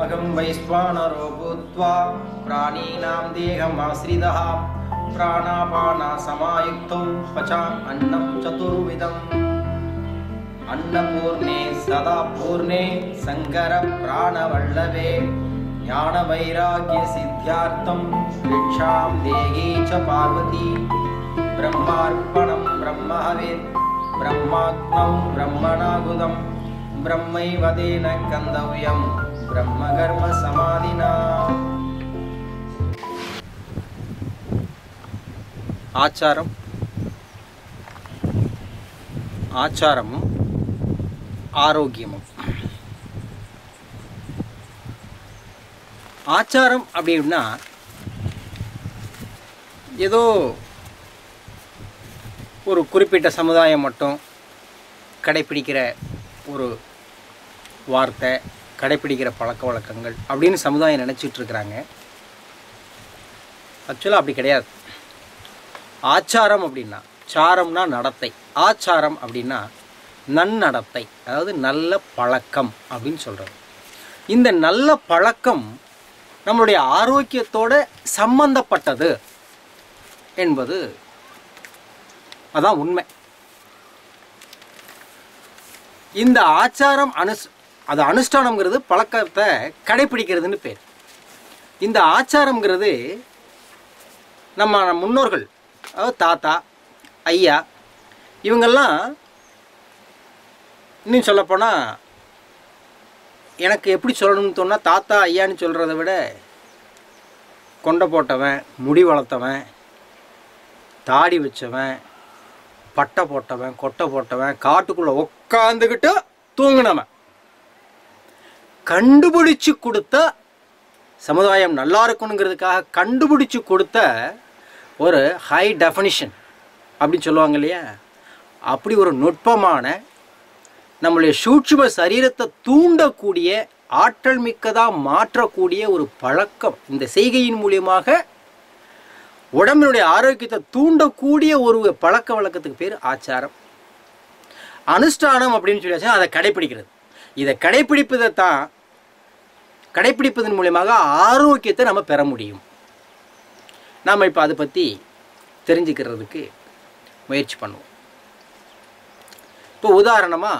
अहं वैश्वानरो भूत्वा प्राणीनां देहमाश्रितः प्राणापानसमायुक्तौ पचाम् अन्नं चतुर्विधम् अन्नपूर्णे सदा पूर्णे शङ्करप्राणवल्लभे ज्ञानवैराग्यसिद्ध्यार्थं भिक्षां देही च पार्वती ब्रह्मार्पणं ब्रह्महवेत् ब्रह्माग्नौ ब्रह्मणागुदं ब्रह्मैव तेन गन्तव्यं ब्रह्मकर्मसमाधिना ஆச்சாரம் ஆச்சாரமும் ஆரோக்கியமும் ஆச்சாரம் அப்படின்னா ஏதோ ஒரு குறிப்பிட்ட சமுதாயம் மட்டும் கடைப்பிடிக்கிற ஒரு வார்த்தை கடைப்பிடிக்கிற பழக்க வழக்கங்கள் அப்படின்னு சமுதாயம் நினச்சிட்டு இருக்கிறாங்க ஆக்சுவலாக அப்படி கிடையாது ஆச்சாரம் அப்படின்னா சாரம்னா நடத்தை ஆச்சாரம் அப்படின்னா நன்னடத்தை அதாவது நல்ல பழக்கம் அப்படின்னு சொல்கிறது இந்த நல்ல பழக்கம் நம்மளுடைய ஆரோக்கியத்தோட சம்பந்தப்பட்டது என்பது அதான் உண்மை இந்த ஆச்சாரம் அனுஸ் அது அனுஷ்டானம்ங்கிறது பழக்கத்தை கடைப்பிடிக்கிறதுன்னு பேர் இந்த ஆச்சாரம்ங்கிறது நம்ம முன்னோர்கள் அதாவது தாத்தா ஐயா இவங்கெல்லாம் இன்னும் சொல்லப்போனால் எனக்கு எப்படி சொல்லணும்னு தோணா தாத்தா ஐயான்னு சொல்கிறத விட கொண்டை போட்டவன் முடி வளர்த்தவன் தாடி வச்சவன் பட்டை போட்டவன் கொட்டை போட்டவன் காட்டுக்குள்ளே உக்காந்துக்கிட்டு தூங்கினவன் கண்டுபிடிச்சு கொடுத்த சமுதாயம் நல்லா இருக்கணுங்கிறதுக்காக கண்டுபிடிச்சு கொடுத்த ஒரு ஹை டெஃபனிஷன் அப்படின்னு சொல்லுவாங்க இல்லையா அப்படி ஒரு நுட்பமான நம்மளுடைய சூட்சும சரீரத்தை தூண்டக்கூடிய ஆற்றல் மிக்கதாக மாற்றக்கூடிய ஒரு பழக்கம் இந்த செய்கையின் மூலியமாக உடம்பினுடைய ஆரோக்கியத்தை தூண்டக்கூடிய ஒரு பழக்க வழக்கத்துக்கு பேர் ஆச்சாரம் அனுஷ்டானம் அப்படின்னு சொல்லியாச்சுன்னா அதை கடைப்பிடிக்கிறது இதை கடைப்பிடிப்பதை தான் கடைப்பிடிப்பதன் மூலியமாக ஆரோக்கியத்தை நம்ம பெற முடியும் நாம் இப்போ அதை பற்றி தெரிஞ்சுக்கிறதுக்கு முயற்சி பண்ணுவோம் இப்போ உதாரணமாக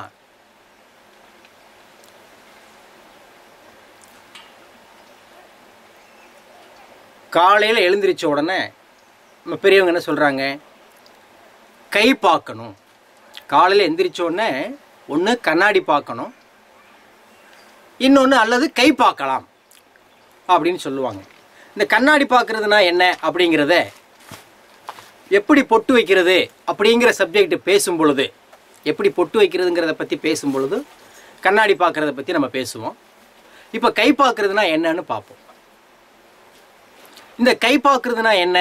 காலையில் எழுந்திரிச்ச உடனே நம்ம பெரியவங்க என்ன சொல்கிறாங்க கை பார்க்கணும் காலையில் எந்திரிச்ச உடனே ஒன்று கண்ணாடி பார்க்கணும் இன்னொன்று அல்லது கை பார்க்கலாம் அப்படின்னு சொல்லுவாங்க இந்த கண்ணாடி பார்க்குறதுனா என்ன அப்படிங்கிறத எப்படி பொட்டு வைக்கிறது அப்படிங்கிற சப்ஜெக்ட் பேசும் பொழுது எப்படி பொட்டு வைக்கிறதுங்கிறத பற்றி பேசும் பொழுது கண்ணாடி பார்க்குறத பற்றி நம்ம பேசுவோம் இப்போ கை பார்க்குறதுனா என்னன்னு பார்ப்போம் இந்த கை பார்க்குறதுனா என்ன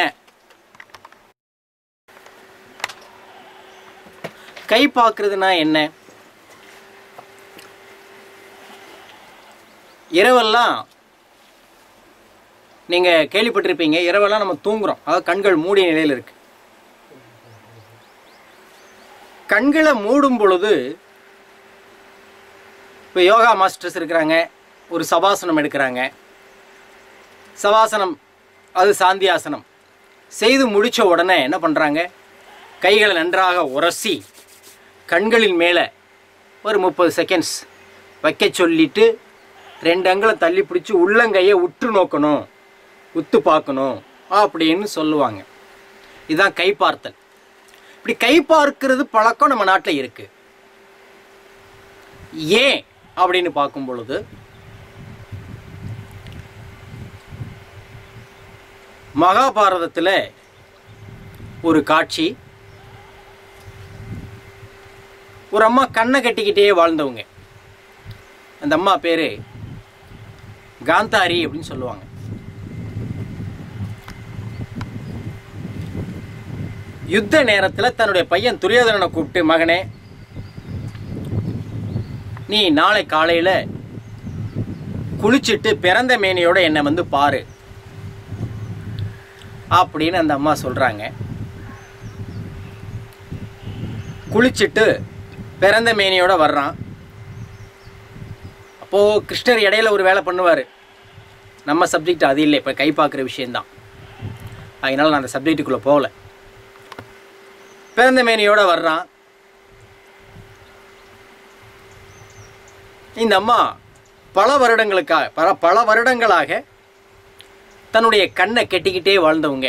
கை பார்க்குறதுனா என்ன இரவெல்லாம் நீங்கள் கேள்விப்பட்டிருப்பீங்க இரவெல்லாம் நம்ம தூங்குறோம் அதாவது கண்கள் மூடிய நிலையில் இருக்கு கண்களை மூடும் பொழுது இப்போ யோகா மாஸ்டர்ஸ் இருக்கிறாங்க ஒரு சபாசனம் எடுக்கிறாங்க சபாசனம் அது சாந்தியாசனம் செய்து முடித்த உடனே என்ன பண்ணுறாங்க கைகளை நன்றாக உரசி கண்களின் மேலே ஒரு முப்பது செகண்ட்ஸ் வைக்க சொல்லிட்டு ரெண்டு அங்குலம் தள்ளி பிடிச்சி உள்ளங்கையை உற்று நோக்கணும் உத்து பார்க்கணும் அப்படின்னு சொல்லுவாங்க இதுதான் கை பார்த்தல் இப்படி கை பார்க்கிறது பழக்கம் நம்ம நாட்டில் இருக்கு ஏன் அப்படின்னு பார்க்கும் பொழுது மகாபாரதத்தில் ஒரு காட்சி ஒரு அம்மா கண்ணை கட்டிக்கிட்டே வாழ்ந்தவங்க அந்த அம்மா பேர் காந்தாரி அப்படின்னு சொல்லுவாங்க யுத்த நேரத்தில் தன்னுடைய பையன் துரியோதனனை கூப்பிட்டு மகனே நீ நாளை காலையில் குளிச்சுட்டு பிறந்த மேனியோட என்னை வந்து பாரு அப்படின்னு அந்த அம்மா சொல்கிறாங்க குளிச்சுட்டு பிறந்த மேனியோட வர்றான் இப்போது கிருஷ்ணர் இடையில ஒரு வேலை பண்ணுவார் நம்ம சப்ஜெக்ட் அது இல்லை இப்போ கை பார்க்குற விஷயந்தான் அதனால் நான் அந்த சப்ஜெக்ட்டுக்குள்ளே போகல பிறந்த மேனியோட வர்றான் இந்த அம்மா பல வருடங்களுக்காக பல பல வருடங்களாக தன்னுடைய கண்ணை கெட்டிக்கிட்டே வாழ்ந்தவங்க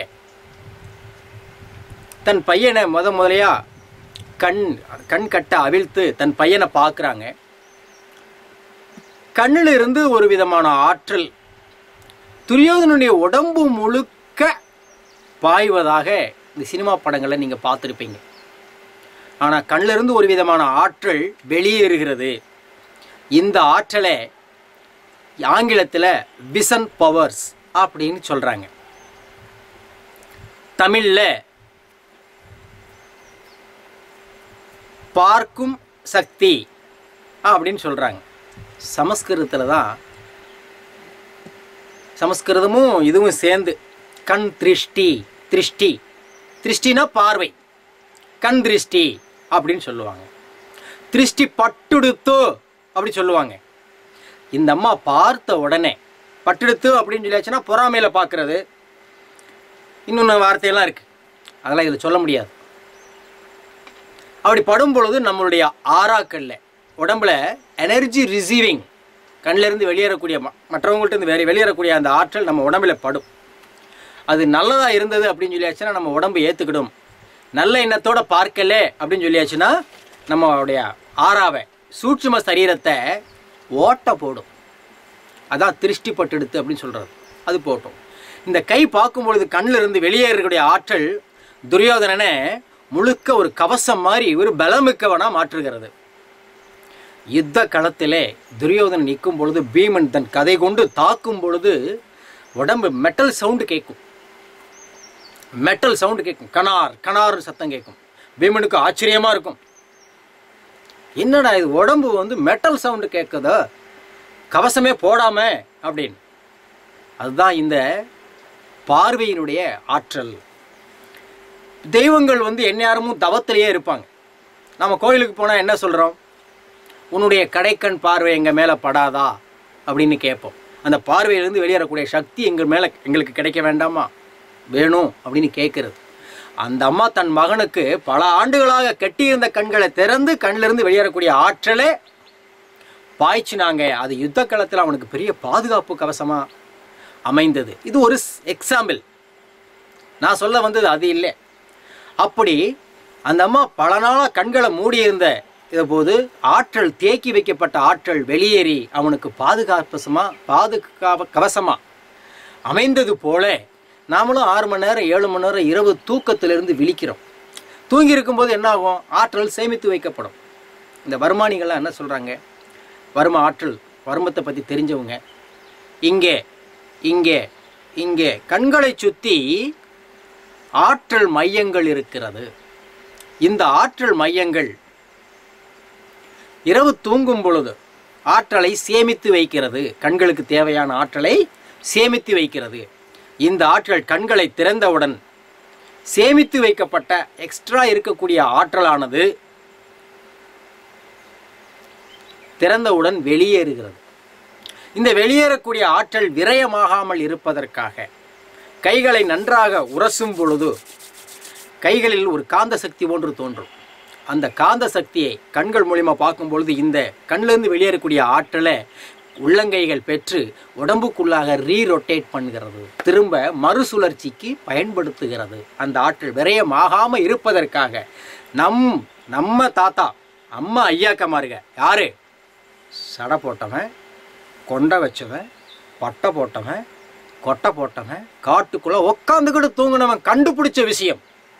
தன் பையனை முத முதலையா கண் கண் கட்ட அவிழ்த்து தன் பையனை பார்க்குறாங்க கண்ணில் இருந்து ஒரு விதமான ஆற்றல் துரியோதனுடைய உடம்பு முழுக்க பாய்வதாக இந்த சினிமா படங்களை நீங்கள் பார்த்துருப்பீங்க ஆனால் கண்ணிலிருந்து ஒரு விதமான ஆற்றல் வெளியேறுகிறது இந்த ஆற்றலை ஆங்கிலத்தில் விசன் பவர்ஸ் அப்படின்னு சொல்கிறாங்க தமிழில் பார்க்கும் சக்தி அப்படின்னு சொல்கிறாங்க சமஸ்கிருதத்தில் தான் சமஸ்கிருதமும் இதுவும் சேர்ந்து கண் திருஷ்டி திருஷ்டி திருஷ்டினா பார்வை கண் திருஷ்டி அப்படின்னு சொல்லுவாங்க திருஷ்டி பட்டுடுத்தோ அப்படி சொல்லுவாங்க இந்த அம்மா பார்த்த உடனே பட்டெடுத்து அப்படின்னு சொல்லியாச்சுன்னா பொறாமையில் பார்க்குறது இன்னொன்று வார்த்தையெல்லாம் இருக்குது அதெல்லாம் இதில் சொல்ல முடியாது அப்படி படும் பொழுது நம்மளுடைய ஆறாக்கல்ல உடம்புல எனர்ஜி ரிசீவிங் கண்ணிலேருந்து வெளியேறக்கூடிய ம- மற்றவங்கள்ட்ட இருந்து வெளி வெளியேறக்கூடிய அந்த ஆற்றல் நம்ம உடம்புல படும் அது நல்லதாக இருந்தது அப்படின்னு சொல்லியாச்சுன்னா நம்ம உடம்பு ஏற்றுக்கிடும் நல்ல எண்ணத்தோட பார்க்கல அப்படின்னு சொல்லியாச்சுன்னா நம்மளுடைய ஆறாவை சூட்சும சரீரத்தை ஓட்ட போடும் அதான் திருஷ்டி பட்டெடுத்து அப்படின்னு சொல்கிறது அது போட்டோம் இந்த கை பார்க்கும் பொழுது கண்ணில் இருந்து வெளியேறக்கூடிய ஆற்றல் துரியோதனனை முழுக்க ஒரு கவசம் மாதிரி ஒரு பலமிக்கவனா மாற்றுகிறது யுத்த களத்திலே துரியோதனன் நிற்கும் பொழுது பீமன் தன் கதை கொண்டு தாக்கும் பொழுது உடம்பு மெட்டல் சவுண்டு கேட்கும் மெட்டல் சவுண்டு கேட்கும் கனார் கனார் சத்தம் கேட்கும் பீமனுக்கு ஆச்சரியமா இருக்கும் என்னடா இது உடம்பு வந்து மெட்டல் சவுண்டு கேட்குதோ கவசமே போடாம அப்படின்னு அதுதான் இந்த பார்வையினுடைய ஆற்றல் தெய்வங்கள் வந்து எந்நேரமும் தவத்திலேயே இருப்பாங்க நம்ம கோயிலுக்கு போனால் என்ன சொல்கிறோம் உன்னுடைய கடைக்கண் பார்வை எங்கள் மேலே படாதா அப்படின்னு கேட்போம் அந்த பார்வையிலிருந்து வெளியேறக்கூடிய சக்தி எங்கள் மேலே எங்களுக்கு கிடைக்க வேண்டாமா வேணும் அப்படின்னு கேட்குறது அந்த அம்மா தன் மகனுக்கு பல ஆண்டுகளாக கட்டியிருந்த கண்களை திறந்து கண்ணிலிருந்து வெளியேறக்கூடிய ஆற்றலே பாய்ச்சினாங்க அது யுத்த காலத்தில் அவனுக்கு பெரிய பாதுகாப்பு கவசமாக அமைந்தது இது ஒரு எக்ஸாம்பிள் நான் சொல்ல வந்தது அது இல்லை அப்படி அந்த அம்மா பல நாளாக கண்களை மூடியிருந்த போது ஆற்றல் தேக்கி வைக்கப்பட்ட ஆற்றல் வெளியேறி அவனுக்கு பாதுகாப்பசமா பாதுகாப்பு கவசமா அமைந்தது போல நாமளும் ஆறு மணி நேரம் ஏழு மணி நேரம் இரவு தூக்கத்திலிருந்து விழிக்கிறோம் தூங்கி இருக்கும்போது என்ன ஆகும் ஆற்றல் சேமித்து வைக்கப்படும் இந்த வருமானிகள்லாம் என்ன சொல்கிறாங்க வரும ஆற்றல் வருமத்தை பற்றி தெரிஞ்சவங்க இங்கே இங்கே இங்கே கண்களை சுற்றி ஆற்றல் மையங்கள் இருக்கிறது இந்த ஆற்றல் மையங்கள் இரவு தூங்கும் பொழுது ஆற்றலை சேமித்து வைக்கிறது கண்களுக்கு தேவையான ஆற்றலை சேமித்து வைக்கிறது இந்த ஆற்றல் கண்களை திறந்தவுடன் சேமித்து வைக்கப்பட்ட எக்ஸ்ட்ரா இருக்கக்கூடிய ஆற்றலானது திறந்தவுடன் வெளியேறுகிறது இந்த வெளியேறக்கூடிய ஆற்றல் விரயமாகாமல் இருப்பதற்காக கைகளை நன்றாக உரசும் பொழுது கைகளில் ஒரு காந்த சக்தி ஒன்று தோன்றும் அந்த காந்த சக்தியை கண்கள் மூலிமா பார்க்கும் பொழுது இந்த கண்ணிலிருந்து வெளியேறக்கூடிய ஆற்றலை உள்ளங்கைகள் பெற்று உடம்புக்குள்ளாக ரீரொட்டேட் பண்ணுகிறது திரும்ப மறுசுழற்சிக்கு பயன்படுத்துகிறது அந்த ஆற்றல் விரயமாகாமல் இருப்பதற்காக நம் நம்ம தாத்தா அம்மா ஐயாக்கமாருங்க யாரு சடை போட்டவன் கொண்டை வச்சவன் பட்டை போட்டவன் கொட்டை போட்டவன் காட்டுக்குள்ள உக்காந்துக்கிட்டு தூங்கினவன் கண்டுபிடிச்ச விஷயம்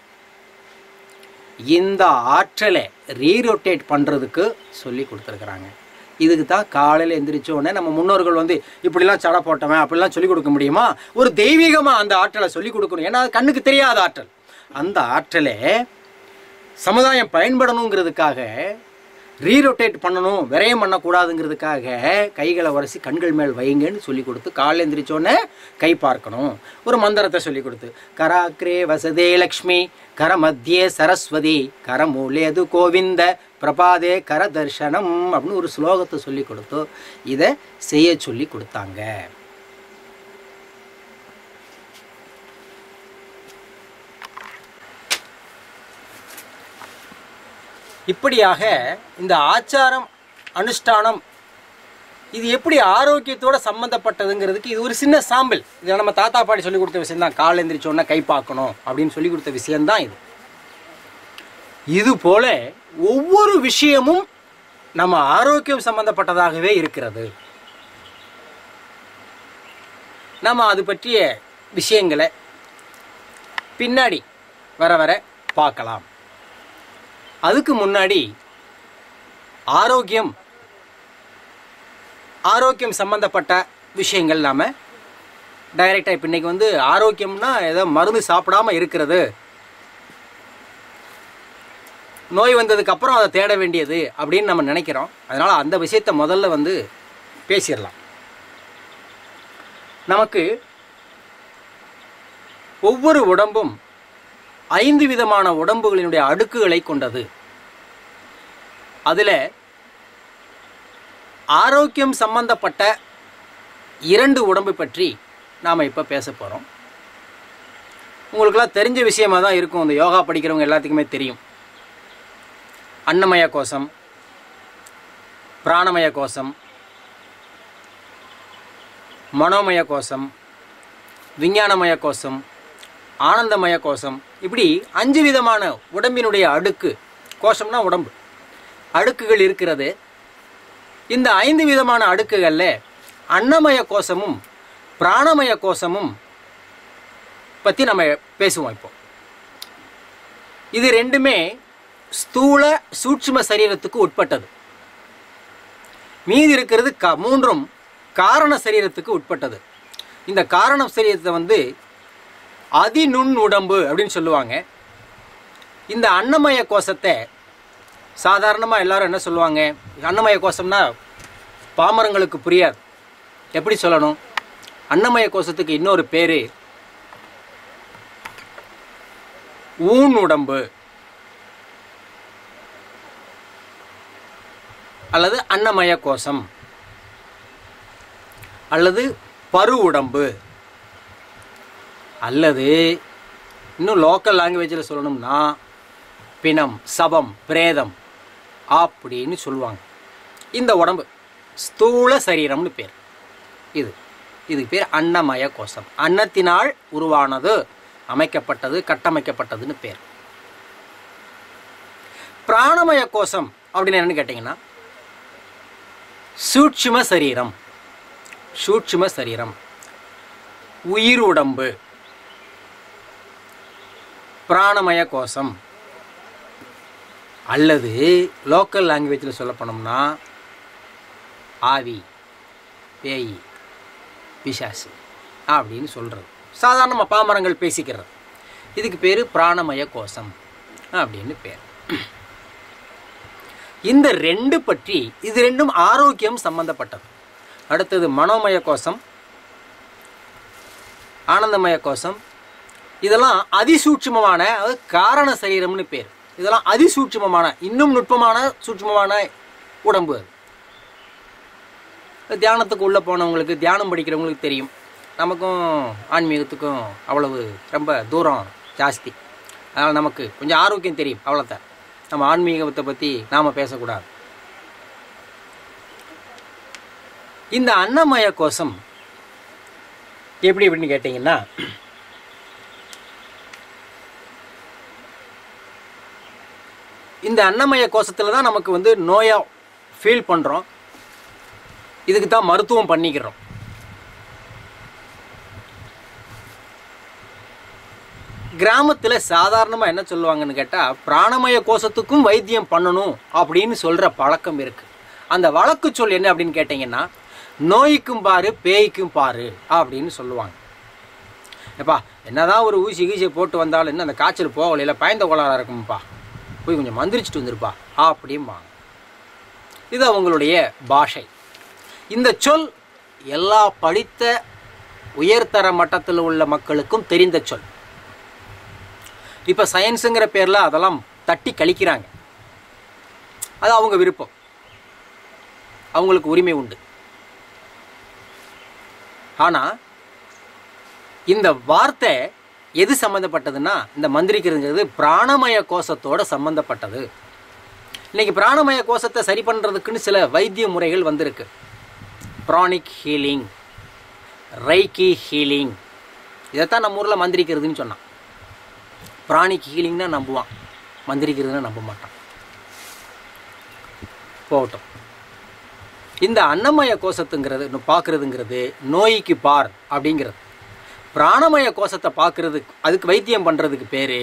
இந்த ஆற்றலை ரீரொட்டேட் பண்ணுறதுக்கு சொல்லி கொடுத்துருக்குறாங்க இதுக்கு தான் காலையில் எந்திரிச்ச உடனே நம்ம முன்னோர்கள் வந்து இப்படிலாம் சடை போட்டவன் அப்படிலாம் சொல்லி கொடுக்க முடியுமா ஒரு தெய்வீகமாக அந்த ஆற்றலை சொல்லி கொடுக்கணும் ஏன்னா அது கண்ணுக்கு தெரியாத ஆற்றல் அந்த ஆற்றலை சமுதாயம் பயன்படணுங்கிறதுக்காக ரீரொட்டேட் பண்ணணும் விரயம் பண்ணக்கூடாதுங்கிறதுக்காக கைகளை உரசி கண்கள் மேல் வைங்கன்னு சொல்லி கொடுத்து காலைல எந்திரிச்சோன்னே கை பார்க்கணும் ஒரு மந்திரத்தை சொல்லி கொடுத்து கராக்ரே வசதே லக்ஷ்மி கரமத்தியே சரஸ்வதி கரமூலேது கோவிந்த பிரபாதே கர தர்ஷனம் அப்படின்னு ஒரு ஸ்லோகத்தை சொல்லி கொடுத்து இதை செய்ய சொல்லி கொடுத்தாங்க இப்படியாக இந்த ஆச்சாரம் அனுஷ்டானம் இது எப்படி ஆரோக்கியத்தோட சம்மந்தப்பட்டதுங்கிறதுக்கு இது ஒரு சின்ன சாம்பிள் இது நம்ம தாத்தா பாட்டி சொல்லி கொடுத்த விஷயம் தான் கால் எந்திரிச்சோன்னா கை பார்க்கணும் அப்படின்னு சொல்லி கொடுத்த விஷயம்தான் இது இது போல ஒவ்வொரு விஷயமும் நம்ம ஆரோக்கியம் சம்பந்தப்பட்டதாகவே இருக்கிறது நம்ம அது பற்றிய விஷயங்களை பின்னாடி வர வர பார்க்கலாம் அதுக்கு முன்னாடி ஆரோக்கியம் ஆரோக்கியம் சம்பந்தப்பட்ட விஷயங்கள் நாம் டைரெக்டாக இப்போ இன்றைக்கி வந்து ஆரோக்கியம்னா ஏதோ மருந்து சாப்பிடாம இருக்கிறது நோய் வந்ததுக்கு அப்புறம் அதை தேட வேண்டியது அப்படின்னு நம்ம நினைக்கிறோம் அதனால் அந்த விஷயத்தை முதல்ல வந்து பேசிடலாம் நமக்கு ஒவ்வொரு உடம்பும் ஐந்து விதமான உடம்புகளினுடைய அடுக்குகளை கொண்டது அதில் ஆரோக்கியம் சம்பந்தப்பட்ட இரண்டு உடம்பு பற்றி நாம் இப்போ பேச போகிறோம் உங்களுக்கெல்லாம் தெரிஞ்ச விஷயமா தான் இருக்கும் இந்த யோகா படிக்கிறவங்க எல்லாத்துக்குமே தெரியும் அன்னமய கோஷம் பிராணமய கோஷம் மனோமய கோஷம் விஞ்ஞானமய கோஷம் ஆனந்தமய கோஷம் இப்படி அஞ்சு விதமான உடம்பினுடைய அடுக்கு கோஷம்னா உடம்பு அடுக்குகள் இருக்கிறது இந்த ஐந்து விதமான அடுக்குகளில் அன்னமய கோஷமும் பிராணமய கோஷமும் பற்றி நம்ம பேசுவோம் இப்போ இது ரெண்டுமே ஸ்தூல சூட்சும சரீரத்துக்கு உட்பட்டது மீதி இருக்கிறது க மூன்றும் காரண சரீரத்துக்கு உட்பட்டது இந்த காரண சரீரத்தை வந்து அதிநுண் உடம்பு அப்படின்னு சொல்லுவாங்க இந்த அன்னமய கோஷத்தை சாதாரணமாக எல்லாரும் என்ன சொல்லுவாங்க அன்னமய கோஷம்னா பாமரங்களுக்கு புரியாது எப்படி சொல்லணும் அன்னமய கோஷத்துக்கு இன்னொரு பேர் ஊன் உடம்பு அல்லது அன்னமய கோஷம் அல்லது பரு உடம்பு அல்லது இன்னும் லோக்கல் லாங்குவேஜில் சொல்லணும்னா பிணம் சபம் பிரேதம் அப்படின்னு சொல்லுவாங்க இந்த உடம்பு ஸ்தூல சரீரம்னு பேர் இது இதுக்கு பேர் அன்னமய கோஷம் அன்னத்தினால் உருவானது அமைக்கப்பட்டது கட்டமைக்கப்பட்டதுன்னு பேர் பிராணமய கோஷம் அப்படின்னு என்னன்னு கேட்டிங்கன்னா சூட்சும சரீரம் சூட்சும சரீரம் உயிர் உடம்பு பிராணமய கோஷம் அல்லது லோக்கல் லாங்குவேஜில் சொல்ல போனோம்னா ஆவி பேய் பிசாசு அப்படின்னு சொல்கிறது சாதாரண பாமரங்கள் பேசிக்கிறது இதுக்கு பேர் பிராணமய கோஷம் அப்படின்னு பேர் இந்த ரெண்டு பற்றி இது ரெண்டும் ஆரோக்கியம் சம்பந்தப்பட்டது அடுத்தது மனோமய கோஷம் ஆனந்தமய கோஷம் இதெல்லாம் அதிசூட்சுமமான அதாவது காரண சரீரம்னு பேர் இதெல்லாம் அதிசூட்சுமமான இன்னும் நுட்பமான சூட்சுமமான உடம்பு அது தியானத்துக்கு உள்ளே போனவங்களுக்கு தியானம் படிக்கிறவங்களுக்கு தெரியும் நமக்கும் ஆன்மீகத்துக்கும் அவ்வளவு ரொம்ப தூரம் ஜாஸ்தி அதனால் நமக்கு கொஞ்சம் ஆரோக்கியம் தெரியும் அவ்வளோதான் நம்ம ஆன்மீகத்தை பற்றி நாம் பேசக்கூடாது இந்த அன்னமய கோஷம் எப்படி எப்படின்னு கேட்டிங்கன்னா இந்த அன்னமய கோஷத்தில் தான் நமக்கு வந்து நோயை ஃபீல் பண்ணுறோம் இதுக்கு தான் மருத்துவம் பண்ணிக்கிறோம் கிராமத்தில் சாதாரணமாக என்ன சொல்லுவாங்கன்னு கேட்டால் பிராணமய கோஷத்துக்கும் வைத்தியம் பண்ணணும் அப்படின்னு சொல்கிற பழக்கம் இருக்குது அந்த வழக்கு சொல் என்ன அப்படின்னு கேட்டிங்கன்னா நோய்க்கும் பாரு பேய்க்கும் பாரு அப்படின்னு சொல்லுவாங்க எப்பா என்னதான் ஒரு ஊசி கீசியை போட்டு வந்தாலும் என்ன அந்த காய்ச்சல் போகலையில பயந்த கோளாறாக இருக்கும்ப்பா போய் கொஞ்சம் மந்திரிச்சிட்டு வந்துருப்பா அப்படிம்பாங்க இது அவங்களுடைய பாஷை இந்த சொல் எல்லா படித்த உயர்தர மட்டத்தில் உள்ள மக்களுக்கும் தெரிந்த சொல் இப்போ சயின்ஸுங்கிற பேரில் அதெல்லாம் தட்டி கழிக்கிறாங்க அது அவங்க விருப்பம் அவங்களுக்கு உரிமை உண்டு ஆனால் இந்த வார்த்தை எது சம்மந்தப்பட்டதுன்னா இந்த மந்திரிக்கிறதுங்கிறது பிராணமய கோஷத்தோட சம்மந்தப்பட்டது இன்னைக்கு பிராணமய கோஷத்தை சரி பண்ணுறதுக்குன்னு சில வைத்திய முறைகள் வந்திருக்கு ப்ரானிக் ஹீலிங் ரைக்கி ஹீலிங் இதைத்தான் நம்ம ஊரில் மந்திரிக்கிறதுன்னு சொன்னான் பிராணிக் ஹீலிங்னா நம்புவான் மந்திரிக்கிறதுனா நம்ப மாட்டான் போகட்டும் இந்த அன்னமய கோஷத்துங்கிறது பார்க்குறதுங்கிறது நோய்க்கு பார் அப்படிங்கிறது பிராணமய கோஷத்தை பார்க்குறதுக்கு அதுக்கு வைத்தியம் பண்ணுறதுக்கு பேர்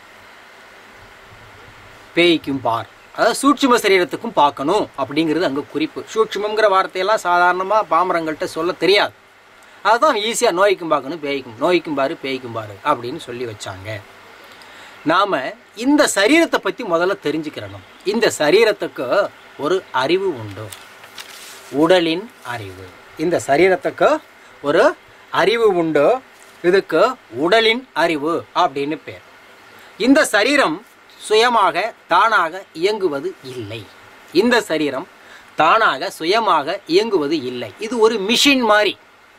பேய்க்கும் பார் அதாவது சூட்சும சரீரத்துக்கும் பார்க்கணும் அப்படிங்கிறது அங்கே குறிப்பு சூட்சுமங்கிற வார்த்தையெல்லாம் சாதாரணமாக பாமரங்கள்கிட்ட சொல்ல தெரியாது அதுதான் ஈஸியாக நோய்க்கும் பார்க்கணும் பேய்க்கும் நோய்க்கும் பாரு பேய்க்கும் பாரு அப்படின்னு சொல்லி வச்சாங்க நாம் இந்த சரீரத்தை பற்றி முதல்ல தெரிஞ்சுக்கிறணும் இந்த சரீரத்துக்கு ஒரு அறிவு உண்டு உடலின் அறிவு இந்த சரீரத்துக்கு ஒரு அறிவு உண்டு இதுக்கு உடலின் அறிவு அப்படின்னு பேர் இந்த சரீரம் சுயமாக தானாக இயங்குவது இல்லை இந்த சரீரம் தானாக சுயமாக இயங்குவது இல்லை இது ஒரு மிஷின் மாதிரி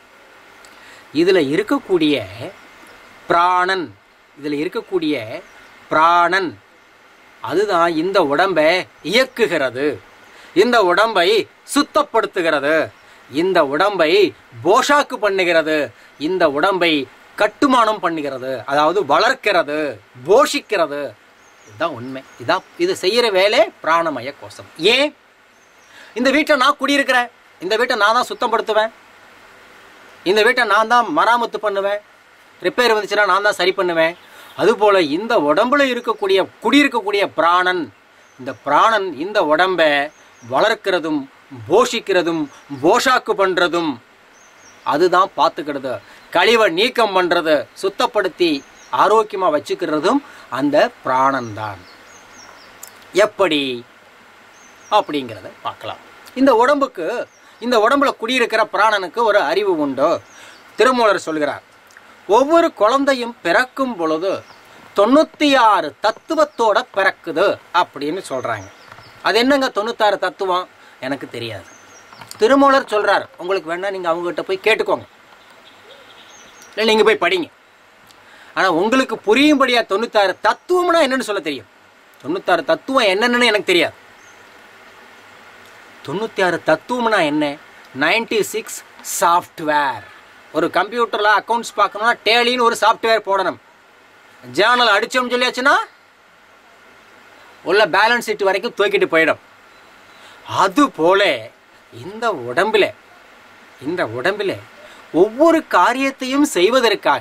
இதில் இருக்கக்கூடிய பிராணன் இதில் இருக்கக்கூடிய பிராணன் அதுதான் இந்த உடம்பை இயக்குகிறது இந்த உடம்பை சுத்தப்படுத்துகிறது இந்த உடம்பை போஷாக்கு பண்ணுகிறது இந்த உடம்பை கட்டுமானம் பண்ணுகிறது அதாவது வளர்க்கிறது போஷிக்கிறது இதுதான் உண்மை இதான் இது செய்கிற வேலை பிராணமய கோஷம் ஏன் இந்த வீட்டை நான் குடியிருக்கிறேன் இந்த வீட்டை நான் தான் சுத்தப்படுத்துவேன் இந்த வீட்டை நான் தான் மராமத்து பண்ணுவேன் ரிப்பேர் வந்துச்சுன்னா நான் தான் சரி பண்ணுவேன் அதுபோல் இந்த உடம்புல இருக்கக்கூடிய குடியிருக்கக்கூடிய பிராணன் இந்த பிராணன் இந்த உடம்பை வளர்க்கிறதும் போஷிக்கிறதும் போஷாக்கு பண்ணுறதும் அதுதான் பார்த்துக்கிறது கழிவை நீக்கம் பண்ணுறது சுத்தப்படுத்தி ஆரோக்கியமாக வச்சுக்கிறதும் அந்த பிராணன் தான் எப்படி அப்படிங்கிறத பார்க்கலாம் இந்த உடம்புக்கு இந்த உடம்புல குடியிருக்கிற பிராணனுக்கு ஒரு அறிவு உண்டு திருமூலர் சொல்கிறார் ஒவ்வொரு குழந்தையும் பிறக்கும் பொழுது தொண்ணூற்றி ஆறு தத்துவத்தோட பிறக்குது அப்படின்னு சொல்கிறாங்க அது என்னங்க தொண்ணூத்தாறு தத்துவம் எனக்கு தெரியாது திருமூலர் சொல்கிறார் உங்களுக்கு வேணால் நீங்கள் அவங்ககிட்ட போய் கேட்டுக்கோங்க இல்லை நீங்கள் போய் படிங்க ஆனால் உங்களுக்கு புரியும்படியாக தொண்ணூத்தாறு தத்துவம்னா என்னன்னு சொல்ல தெரியும் தொண்ணூத்தாறு தத்துவம் என்னென்னு எனக்கு தெரியாது தொண்ணூற்றி ஆறு தத்துவம்னா என்ன நைன்டி சிக்ஸ் சாஃப்ட்வேர் ஒரு கம்ப்யூட்டரில் அக்கௌண்ட்ஸ் பார்க்கணும்னா டேலின்னு ஒரு சாஃப்ட்வேர் போடணும் ஜேர்னல் அடித்தோம்னு சொல்லியாச்சுன்னா உள்ள பேலன்ஸ் ஷீட் வரைக்கும் தூக்கிட்டு போயிடும் அது போல இந்த உடம்பில் இந்த உடம்பில் ஒவ்வொரு காரியத்தையும் செய்வதற்காக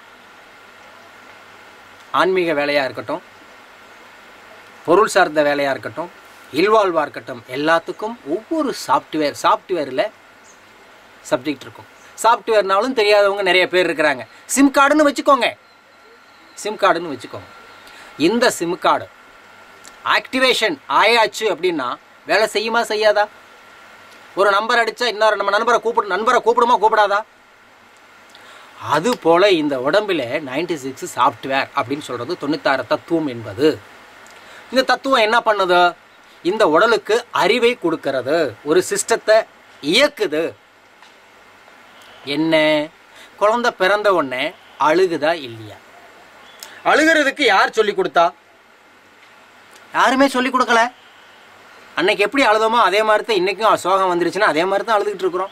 ஆன்மீக வேலையாக இருக்கட்டும் பொருள் சார்ந்த வேலையாக இருக்கட்டும் இல்வால்வாக இருக்கட்டும் எல்லாத்துக்கும் ஒவ்வொரு சாஃப்ட்வேர் சாஃப்ட்வேரில் சப்ஜெக்ட் இருக்கும் சாஃப்ட்வேர்னாலும் தெரியாதவங்க நிறைய பேர் இருக்கிறாங்க சிம் கார்டுன்னு வச்சுக்கோங்க சிம் கார்டுன்னு வச்சுக்கோங்க இந்த சிம் கார்டு ஆக்டிவேஷன் ஆயாச்சு அப்படின்னா வேலை செய்யுமா செய்யாதா ஒரு நம்பர் அடித்தா இன்னொரு நம்ம நண்பரை கூப்பிடு நண்பரை கூப்பிடுமா கூப்பிடாதா அது போல் இந்த உடம்பில் நைன்டி சிக்ஸ் சாஃப்ட்வேர் அப்படின்னு சொல்கிறது தொண்ணூத்தாறு தத்துவம் என்பது இந்த தத்துவம் என்ன பண்ணுது இந்த உடலுக்கு அறிவை கொடுக்கறது ஒரு சிஸ்டத்தை இயக்குது என்ன குழந்தை பிறந்த உடனே அழுகுதா இல்லையா அழுகிறதுக்கு யார் சொல்லி கொடுத்தா யாருமே சொல்லி கொடுக்கல அன்னைக்கு எப்படி அழுதோமோ அதே மாதிரி தான் இன்றைக்கும் சோகம் வந்துருச்சுன்னா அதே மாதிரி தான் அழுதுகிட்டு இருக்கிறோம்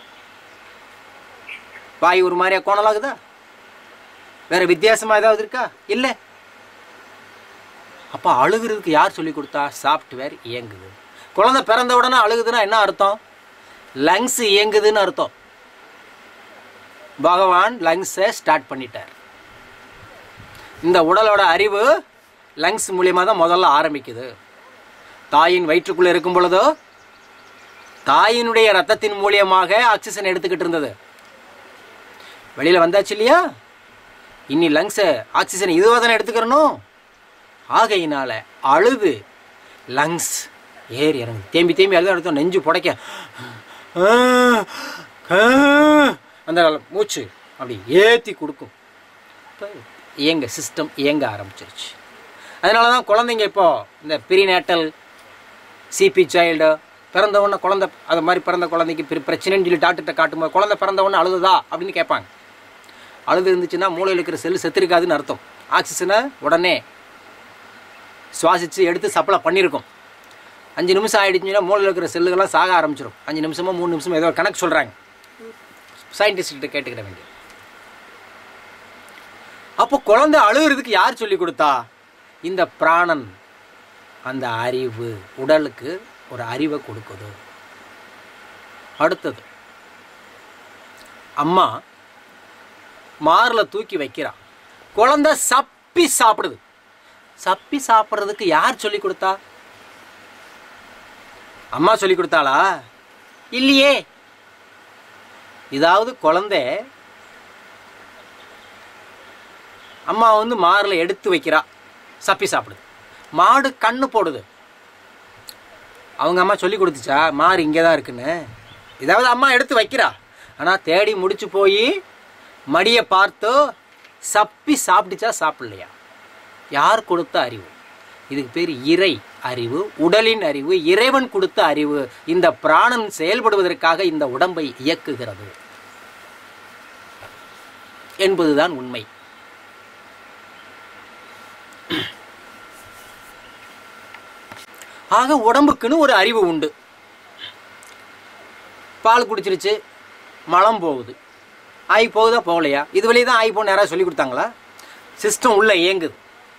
வாய் ஒரு மாதிரியா கோணலாகுதா வேற வித்தியாசமா ஏதாவது இருக்கா இல்லை அப்போ அழுகிறதுக்கு யார் சொல்லி கொடுத்தா சாஃப்ட்வேர் இயங்குது குழந்தை பிறந்த உடனே அழுகுதுன்னா என்ன அர்த்தம் லங்ஸ் இயங்குதுன்னு அர்த்தம் பகவான் லங்ஸை ஸ்டார்ட் பண்ணிட்டார் இந்த உடலோட அறிவு லங்ஸ் மூலியமாக தான் முதல்ல ஆரம்பிக்குது தாயின் வயிற்றுக்குள்ளே இருக்கும் பொழுதோ தாயினுடைய ரத்தத்தின் மூலியமாக ஆக்சிஜன் எடுத்துக்கிட்டு இருந்தது வெளியில் வந்தாச்சு இல்லையா இனி லங்ஸை ஆக்சிஜன் இதுவாக தானே எடுத்துக்கிறணும் ஆகையினால அழுது லங்ஸ் ஏறி இறங்குது தேம்பி தேம்பி அழுத அடுத்த நெஞ்சு புடைக்க ஆ, ஆ, அந்த மூச்சு அப்படி ஏற்றி கொடுக்கும் இப்போ இயங்க சிஸ்டம் இயங்க ஆரம்பிச்சிருச்சு அதனால தான் குழந்தைங்க இப்போ இந்த ப்ரீநேட்டல் சிபி சைல்டு பிறந்த உடனே குழந்தை அது மாதிரி பிறந்த குழந்தைக்கு பிர- பிரச்சனைன்னு சொல்லி டாக்டர்கிட்ட காட்டும்போது குழந்தை பிறந்த உடனே அழுதுதா அப்படின்னு கேட்பாங்க அழுது இருந்துச்சுன்னா மூளையில் இருக்கிற செல் செத்துருக்காதுன்னு அர்த்தம் ஆக்சிஜனை உடனே சுவாசித்து எடுத்து சப்ளை பண்ணியிருக்கோம் அஞ்சு நிமிஷம் ஆயிடுச்சுன்னா மூளையில் இருக்கிற செல்லுகள்லாம் சாக ஆரம்பிச்சிடும் அஞ்சு நிமிஷமோ மூணு நிமிஷமோ ஏதோ கணக்கு சொல்கிறாங்க சயின்டிஸ்ட்கிட்ட கேட்டுக்கிட வேண்டியது அப்போ குழந்தை அழுகிறதுக்கு யார் சொல்லி கொடுத்தா இந்த பிராணன் அந்த அறிவு உடலுக்கு ஒரு அறிவை கொடுக்குது அடுத்தது அம்மா மாரில் தூக்கி வைக்கிறா குழந்தை சப்பி சாப்பிடுது சப்பி சாப்பிட்றதுக்கு யார் சொல்லி கொடுத்தா அம்மா சொல்லி கொடுத்தாளா இல்லையே இதாவது குழந்தை அம்மா வந்து மாரில் எடுத்து வைக்கிறா சப்பி சாப்பிடுது மாடு கண்ணு போடுது அவங்க அம்மா சொல்லி கொடுத்துச்சா மாறு இங்கே தான் இருக்குன்னு இதாவது அம்மா எடுத்து வைக்கிறா ஆனால் தேடி முடிச்சு போய் மடியை பார்த்து சப்பி சாப்பிட்டுச்சா சாப்பிடலையா யார் கொடுத்த அறிவு இதுக்கு பேர் இறை அறிவு உடலின் அறிவு இறைவன் கொடுத்த அறிவு இந்த பிராணன் செயல்படுவதற்காக இந்த உடம்பை இயக்குகிறது என்பதுதான் உண்மை ஆக உடம்புக்குன்னு ஒரு அறிவு உண்டு பால் குடிச்சிருச்சு மலம் போகுது ஆகி போகுதா போகலையா இது வழியே தான் ஆகி போகணும் யாராவது சொல்லி கொடுத்தாங்களா சிஸ்டம் உள்ள இயங்குது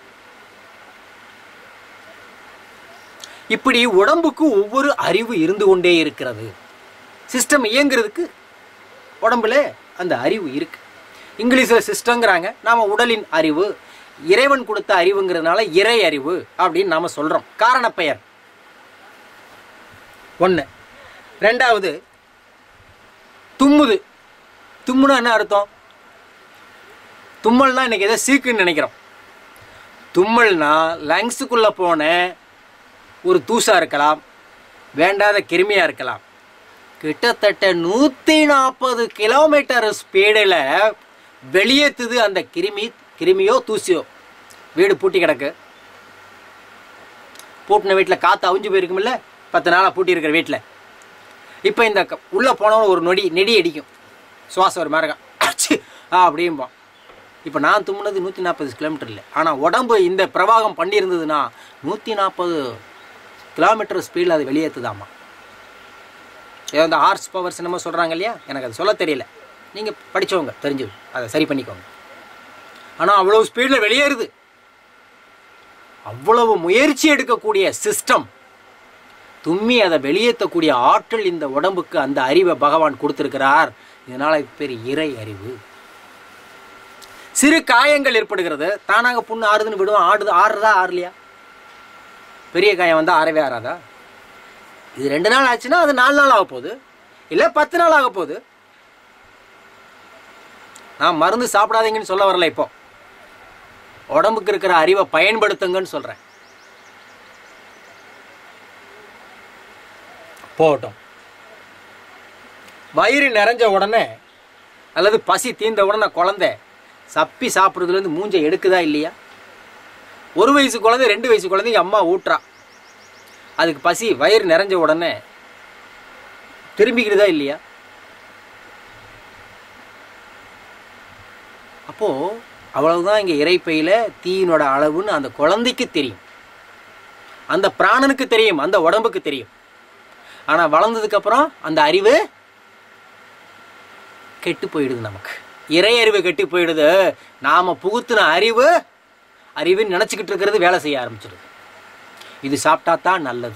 இப்படி உடம்புக்கு ஒவ்வொரு அறிவு இருந்து கொண்டே இருக்கிறது சிஸ்டம் இயங்குறதுக்கு உடம்புல அந்த அறிவு இருக்கு இங்கிலீஷில் சிஸ்டங்கிறாங்க நாம் உடலின் அறிவு இறைவன் கொடுத்த அறிவுங்கிறதுனால இறை அறிவு அப்படின்னு நாம் சொல்கிறோம் காரணப்பெயர் ஒன்று ரெண்டாவது தும்முது தும்முனா என்ன அர்த்தம் தும்மல்னா இன்னைக்கு ஏதோ சீக்குன்னு நினைக்கிறோம் தும்மல்னா லங்ஸுக்குள்ளே போன ஒரு தூசா இருக்கலாம் வேண்டாத கிருமியாக இருக்கலாம் கிட்டத்தட்ட நூற்றி நாற்பது கிலோமீட்டர் ஸ்பீடில் வெளியேற்றுது அந்த கிருமி கிருமியோ தூசியோ வீடு பூட்டி கிடக்கு பூட்டின வீட்டில் காற்று அவிஞ்சு போயிருக்குமில்ல பத்து நாளாக பூட்டி இருக்கிற வீட்டில் இப்போ இந்த க- உள்ளே போனவன் ஒரு நொடி நெடி அடிக்கும் சுவாசம் ஒரு மாதிரி அச்சு ஆ அப்படிம்போம் இப்போ நான் தும்முனது நூற்றி நாற்பது கிலோமீட்டர் இல்லை ஆனால் உடம்பு இந்த பிரவாகம் பண்ணியிருந்ததுன்னா நூற்றி நாற்பது கிலோமீட்டர் ஸ்பீடில் அது வெளியேற்றுதாமா ஏதோ இந்த ஹார்ஸ் பவர்ஸ் என்னமோ சொல்கிறாங்க இல்லையா எனக்கு அது சொல்ல தெரியல நீங்கள் படிச்சவங்க தெரிஞ்சு அதை சரி பண்ணிக்கோங்க ஆனால் அவ்வளோ ஸ்பீடில் வெளியேறுது அவ்வளவு முயற்சி எடுக்கக்கூடிய சிஸ்டம் தும்மி அதை வெளியேற்றக்கூடிய ஆற்றல் இந்த உடம்புக்கு அந்த அறிவை பகவான் கொடுத்திருக்கிறார் இதனால் இது பேர் இறை அறிவு சிறு காயங்கள் ஏற்படுகிறது தானாக புண்ணு ஆறுதுன்னு விடுவோம் ஆடுது ஆறுறதா ஆறலையா பெரிய காயம் வந்தால் ஆறவே ஆறாதா இது ரெண்டு நாள் ஆச்சுன்னா அது நாலு நாள் ஆக போகுது இல்லை பத்து நாள் ஆக போகுது நான் மருந்து சாப்பிடாதீங்கன்னு சொல்ல வரல இப்போ உடம்புக்கு இருக்கிற அறிவை பயன்படுத்துங்கன்னு சொல்கிறேன் போகட்டும் வயிறு நிறைஞ்ச உடனே அல்லது பசி தீர்ந்த உடனே குழந்தை சப்பி சாப்பிட்றதுலேருந்து மூஞ்சை எடுக்குதா இல்லையா ஒரு வயசு குழந்தை ரெண்டு வயசு குழந்தைங்க அம்மா ஊட்டுறா அதுக்கு பசி வயிறு நிறைஞ்ச உடனே திரும்பிக்கிறதா இல்லையா அப்போது அவ்வளவுதான் இங்கே இறைப்பையில் தீயினோட அளவுன்னு அந்த குழந்தைக்கு தெரியும் அந்த பிராணனுக்கு தெரியும் அந்த உடம்புக்கு தெரியும் ஆனால் வளர்ந்ததுக்கப்புறம் அந்த அறிவு கெட்டு போயிடுது நமக்கு இறை அறிவு கெட்டு போயிடுது நாம் புகுத்தின அறிவு அறிவுன்னு நினச்சிக்கிட்டு இருக்கிறது வேலை செய்ய ஆரம்பிச்சிடுது இது சாப்பிட்டா தான் நல்லது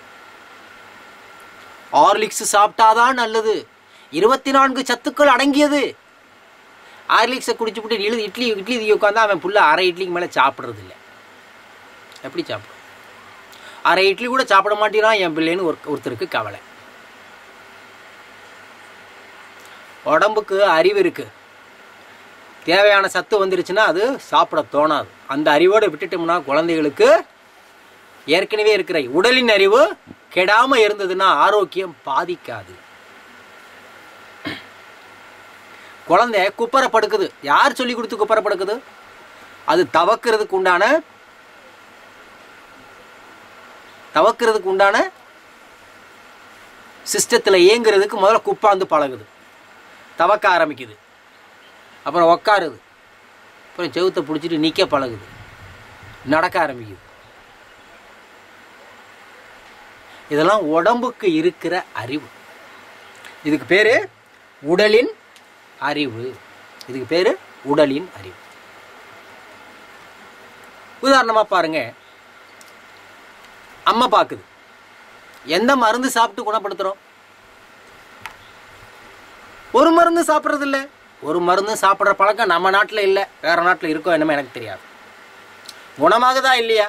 ஹார்லிக்ஸ் சாப்பிட்டாதான் நல்லது இருபத்தி நான்கு சத்துக்கள் அடங்கியது ஹார்லிக்ஸை குடிச்சுப்புட்டு இழுது இட்லி இட்லி தீ உட்காந்தா அவன் புள்ள அரை இட்லிக்கு மேலே சாப்பிட்றது இல்லை எப்படி சாப்பிடும் அரை இட்லி கூட சாப்பிட மாட்டேறான் என் பிள்ளைன்னு ஒரு ஒருத்தருக்கு கவலை உடம்புக்கு அறிவு இருக்கு தேவையான சத்து வந்துருச்சுன்னா அது சாப்பிட தோணாது அந்த அறிவோடு விட்டுட்டோம்னா குழந்தைகளுக்கு ஏற்கனவே இருக்கிற உடலின் அறிவு கெடாம இருந்ததுன்னா ஆரோக்கியம் பாதிக்காது குழந்தை குப்பரை படுக்குது யார் சொல்லி கொடுத்து குப்பரை படுக்குது அது தவக்கிறதுக்கு உண்டான தவக்கிறதுக்கு உண்டான சிஸ்டத்தில் இயங்குறதுக்கு முதல்ல குப்பாந்து பழகுது தவக்க ஆரம்பிக்குது அப்புறம் உக்காருது அப்புறம் செவுத்தை பிடிச்சிட்டு நிற்க பழகுது நடக்க ஆரம்பிக்குது இதெல்லாம் உடம்புக்கு இருக்கிற அறிவு இதுக்கு பேர் உடலின் அறிவு இதுக்கு பேர் உடலின் அறிவு உதாரணமாக பாருங்க அம்மா பார்க்குது எந்த மருந்து சாப்பிட்டு குணப்படுத்துகிறோம் ஒரு மருந்து சாப்பிட்றது இல்லை ஒரு மருந்து சாப்பிட்ற பழக்கம் நம்ம நாட்டில் இல்லை வேற நாட்டில் இருக்கோ என்னமோ எனக்கு தெரியாது குணமாகுதா இல்லையா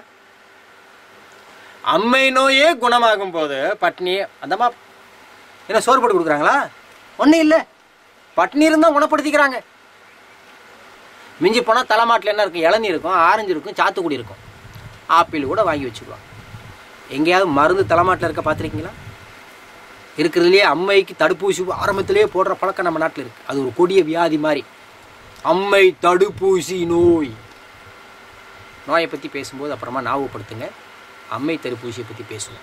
அம்மை நோயே குணமாகும் போது பட்னி அந்தம்மா என்ன சோறு போட்டு கொடுக்குறாங்களா ஒன்றும் இல்லை பட்னி இருந்தால் குணப்படுத்திக்கிறாங்க மிஞ்சி போனால் தலைமாட்டில் என்ன இருக்கும் இளநீ இருக்கும் ஆரஞ்சு இருக்கும் சாத்துக்குடி இருக்கும் ஆப்பிள் கூட வாங்கி வச்சுக்குவாங்க எங்கேயாவது மருந்து தலைமாட்டில் இருக்க பார்த்துருக்கீங்களா இருக்கிறதுலே அம்மைக்கு தடுப்பூசி ஆரம்பத்திலேயே போடுற பழக்கம் நம்ம நாட்டில் இருக்குது அது ஒரு கொடிய வியாதி மாதிரி அம்மை தடுப்பூசி நோய் நோயை பற்றி பேசும்போது அப்புறமா ஞாபகப்படுத்துங்க அம்மை தடுப்பூசியை பற்றி பேசுவோம்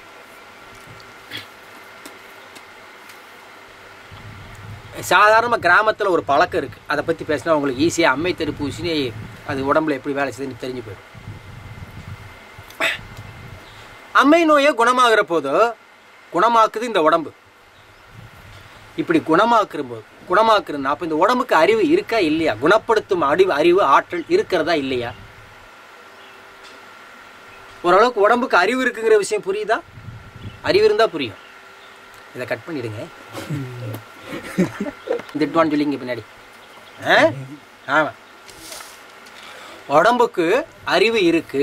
சாதாரண கிராமத்தில் ஒரு பழக்கம் இருக்குது அதை பற்றி பேசினா உங்களுக்கு ஈஸியாக அம்மை தடுப்பூசினே அது உடம்புல எப்படி வேலை செய்யுதுன்னு தெரிஞ்சு போயிடும் அம்மை நோயை குணமாகிற போது குணமாக்குது இந்த உடம்பு இப்படி குணமாக்குற போது குணமாக்குறதுனா அப்போ இந்த உடம்புக்கு அறிவு இருக்கா இல்லையா குணப்படுத்தும் அறிவு அறிவு ஆற்றல் இருக்கிறதா இல்லையா ஓரளவுக்கு உடம்புக்கு அறிவு இருக்குங்கிற விஷயம் புரியுதா அறிவு இருந்தால் புரியும் இதை கட் பண்ணிடுங்க திட்டுவான்னு சொல்லிங்க பின்னாடி ஆ ஆமாம் உடம்புக்கு அறிவு இருக்கு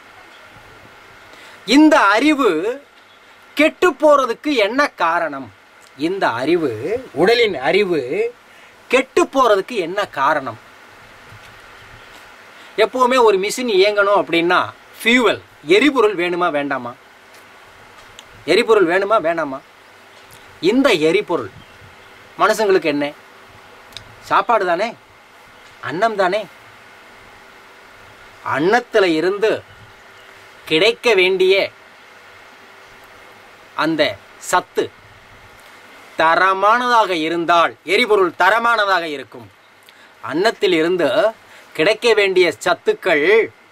இந்த அறிவு கெட்டு போறதுக்கு என்ன காரணம் இந்த அறிவு உடலின் அறிவு கெட்டு போறதுக்கு என்ன காரணம் எப்பவுமே ஒரு மிஷின் இயங்கணும் அப்படின்னா ஃபியூவல் எரிபொருள் வேணுமா வேண்டாமா எரிபொருள் வேணுமா வேண்டாமா இந்த எரிபொருள் மனுஷங்களுக்கு என்ன சாப்பாடு தானே அன்னம் தானே அன்னத்தில் இருந்து கிடைக்க வேண்டிய அந்த சத்து தரமானதாக இருந்தால் எரிபொருள் தரமானதாக இருக்கும் அன்னத்தில் இருந்து கிடைக்க வேண்டிய சத்துக்கள்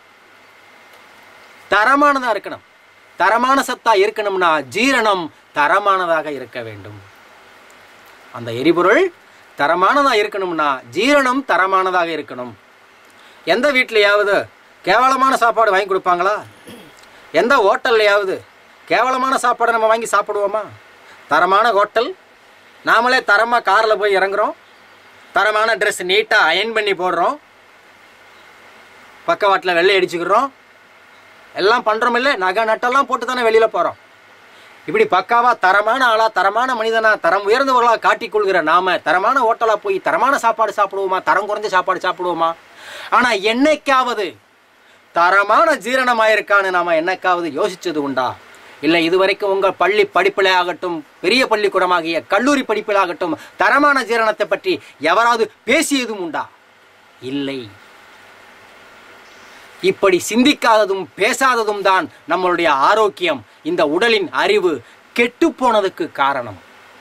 தரமானதாக இருக்கணும் தரமான சத்தா இருக்கணும்னா ஜீரணம் தரமானதாக இருக்க வேண்டும் அந்த எரிபொருள் தரமானதாக இருக்கணும்னா ஜீரணம் தரமானதாக இருக்கணும் எந்த வீட்லையாவது கேவலமான சாப்பாடு வாங்கி கொடுப்பாங்களா எந்த ஹோட்டல்லையாவது கேவலமான சாப்பாடை நம்ம வாங்கி சாப்பிடுவோமா தரமான ஹோட்டல் நாமளே தரமாக காரில் போய் இறங்குறோம் தரமான ட்ரெஸ் நீட்டாக அயன் பண்ணி போடுறோம் பக்கவாட்டில் வெள்ளை அடிச்சுக்கிறோம் எல்லாம் பண்ணுறோம் இல்லை நகை நட்டெல்லாம் போட்டு தானே வெளியில் போகிறோம் இப்படி பக்காவா தரமான ஆளா தரமான மனிதனா தரம் உயர்ந்தவர்களா காட்டிக்கொள்கிற நாம தரமான ஹோட்டலா போய் தரமான சாப்பாடு சாப்பிடுவோமா தரம் குறைஞ்ச சாப்பாடு சாப்பிடுவோமா ஆனா என்னைக்காவது தரமான ஜீரணமாயிருக்கான்னு நாம என்னைக்காவது யோசிச்சது உண்டா இல்லை இதுவரைக்கும் உங்கள் பள்ளி படிப்பிலே ஆகட்டும் பெரிய பள்ளிக்கூடமாகிய கல்லூரி படிப்பில் ஆகட்டும் தரமான ஜீரணத்தை பற்றி எவராவது பேசியதும் உண்டா இல்லை இப்படி சிந்திக்காததும் பேசாததும் தான் நம்மளுடைய ஆரோக்கியம் இந்த உடலின் அறிவு கெட்டுப்போனதுக்கு காரணம்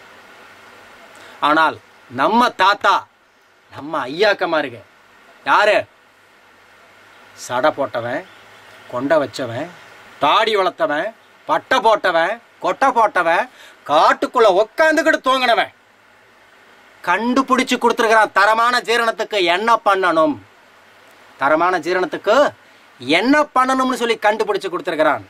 ஆனால் நம்ம தாத்தா நம்ம ஐயாக்கமாருங்க யாரு சடை போட்டவன் கொண்டை வச்சவன் தாடி வளர்த்தவன் பட்டை போட்டவன் கொட்டை போட்டவன் காட்டுக்குள்ள உக்காந்துக்கிட்டு தூங்கினவன் கண்டுபிடிச்சு கொடுத்துருக்கிறான் தரமான ஜீரணத்துக்கு என்ன பண்ணணும் தரமான ஜீரணத்துக்கு என்ன பண்ணணும்னு சொல்லி கண்டுபிடிச்சு கொடுத்துருக்கிறான்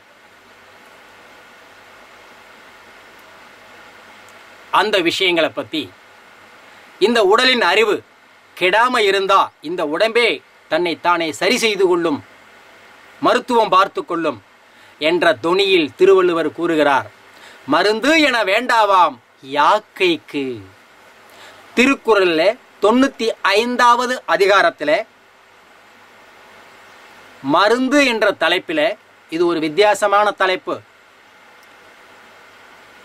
அந்த விஷயங்களை பற்றி இந்த உடலின் அறிவு கெடாம இருந்தா இந்த உடம்பே தன்னை தானே சரி செய்து கொள்ளும் மருத்துவம் பார்த்து கொள்ளும் என்ற தொனியில் திருவள்ளுவர் கூறுகிறார் மருந்து என வேண்டாவாம் யாக்கைக்கு திருக்குறள்ல தொண்ணூத்தி ஐந்தாவது அதிகாரத்தில் மருந்து என்ற தலைப்பில் இது ஒரு வித்தியாசமான தலைப்பு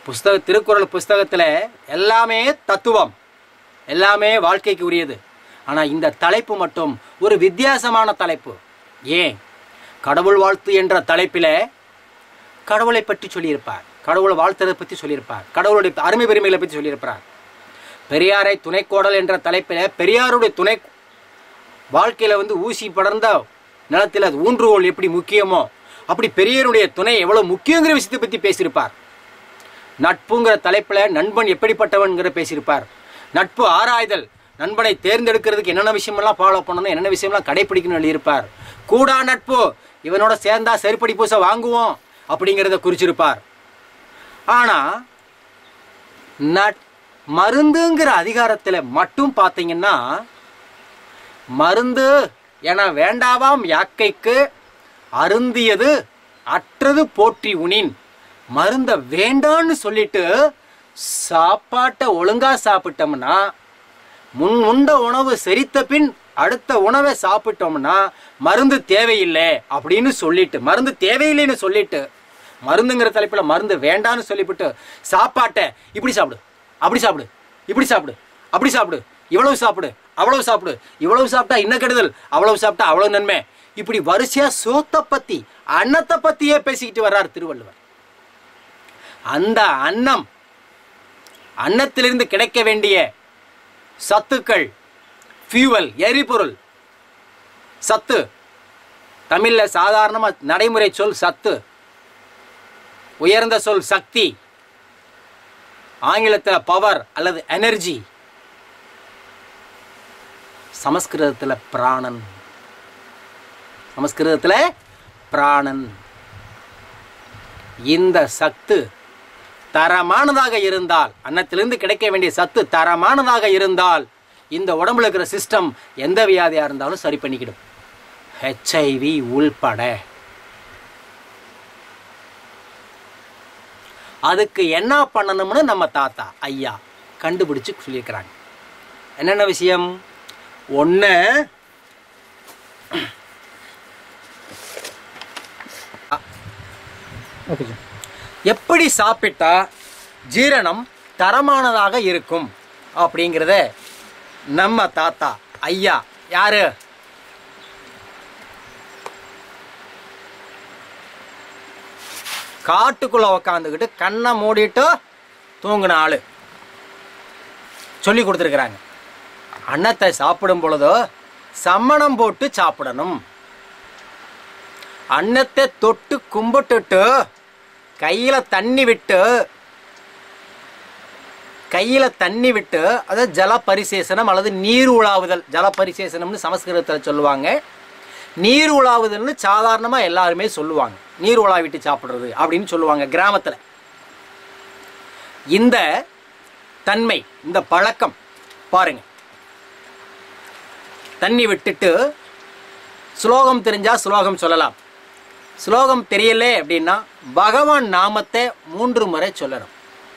புஸ்தக திருக்குறள் புஸ்தகத்தில் எல்லாமே தத்துவம் எல்லாமே வாழ்க்கைக்கு உரியது ஆனால் இந்த தலைப்பு மட்டும் ஒரு வித்தியாசமான தலைப்பு ஏன் கடவுள் வாழ்த்து என்ற தலைப்பில் கடவுளை பற்றி சொல்லியிருப்பார் கடவுளை வாழ்த்துறதை பற்றி சொல்லியிருப்பார் கடவுளுடைய அருமை பெருமைகளை பற்றி சொல்லியிருப்பார் பெரியாரை துணைக்கோடல் என்ற தலைப்பில் பெரியாருடைய துணை வாழ்க்கையில் வந்து ஊசி படர்ந்த நிலத்தில் அது ஊன்றுகோல் எப்படி முக்கியமோ அப்படி பெரியாருடைய துணை எவ்வளோ முக்கியங்கிற விஷயத்தை பற்றி பேசியிருப்பார் நட்புங்கிற தலைப்பில் நண்பன் எப்படிப்பட்டவன்கிற பேசியிருப்பார் நட்பு ஆராய்தல் நண்பனை தேர்ந்தெடுக்கிறதுக்கு என்னென்ன விஷயமெல்லாம் ஃபாலோ பண்ணணும் என்னென்ன விஷயம்லாம் கடைப்பிடிக்கணும்னு எழுதியிருப்பார் கூடா நட்பு இவனோட சேர்ந்தா செருப்படி பூசை வாங்குவோம் அப்படிங்கிறத குறிச்சிருப்பார் ஆனால் நட் மருந்துங்கிற அதிகாரத்தில் மட்டும் பார்த்தீங்கன்னா மருந்து என வேண்டாவாம் யாக்கைக்கு அருந்தியது அற்றது போற்றி உனின் மருந்த வேண்டான்னு சொல்லிட்டு சாப்பாட்டை ஒழுங்கா சாப்பிட்டோம்னா முன் உண்ட உணவு செரித்த பின் அடுத்த உணவை சாப்பிட்டோம்னா மருந்து தேவையில்லை அப்படின்னு சொல்லிட்டு மருந்து தேவையில்லைன்னு சொல்லிட்டு மருந்துங்கிற தலைப்பில் மருந்து வேண்டான்னு சொல்லிவிட்டு சாப்பாட்டை இப்படி சாப்பிடு அப்படி சாப்பிடு இப்படி சாப்பிடு அப்படி சாப்பிடு இவ்வளவு சாப்பிடு அவ்வளவு சாப்பிடு இவ்வளவு சாப்பிட்டா இன்ன கெடுதல் அவ்வளவு சாப்பிட்டா அவ்வளவு நன்மை இப்படி வரிசையா சோத்தை பத்தி அன்னத்தை பத்தியே பேசிக்கிட்டு வர்றார் திருவள்ளுவர் அந்த அன்னம் அன்னத்திலிருந்து கிடைக்க வேண்டிய சத்துக்கள் ஃபியூவல் எரிபொருள் சத்து தமிழ்ல சாதாரணமா நடைமுறை சொல் சத்து உயர்ந்த சொல் சக்தி ஆங்கிலத்தில் பவர் அல்லது எனர்ஜி சமஸ்கிருதத்தில் பிராணன் சமஸ்கிருதத்தில் பிராணன் இந்த சத்து தரமானதாக இருந்தால் அன்னத்திலிருந்து கிடைக்க வேண்டிய சத்து தரமானதாக இருந்தால் இந்த உடம்புல இருக்கிற சிஸ்டம் எந்த வியாதியாக இருந்தாலும் சரி பண்ணிக்கிடும் ஹெச்ஐவி உள்பட அதுக்கு என்ன பண்ணணும்னு நம்ம தாத்தா ஐயா கண்டுபிடிச்சு சொல்லியிருக்கிறாங்க என்னென்ன விஷயம் ஒன்று ஓகே சார் எப்படி சாப்பிட்டா ஜீரணம் தரமானதாக இருக்கும் அப்படிங்கிறத நம்ம தாத்தா ஐயா யாரு காட்டுக்குள்ள உக்காந்துக்கிட்டு கண்ணை மூடிட்டு தூங்கின ஆளு சொல்லி கொடுத்துருக்குறாங்க அன்னத்தை சாப்பிடும் பொழுதோ சம்மணம் போட்டு சாப்பிடணும் அன்னத்தை தொட்டு கும்பிட்டுட்டு கையில் தண்ணி விட்டு கையில் தண்ணி விட்டு அதாவது ஜல பரிசேசனம் அல்லது நீர் உலாவுதல் ஜல பரிசேசனம்னு சமஸ்கிருதத்தில் சொல்லுவாங்க நீர் உலாவுதல்னு சாதாரணமாக எல்லாருமே சொல்லுவாங்க நீர் உலாவிட்டு சாப்பிட்றது அப்படின்னு சொல்லுவாங்க கிராமத்தில் இந்த தன்மை இந்த பழக்கம் பாருங்க தண்ணி விட்டுட்டு ஸ்லோகம் தெரிஞ்சா ஸ்லோகம் சொல்லலாம் ஸ்லோகம் தெரியல அப்படின்னா பகவான் நாமத்தை மூன்று முறை சொல்லணும்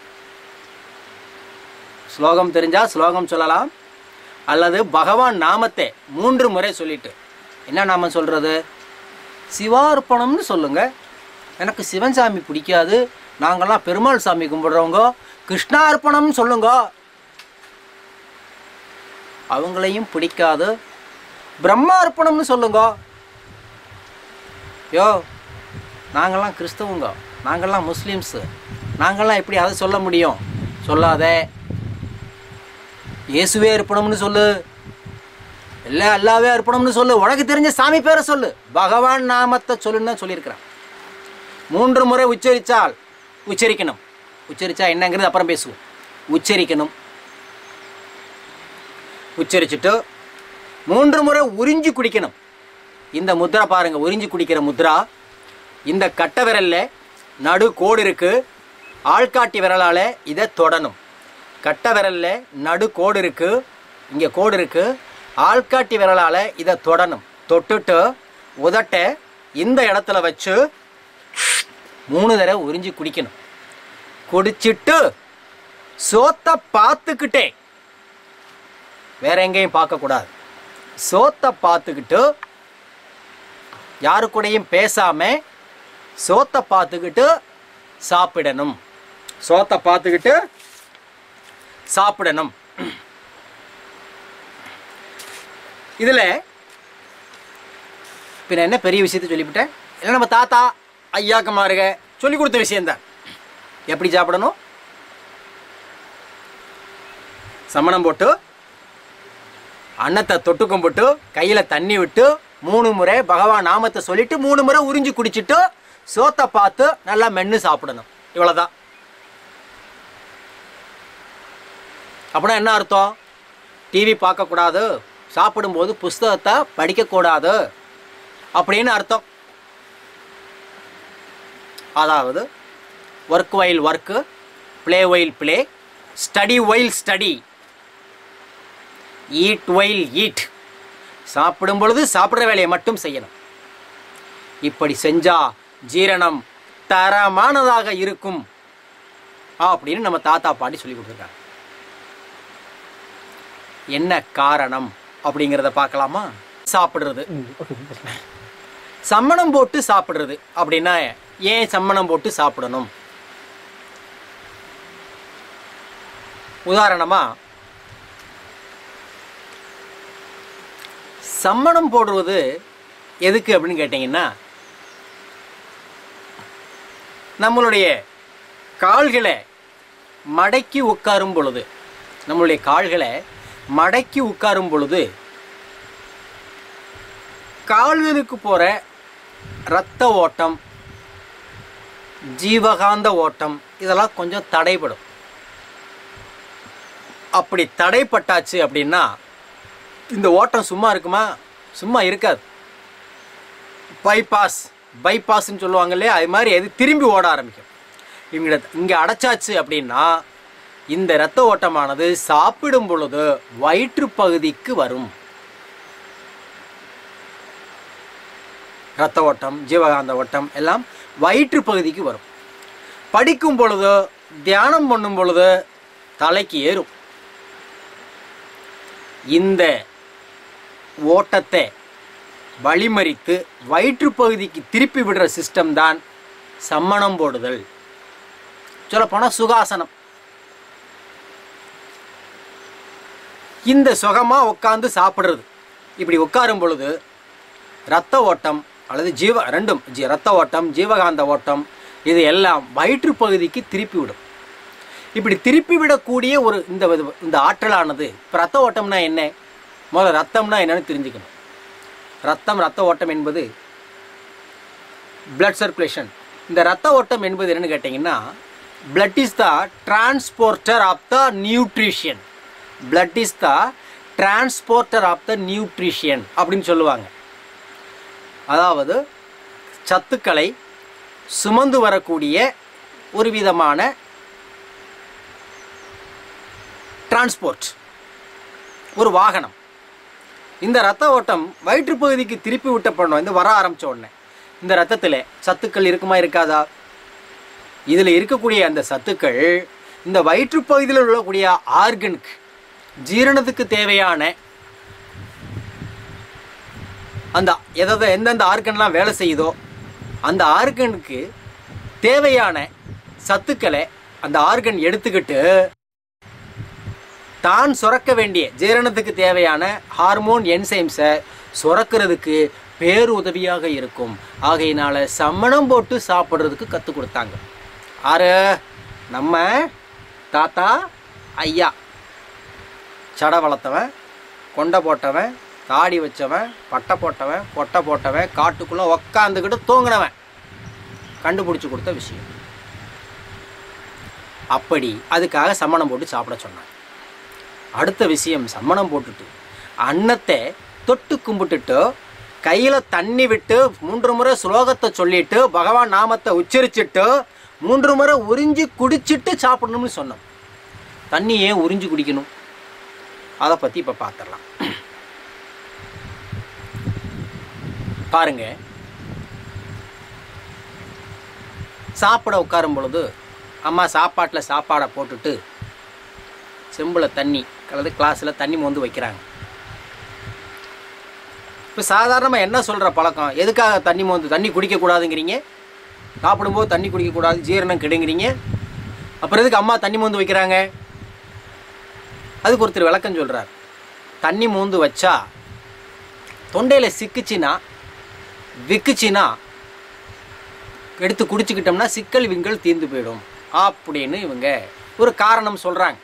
ஸ்லோகம் தெரிஞ்சா ஸ்லோகம் சொல்லலாம் அல்லது பகவான் நாமத்தை மூன்று முறை சொல்லிட்டு என்ன நாமம் சொல்றது சிவார்ப்பணம்னு சொல்லுங்க எனக்கு சிவன் சாமி பிடிக்காது நாங்கள்லாம் பெருமாள் சாமி கும்பிடுறவங்க கிருஷ்ணார்ப்பணம்னு சொல்லுங்க அவங்களையும் பிடிக்காது பிரம்மார்ப்பணம்னு சொல்லுங்க யோ நாங்கள்லாம் கிறிஸ்தவங்க நாங்கள்லாம் முஸ்லீம்ஸு நாங்கள்லாம் எப்படி அதை சொல்ல முடியும் சொல்லாத இயேசுவே அர்ப்பணம்னு சொல்லு இல்லை அல்லாவே அர்ப்பணம்னு சொல்லு உனக்கு தெரிஞ்ச சாமி பேரை சொல்லு பகவான் நாமத்தை சொல்லுன்னு சொல்லியிருக்கிறான் மூன்று முறை உச்சரித்தால் உச்சரிக்கணும் உச்சரித்தா என்னங்கிறது அப்புறம் பேசுவோம் உச்சரிக்கணும் உச்சரிச்சுட்டு மூன்று முறை உறிஞ்சி குடிக்கணும் இந்த முத்ரா பாருங்க உறிஞ்சி குடிக்கிற முத்ரா இந்த கட்டை விரல்ல நடு கோடு இருக்கு ஆள்காட்டி விரலால் இதை தொடணும் கட்டை விரல்ல நடு கோடு இருக்கு இங்கே கோடு இருக்கு ஆள்காட்டி விரலால் இதை தொடணும் தொட்டுட்டு உதட்டை இந்த இடத்துல வச்சு மூணு தடவை உறிஞ்சி குடிக்கணும் குடிச்சிட்டு சோத்தை பார்த்துக்கிட்டே வேற எங்கேயும் பார்க்கக்கூடாது சோத்தை பார்த்துக்கிட்டு யாரு கூடயும் பேசாம சோத்தை பார்த்துக்கிட்டு சாப்பிடணும் சோத்தை பார்த்துக்கிட்டு சாப்பிடணும் இதில் பின்ன என்ன பெரிய விஷயத்த சொல்லிவிட்டேன் இல்லை நம்ம தாத்தா ஐயாக்கமாருக சொல்லி கொடுத்த விஷயந்தான் எப்படி சாப்பிடணும் சமணம் போட்டு அன்னத்தை தொட்டு கும்பிட்டு கையில் தண்ணி விட்டு மூணு முறை பகவான் நாமத்தை சொல்லிட்டு மூணு முறை உறிஞ்சி குடிச்சிட்டு சோத்தை பார்த்து நல்லா மென்று சாப்பிடணும் இவ்வளோதான் அப்படின்னா என்ன அர்த்தம் டிவி பார்க்கக்கூடாது சாப்பிடும்போது புஸ்தகத்தை படிக்கக்கூடாது அப்படின்னு அர்த்தம் அதாவது work while work play while play study while study eat while eat சாப்பிடும் பொழுது சாப்பிட்ற வேலையை மட்டும் செய்யணும் இப்படி செஞ்சா ஜீரணம் தரமானதாக இருக்கும் அப்படின்னு நம்ம தாத்தா பாட்டி சொல்லி கொடுத்துருக்காங்க என்ன காரணம் அப்படிங்கிறத பார்க்கலாமா சாப்பிடுறது சம்மணம் போட்டு சாப்பிடுறது அப்படின்னா ஏன் சம்மணம் போட்டு சாப்பிடணும் உதாரணமா சம்மணம் போடுவது எதுக்கு அப்படின்னு கேட்டிங்கன்னா நம்மளுடைய கால்களை மடக்கி உட்காரும் பொழுது நம்மளுடைய கால்களை மடக்கி உட்காரும் பொழுது கால்களுக்கு போகிற இரத்த ஓட்டம் ஜீவகாந்த ஓட்டம் இதெல்லாம் கொஞ்சம் தடைபடும் அப்படி தடைப்பட்டாச்சு அப்படின்னா இந்த ஓட்டம் சும்மா இருக்குமா சும்மா இருக்காது பைபாஸ் பைபாஸ்ன்னு சொல்லுவாங்க இல்லையா அது மாதிரி அது திரும்பி ஓட ஆரம்பிக்கும் இவங்க இங்கே அடைச்சாச்சு அப்படின்னா இந்த இரத்த ஓட்டமானது சாப்பிடும் பொழுது வயிற்று பகுதிக்கு வரும் இரத்த ஓட்டம் ஜீவகாந்த ஓட்டம் எல்லாம் வயிற்று பகுதிக்கு வரும் படிக்கும் பொழுது தியானம் பண்ணும் பொழுது தலைக்கு ஏறும் இந்த ஓட்டத்தை வழிமறித்து வயிற்று பகுதிக்கு திருப்பி விடுற சிஸ்டம் தான் சம்மணம் போடுதல் சொல்லப்போனால் சுகாசனம் இந்த சுகமாக உட்காந்து சாப்பிட்றது இப்படி உட்காரும் பொழுது இரத்த ஓட்டம் அல்லது ஜீவ ரெண்டும் ஜீ இரத்த ஓட்டம் ஜீவகாந்த ஓட்டம் இது எல்லாம் வயிற்று பகுதிக்கு திருப்பி விடும் இப்படி திருப்பி விடக்கூடிய ஒரு இந்த இது- இந்த ஆற்றலானது இப்போ ரத்த ஓட்டம்னா என்ன முதல்ல ரத்தம்னா என்னன்னு தெரிஞ்சுக்கணும் ரத்தம் ரத்த ஓட்டம் என்பது blood சர்க்குலேஷன் இந்த ரத்த ஓட்டம் என்பது என்னன்னு கேட்டிங்கன்னா blood is the transporter of the nutrition blood is the transporter of the nutrition அப்படின்னு சொல்லுவாங்க அதாவது சத்துக்களை சுமந்து வரக்கூடிய ஒரு விதமான டிரான்ஸ்போர்ட் ஒரு வாகனம் இந்த ரத்த ஓட்டம் வயிற்றுப் பகுதிக்கு திருப்பி விட்ட பண்ணோம் இந்த வர ஆரம்பிச்ச உடனே இந்த ரத்தத்தில் சத்துக்கள் இருக்குமா இருக்காதா இதில் இருக்கக்கூடிய அந்த சத்துக்கள் இந்த வயிற்றுப் பகுதியில் உள்ளக்கூடிய ஆர்கனுக்கு ஜீரணத்துக்கு தேவையான அந்த எதாவது எந்தெந்த ஆர்கன்லாம் வேலை செய்யுதோ அந்த ஆர்கனுக்கு தேவையான சத்துக்களை அந்த ஆர்கன் எடுத்துக்கிட்டு தான் சுரக்க வேண்டிய ஜீரணத்துக்கு தேவையான ஹார்மோன் என்சைம்ஸை சுரக்கிறதுக்கு பேருதவியாக இருக்கும் ஆகையினால சம்மணம் போட்டு சாப்பிட்றதுக்கு கற்றுக் கொடுத்தாங்க ஆறு நம்ம தாத்தா ஐயா சடை வளர்த்தவன் கொண்டை போட்டவன் தாடி வச்சவன் பட்டை போட்டவன் பொட்டை போட்டவன் காட்டுக்குள்ளே உக்காந்துக்கிட்டு தூங்கினவன் கண்டுபிடிச்சி கொடுத்த விஷயம் அப்படி அதுக்காக சம்மணம் போட்டு சாப்பிட சொன்னாங்க அடுத்த விஷயம் சம்மணம் போட்டுட்டு அன்னத்தை தொட்டு கும்பிட்டுட்டு கையில் தண்ணி விட்டு மூன்று முறை ஸ்லோகத்தை சொல்லிட்டு பகவான் நாமத்தை உச்சரிச்சிட்டு மூன்று முறை உறிஞ்சி குடிச்சிட்டு சாப்பிடணும்னு சொன்னோம் தண்ணி ஏன் உறிஞ்சி குடிக்கணும் அதை பற்றி இப்போ பார்த்துடலாம் பாருங்க சாப்பிட உட்காரும் பொழுது அம்மா சாப்பாட்டில் சாப்பாடை போட்டுட்டு செம்பில் தண்ணி அல்லது கிளாஸில் தண்ணி மொந்து வைக்கிறாங்க இப்போ சாதாரணமாக என்ன சொல்கிற பழக்கம் எதுக்காக தண்ணி மொந்து தண்ணி குடிக்கக்கூடாதுங்கிறீங்க சாப்பிடும்போது தண்ணி குடிக்கக்கூடாது ஜீரணம் கெடுங்கிறீங்க அப்புறம் எதுக்கு அம்மா தண்ணி மோந்து வைக்கிறாங்க அதுக்கு ஒருத்தர் விளக்கம் சொல்கிறார் தண்ணி மோந்து வச்சா தொண்டையில் சிக்குச்சின்னா விக்குச்சின்னா எடுத்து குடிச்சுக்கிட்டோம்னா சிக்கல் விங்கல் தீர்ந்து போயிடும் அப்படின்னு இவங்க ஒரு காரணம் சொல்கிறாங்க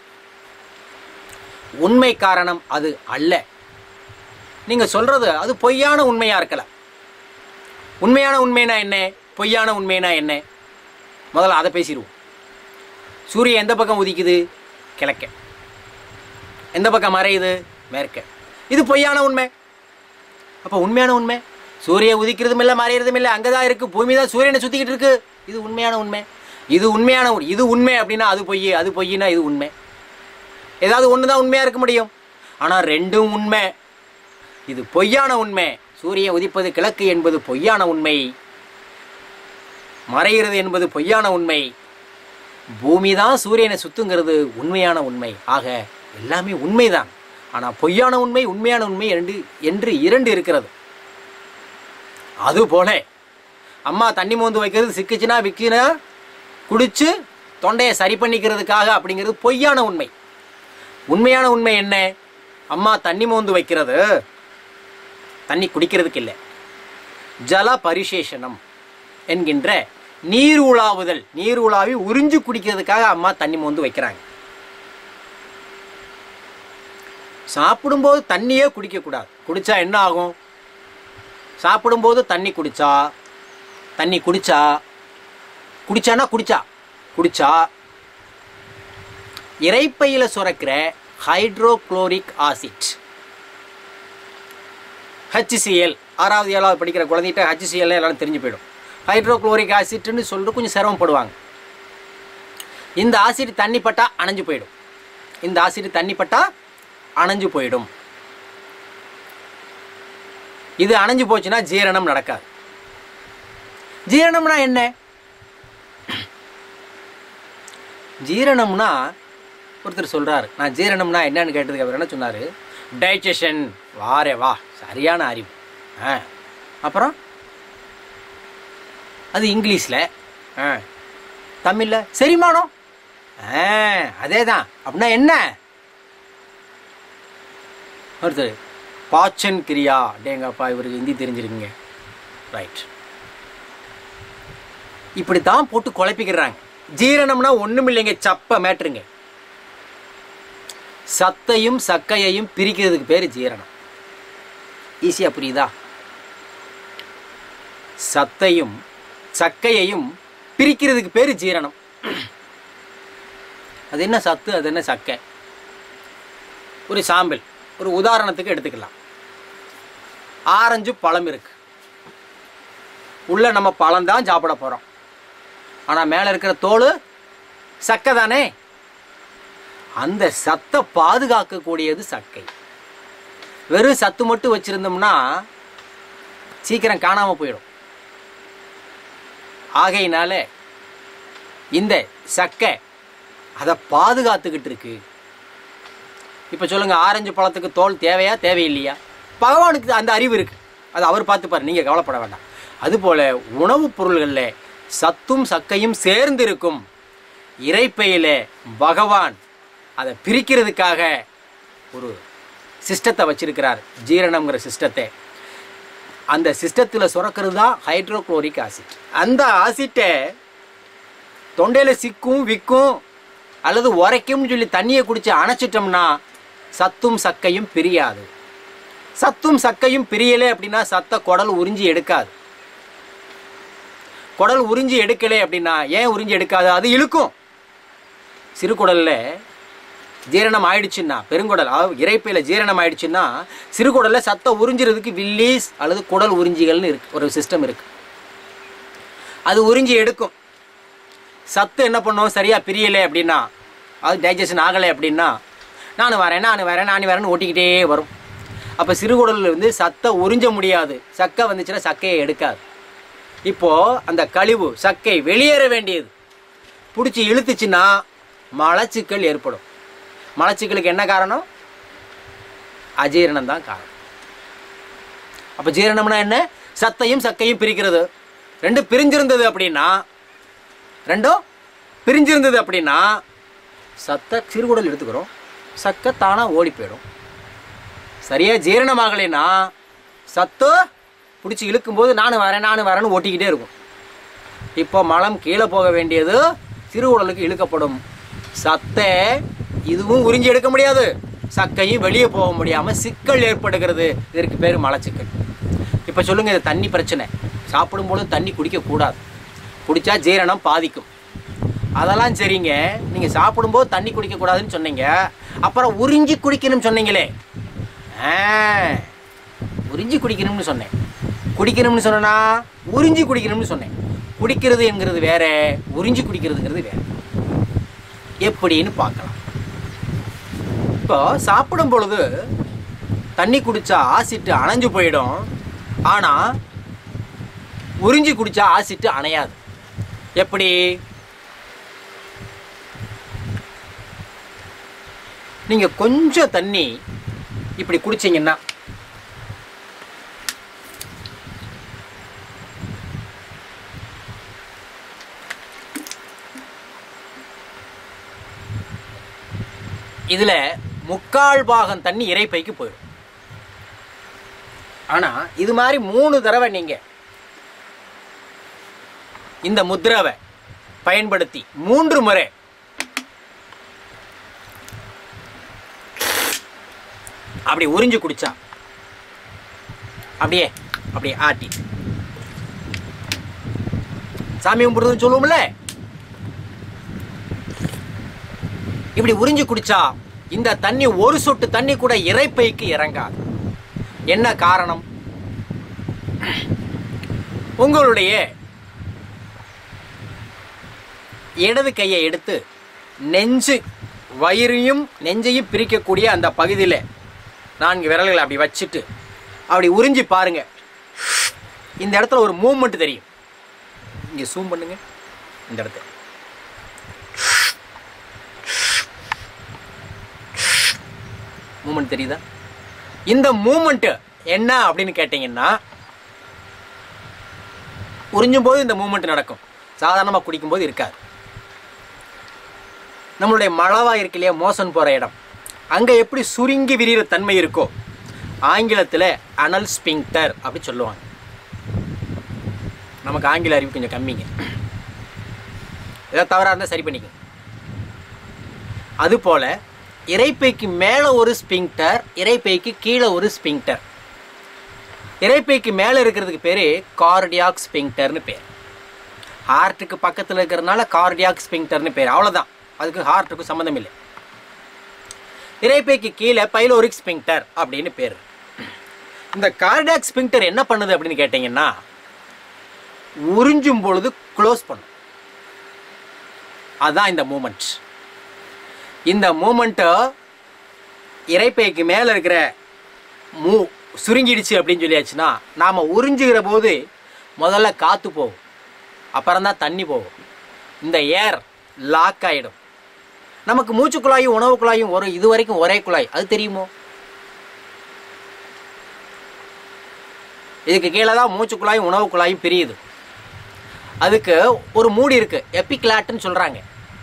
உண்மை காரணம் அது அல்ல நீங்கள் சொல்கிறது அது பொய்யான உண்மையாக இருக்கலாம் உண்மையான உண்மைனா என்ன பொய்யான உண்மைனா என்ன முதல்ல அதை பேசிடுவோம் சூரியன் எந்த பக்கம் உதிக்குது கிழக்க எந்த பக்கம் மறையுது மேற்க இது பொய்யான உண்மை அப்போ உண்மையான உண்மை சூரியன் உதிக்கிறதும் இல்லை மறையிறதும் இல்லை அங்கே தான் இருக்குது பூமி தான் சூரியனை சுற்றிக்கிட்டு இருக்கு இது உண்மையான உண்மை இது உண்மையான உண்- இது உண்மை அப்படின்னா அது பொய் அது பொய்னா இது உண்மை ஏதாவது ஒன்று தான் உண்மையாக இருக்க முடியும் ஆனால் ரெண்டும் உண்மை இது பொய்யான உண்மை சூரியன் உதிப்பது கிழக்கு என்பது பொய்யான உண்மை மறைகிறது என்பது பொய்யான உண்மை பூமி தான் சூரியனை சுத்துங்கிறது உண்மையான உண்மை ஆக எல்லாமே உண்மைதான் ஆனால் பொய்யான உண்மை உண்மையான உண்மை என்று என்று இரண்டு இருக்கிறது அதுபோல அம்மா தண்ணி மோந்து வைக்கிறது சிக்குச்சுன்னா விக்குனா குடிச்சு தொண்டையை சரி பண்ணிக்கிறதுக்காக அப்படிங்கிறது பொய்யான உண்மை உண்மையான உண்மை என்ன அம்மா தண்ணி மோந்து வைக்கிறது தண்ணி குடிக்கிறதுக்கு இல்லை ஜல பரிசேஷனம் என்கின்ற நீர் உலாவுதல் நீர் உலாவி உறிஞ்சு குடிக்கிறதுக்காக அம்மா தண்ணி மோந்து வைக்கிறாங்க சாப்பிடும்போது தண்ணியே குடிக்கக்கூடாது குடிச்சா என்ன ஆகும் சாப்பிடும்போது தண்ணி குடிச்சா தண்ணி குடிச்சா குடிச்சானா குடிச்சா குடிச்சா இறைப்பையில் சுரக்கிற ஹைட்ரோக்ளோரிக் ஆசிட் ஹச்சிசிஎல் ஆறாவது ஏழாவது படிக்கிற குழந்தைகிட்ட ஹச்சிசிஎல் எல்லாரும் தெரிஞ்சு போயிடும் ஹைட்ரோக்ளோரிக் ஆசிட்னு சொல்லிட்டு கொஞ்சம் சிரமப்படுவாங்க இந்த ஆசிட் தண்ணி பட்டா அணைஞ்சு போயிடும் இந்த ஆசிட் தண்ணி பட்டா அணைஞ்சு போயிடும் இது அணைஞ்சு போச்சுன்னா ஜீரணம் நடக்காது ஜீரணம்னா என்ன ஜீரணம்னா ஒருத்தர் சொல்றாரு நான் ஜீரணம்னா என்னன்னு கேட்டதுக்கு அவர் என்ன சொன்னார் டைஜஷன் வாரே வா சரியான அறிவு ஆ அப்புறம் அது இங்கிலீஷில் ஆ தமிழில் செரிமானம் ஆ அதே தான் அப்படின்னா என்ன ஒருத்தர் பாச்சன் கிரியா டேங்கப்பா இவருக்கு ஹிந்தி தெரிஞ்சிருக்குங்க ரைட் இப்படி தான் போட்டு குழப்பிக்கிறாங்க ஜீரணம்னா ஒன்றும் இல்லைங்க சப்ப மேட்ருங்க சத்தையும் சக்கையையும் பிரிக்கிறதுக்கு பேர் ஜீரணம் ஈஸியாக புரியுதா சத்தையும் சக்கையையும் பிரிக்கிறதுக்கு பேர் ஜீரணம் அது என்ன சத்து அது என்ன சக்கை ஒரு சாம்பிள் ஒரு உதாரணத்துக்கு எடுத்துக்கலாம் ஆரஞ்சு பழம் இருக்கு உள்ள நம்ம பழம் தான் சாப்பிட போகிறோம் ஆனால் மேலே இருக்கிற தோல் சக்கை தானே அந்த சத்தை பாதுகாக்கக்கூடியது சக்கை வெறும் சத்து மட்டும் வச்சுருந்தோம்னா சீக்கிரம் காணாமல் போயிடும் ஆகையினால இந்த சக்கை அதை பாதுகாத்துக்கிட்டு இருக்கு இப்போ சொல்லுங்கள் ஆரஞ்சு பழத்துக்கு தோல் தேவையா தேவையில்லையா பகவானுக்கு அந்த அறிவு இருக்குது அது அவர் பார்த்துப்பார் நீங்கள் கவலைப்பட வேண்டாம் அதுபோல் உணவுப் பொருள்களில் சத்தும் சக்கையும் சேர்ந்து இருக்கும் இறைப்பையில் பகவான் அதை பிரிக்கிறதுக்காக ஒரு சிஸ்டத்தை வச்சிருக்கிறார் ஜீரணம்ங்கிற சிஸ்டத்தை அந்த சிஸ்டத்தில் சுரக்கிறது தான் ஹைட்ரோக்ளோரிக் ஆசிட் அந்த ஆசிட்டை தொண்டையில் சிக்கும் விக்கும் அல்லது உரைக்கும்னு சொல்லி தண்ணியை குடிச்சு அணைச்சிட்டோம்னா சத்தும் சக்கையும் பிரியாது சத்தும் சக்கையும் பிரியலை அப்படின்னா சத்த குடல் உறிஞ்சி எடுக்காது குடல் உறிஞ்சி எடுக்கலை அப்படின்னா ஏன் உறிஞ்சி எடுக்காது அது இழுக்கும் சிறுகுடல்ல ஜீரணம் ஆயிடுச்சுன்னா பெருங்குடல் அதாவது இறைப்பையில் ஜீரணம் ஆயிடுச்சுன்னா சிறுகுடல்ல சத்தை உறிஞ்சிறதுக்கு வில்லீஸ் அல்லது குடல் உறிஞ்சிகள்னு இருக்கு ஒரு சிஸ்டம் இருக்கு அது உறிஞ்சி எடுக்கும் சத்து என்ன பண்ணும் சரியா பிரியலை அப்படின்னா அது டைஜஷன் ஆகலை அப்படின்னா நான் வரேன் நான் வரேன் நான் வரேன்னு ஓட்டிக்கிட்டே வரும் அப்போ சிறுகுடலில் வந்து சத்தை உறிஞ்ச முடியாது சக்கை வந்துச்சுன்னா சக்கையை எடுக்காது இப்போது அந்த கழிவு சக்கை வெளியேற வேண்டியது பிடிச்சி இழுத்துச்சுன்னா மலச்சிக்கல் ஏற்படும் மலச்சிக்கலுக்கு என்ன காரணம் அஜீரணம் தான் காரணம் அப்போ ஜீரணம்னா என்ன சத்தையும் சக்கையும் பிரிக்கிறது ரெண்டும் பிரிஞ்சிருந்தது அப்படின்னா ரெண்டும் பிரிஞ்சிருந்தது அப்படின்னா சத்தை சிறுகுடல் எடுத்துக்கிறோம் சக்கை தானாக ஓடி போயிடும் சரியாக ஜீரணமாகலைன்னா சத்து பிடிச்சி இழுக்கும்போது நானும் வரேன் நானும் வரேன்னு ஓட்டிக்கிட்டே இருக்கும் இப்போ மலம் கீழே போக வேண்டியது சிறுகுடலுக்கு இழுக்கப்படும் சத்தை இதுவும் உறிஞ்சி எடுக்க முடியாது சக்கையும் வெளியே போக முடியாமல் சிக்கல் ஏற்படுகிறது இதற்கு பேர் மலச்சிக்கல் இப்போ சொல்லுங்க இது தண்ணி பிரச்சனை சாப்பிடும்போது தண்ணி குடிக்கக்கூடாது குடித்தா ஜீரணம் பாதிக்கும் அதெல்லாம் சரிங்க நீங்கள் சாப்பிடும்போது தண்ணி குடிக்கக்கூடாதுன்னு சொன்னீங்க அப்புறம் உறிஞ்சி குடிக்கணும்னு சொன்னீங்களே ஆ உறிஞ்சி குடிக்கணும்னு சொன்னேன் குடிக்கணும்னு சொன்னா உறிஞ்சி குடிக்கணும்னு சொன்னேன் குடிக்கிறது என்கிறது வேற உறிஞ்சி குடிக்கிறதுங்கிறது வேற எப்படின்னு பார்க்கலாம் இப்போ சாப்பிடும் பொழுது தண்ணி குடிச்சா ஆசிட்டு அணைஞ்சு போயிடும் ஆனால் உறிஞ்சி குடிச்சா ஆசிட்டு அணையாது எப்படி நீங்கள் கொஞ்சம் தண்ணி இப்படி குடிச்சீங்கன்னா இதில் முக்கால் பாகம் தண்ணி இறைப்பைக்கு போயிடும் ஆனால் இது மாதிரி மூணு தடவை நீங்கள் இந்த முத்ராவை பயன்படுத்தி மூன்று முறை அப்படி உறிஞ்சு குடிச்சா அப்படியே அப்படியே ஆட்டி சாமி கும்பிடுறதுன்னு சொல்லுவோம்ல இப்படி உறிஞ்சு குடிச்சா இந்த தண்ணி ஒரு சொட்டு தண்ணி கூட இறைப்பைக்கு இறங்காது என்ன காரணம் உங்களுடைய இடது கையை எடுத்து நெஞ்சு வயிறையும் நெஞ்சையும் பிரிக்கக்கூடிய அந்த பகுதியில் நான்கு விரல்களை அப்படி வச்சுட்டு அப்படி உறிஞ்சி பாருங்க இந்த இடத்துல ஒரு மூமெண்ட் தெரியும் இங்கே சூம் பண்ணுங்க இந்த இடத்துல மூமெண்ட் தெரியுதா இந்த மூமெண்ட் என்ன அப்படின்னு கேட்டிங்கன்னா உறிஞ்சும் போது இந்த மூமெண்ட் நடக்கும் சாதாரணமாக குடிக்கும்போது இருக்காது நம்மளுடைய மழவா இருக்கு இல்லையா மோசன் போகிற இடம் அங்கே எப்படி சுருங்கி விரிகிற தன்மை இருக்கோ ஆங்கிலத்தில் அனல் ஸ்பிங்டர் அப்படி சொல்லுவாங்க நமக்கு ஆங்கில அறிவு கொஞ்சம் கம்மிங்க ஏதாவது தவறாக இருந்தால் சரி பண்ணிக்கங்க அதுபோல் இறைப்பைக்கு மேலே ஒரு ஸ்பிங்டர் இறைப்பைக்கு கீழே ஒரு ஸ்பிங்டர் இறைப்பைக்கு மேலே இருக்கிறதுக்கு பேர் கார்டியாக் ஸ்பிங்டர்னு பேர் ஹார்ட்டுக்கு பக்கத்தில் இருக்கிறதுனால கார்டியாக் ஸ்பிங்டர்னு பேர் அவ்வளோதான் அதுக்கு ஹார்ட்டுக்கு சம்மந்தம் இல்லை இறைப்பைக்கு கீழே பைலோரிக் ஸ்பிங்டர் அப்படின்னு பேர் இந்த கார்டியாக் ஸ்பிங்டர் என்ன பண்ணுது அப்படின்னு கேட்டிங்கன்னா உறிஞ்சும் பொழுது க்ளோஸ் பண்ணும் அதுதான் இந்த மூமெண்ட் இந்த மூமெண்ட்டை இறைப்பைக்கு மேலே இருக்கிற மூ சுருங்கிடுச்சு அப்படின்னு சொல்லியாச்சுன்னா நாம் உறிஞ்சுகிற போது முதல்ல காற்று போகும் அப்புறம் தான் தண்ணி போகும் இந்த ஏர் லாக் ஆகிடும் நமக்கு மூச்சு குழாயும் உணவு குழாயும் ஒரு இது வரைக்கும் ஒரே குழாய் அது தெரியுமோ இதுக்கு கீழே தான் மூச்சு குழாயும் உணவு குழாயும் பிரியுது அதுக்கு ஒரு மூடி இருக்கு எப்பிக்லாட்னு சொல்றாங்க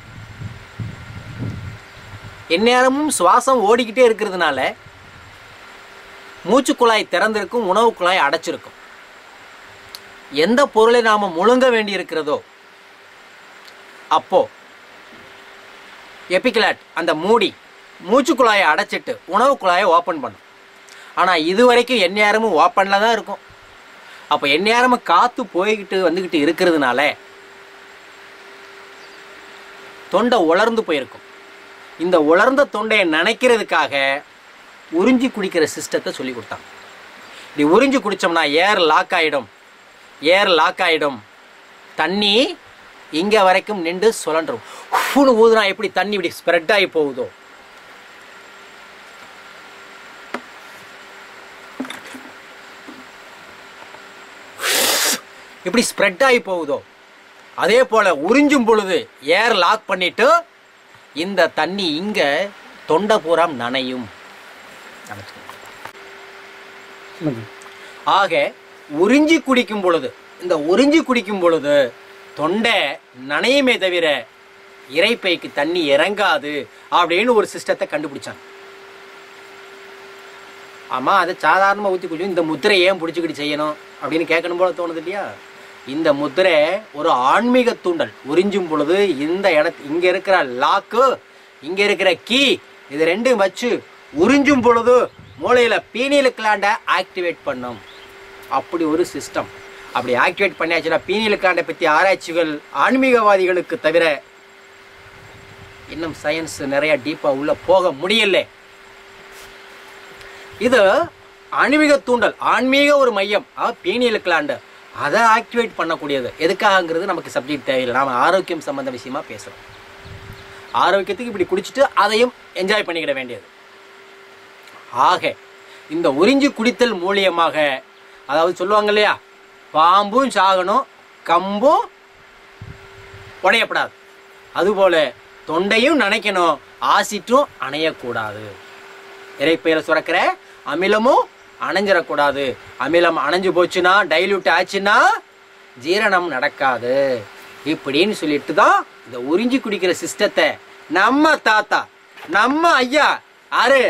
எந்நேரமும் சுவாசம் ஓடிக்கிட்டே இருக்கிறதுனால மூச்சு குழாய் திறந்திருக்கும் உணவு குழாய் அடைச்சிருக்கும் எந்த பொருளை நாம முழுங்க வேண்டி இருக்கிறதோ அப்போ எபிக்லாட் அந்த மூடி மூச்சு குழாயை அடைச்சிட்டு உணவு குழாயை ஓப்பன் பண்ணும் ஆனால் இது வரைக்கும் எந்நேரமும் ஓப்பனில் தான் இருக்கும் அப்போ எந்நேரமும் காற்று போய்கிட்டு வந்துக்கிட்டு இருக்கிறதுனால தொண்டை உலர்ந்து போயிருக்கும் இந்த உலர்ந்த தொண்டையை நனைக்கிறதுக்காக உறிஞ்சி குடிக்கிற சிஸ்டத்தை சொல்லி கொடுத்தாங்க இப்படி உறிஞ்சி குடித்தோம்னா ஏர் லாக் ஆகிடும் ஏர் லாக் ஆகிடும் தண்ணி இங்கே வரைக்கும் நின்று சுழன்றும் ஃபுன்னு ஊதுனா எப்படி தண்ணி இப்படி ஸ்ப்ரெட் ஆகி போகுதோ இப்படி ஸ்ப்ரெட் ஆகி போகுதோ அதே போல் உறிஞ்சும் பொழுது ஏர் லாக் பண்ணிட்டு இந்த தண்ணி இங்கே தொண்டை பூராம் நனையும் நினச்சிக்கோங்க ஆக உறிஞ்சி குடிக்கும் பொழுது இந்த உறிஞ்சி குடிக்கும் பொழுது தொண்டை நனையுமே தவிர இறைப்பைக்கு தண்ணி இறங்காது அப்படின்னு ஒரு சிஸ்டத்தை கண்டுபிடிச்சாங்க ஆமாம் அதை சாதாரணமாக ஊற்றி குடிச்சு இந்த முத்திரை ஏன் பிடிச்சிக்கிட்டு செய்யணும் அப்படின்னு கேட்கணும் போல தோணுது இல்லையா இந்த முத்திரை ஒரு ஆன்மீக தூண்டல் உறிஞ்சும் பொழுது இந்த இடத்து இங்கே இருக்கிற லாக்கு இங்கே இருக்கிற கீ இது ரெண்டும் வச்சு உறிஞ்சும் பொழுது மூளையில் பீனியல் கிளாண்டை ஆக்டிவேட் பண்ணும் அப்படி ஒரு சிஸ்டம் அப்படி ஆக்டிவேட் பண்ணியாச்சுன்னா பீனியல் கிளாண்டை பற்றி ஆராய்ச்சிகள் ஆன்மீகவாதிகளுக்கு தவிர இன்னும் சயின்ஸ் நிறைய டீப்பாக உள்ள போக முடியல இது ஆன்மீக தூண்டல் ஆன்மீக ஒரு மையம் பீனியல் கிளாண்டு அதை ஆக்டிவேட் பண்ணக்கூடியது எதுக்காகங்கிறது நமக்கு சப்ஜெக்ட் தேவையில்லை நாம் ஆரோக்கியம் சம்பந்த விஷயமா பேசுகிறோம் ஆரோக்கியத்துக்கு இப்படி குடிச்சிட்டு அதையும் என்ஜாய் பண்ணிக்கிட வேண்டியது ஆக இந்த உறிஞ்சி குடித்தல் மூலியமாக அதாவது சொல்லுவாங்க இல்லையா பாம்பும் சாகணும் கம்பும் உடையப்படாது அதுபோல தொண்டையும் நனைக்கணும் ஆசிட்டும் அணையக்கூடாது இறைப்பையில் சுரக்கிற அமிலமும் அணைஞ்சிடக்கூடாது அமிலம் அணைஞ்சு போச்சுன்னா டைல்யூட் ஆச்சுன்னா ஜீரணம் நடக்காது இப்படின்னு சொல்லிட்டு தான் இந்த உறிஞ்சி குடிக்கிற சிஸ்டத்தை நம்ம தாத்தா நம்ம ஐயா ஆறு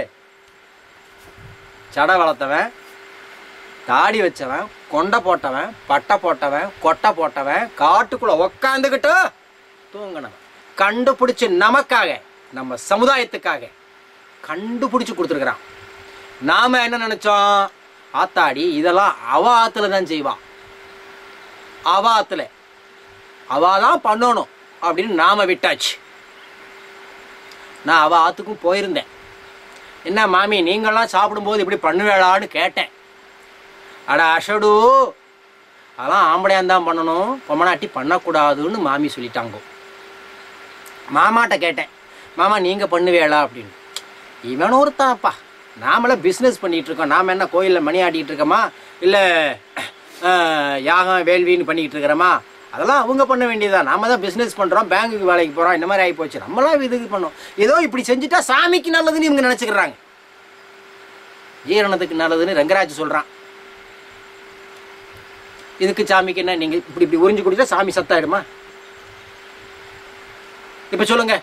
சடை வளர்த்தவன் தாடி வச்சவன் கொண்டை போட்டவன் பட்டை போட்டவன் கொட்டை போட்டவன் காட்டுக்குள்ள உக்காந்துக்கிட்டு தூங்கினவன் கண்டுபிடிச்சு நமக்காக நம்ம சமுதாயத்துக்காக கண்டுபிடிச்சு கொடுத்துருக்குறான் நாம என்ன நினைச்சோம் ஆத்தாடி இதெல்லாம் அவ ஆத்துல தான் செய்வான் அவ ஆத்துல அவ தான் பண்ணணும் அப்படின்னு நாம விட்டாச்சு நான் அவ ஆத்துக்கும் போயிருந்தேன் என்ன மாமி நீங்களாம் சாப்பிடும்போது இப்படி பண்ணுவேளான்னு கேட்டேன் அட அஷடு அதெல்லாம் ஆம்பளையான் தான் பண்ணணும் பொம்மனாட்டி பண்ணக்கூடாதுன்னு மாமி சொல்லிட்டாங்க மாமாட்ட கேட்டேன் மாமா நீங்கள் பண்ணுவேளா அப்படின்னு இவன் ஒருத்தான்ப்பா நாமெல்லாம் பிஸ்னஸ் பண்ணிகிட்டு இருக்கோம் நாம் என்ன கோயிலில் மணி ஆடிட்டு இருக்கோமா இல்லை யாகம் வேள்வின்னு பண்ணிக்கிட்டு இருக்கிறோமா அதெல்லாம் அவங்க பண்ண வேண்டியதுதான் நாம தான் பிஸ்னஸ் பண்ணுறோம் பேங்குக்கு வேலைக்கு போகிறோம் இந்த மாதிரி ஆகி போச்சு நம்மளாம் இதுக்கு பண்ணோம் ஏதோ இப்படி செஞ்சுட்டா சாமிக்கு நல்லதுன்னு இவங்க நினச்சிக்கிறாங்க ஜீரணத்துக்கு நல்லதுன்னு ரங்கராஜ் சொல்கிறான் இதுக்கு சாமிக்கு என்ன நீங்கள் இப்படி இப்படி உறிஞ்சு குடிச்சா சாமி சத்தாயிடுமா இப்போ சொல்லுங்க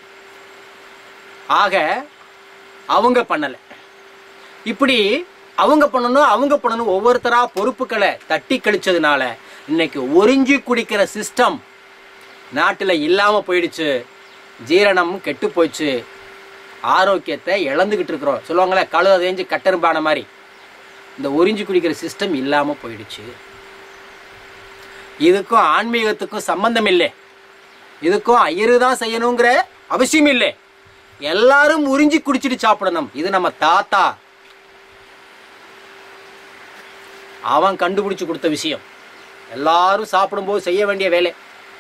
ஆக அவங்க பண்ணலை இப்படி அவங்க பண்ணணும் அவங்க பண்ணணும் ஒவ்வொருத்தரா பொறுப்புகளை தட்டி கழிச்சதுனால இன்னைக்கு உறிஞ்சி குடிக்கிற சிஸ்டம் நாட்டில் இல்லாமல் போயிடுச்சு ஜீரணம் கெட்டு போச்சு ஆரோக்கியத்தை இழந்துக்கிட்டு இருக்கிறோம் சொல்லுவாங்களே கழு அதேஞ்சு கட்டெரும்பான மாதிரி இந்த உறிஞ்சி குடிக்கிற சிஸ்டம் இல்லாமல் போயிடுச்சு இதுக்கும் ஆன்மீகத்துக்கும் சம்பந்தம் இல்லை இதுக்கும் ஐயரு தான் செய்யணுங்கிற அவசியம் இல்லை எல்லாரும் உறிஞ்சி குடிச்சிட்டு சாப்பிடணும் இது நம்ம தாத்தா அவன் கண்டுபிடிச்சு கொடுத்த விஷயம் எல்லாரும் சாப்பிடும்போது செய்ய வேண்டிய வேலை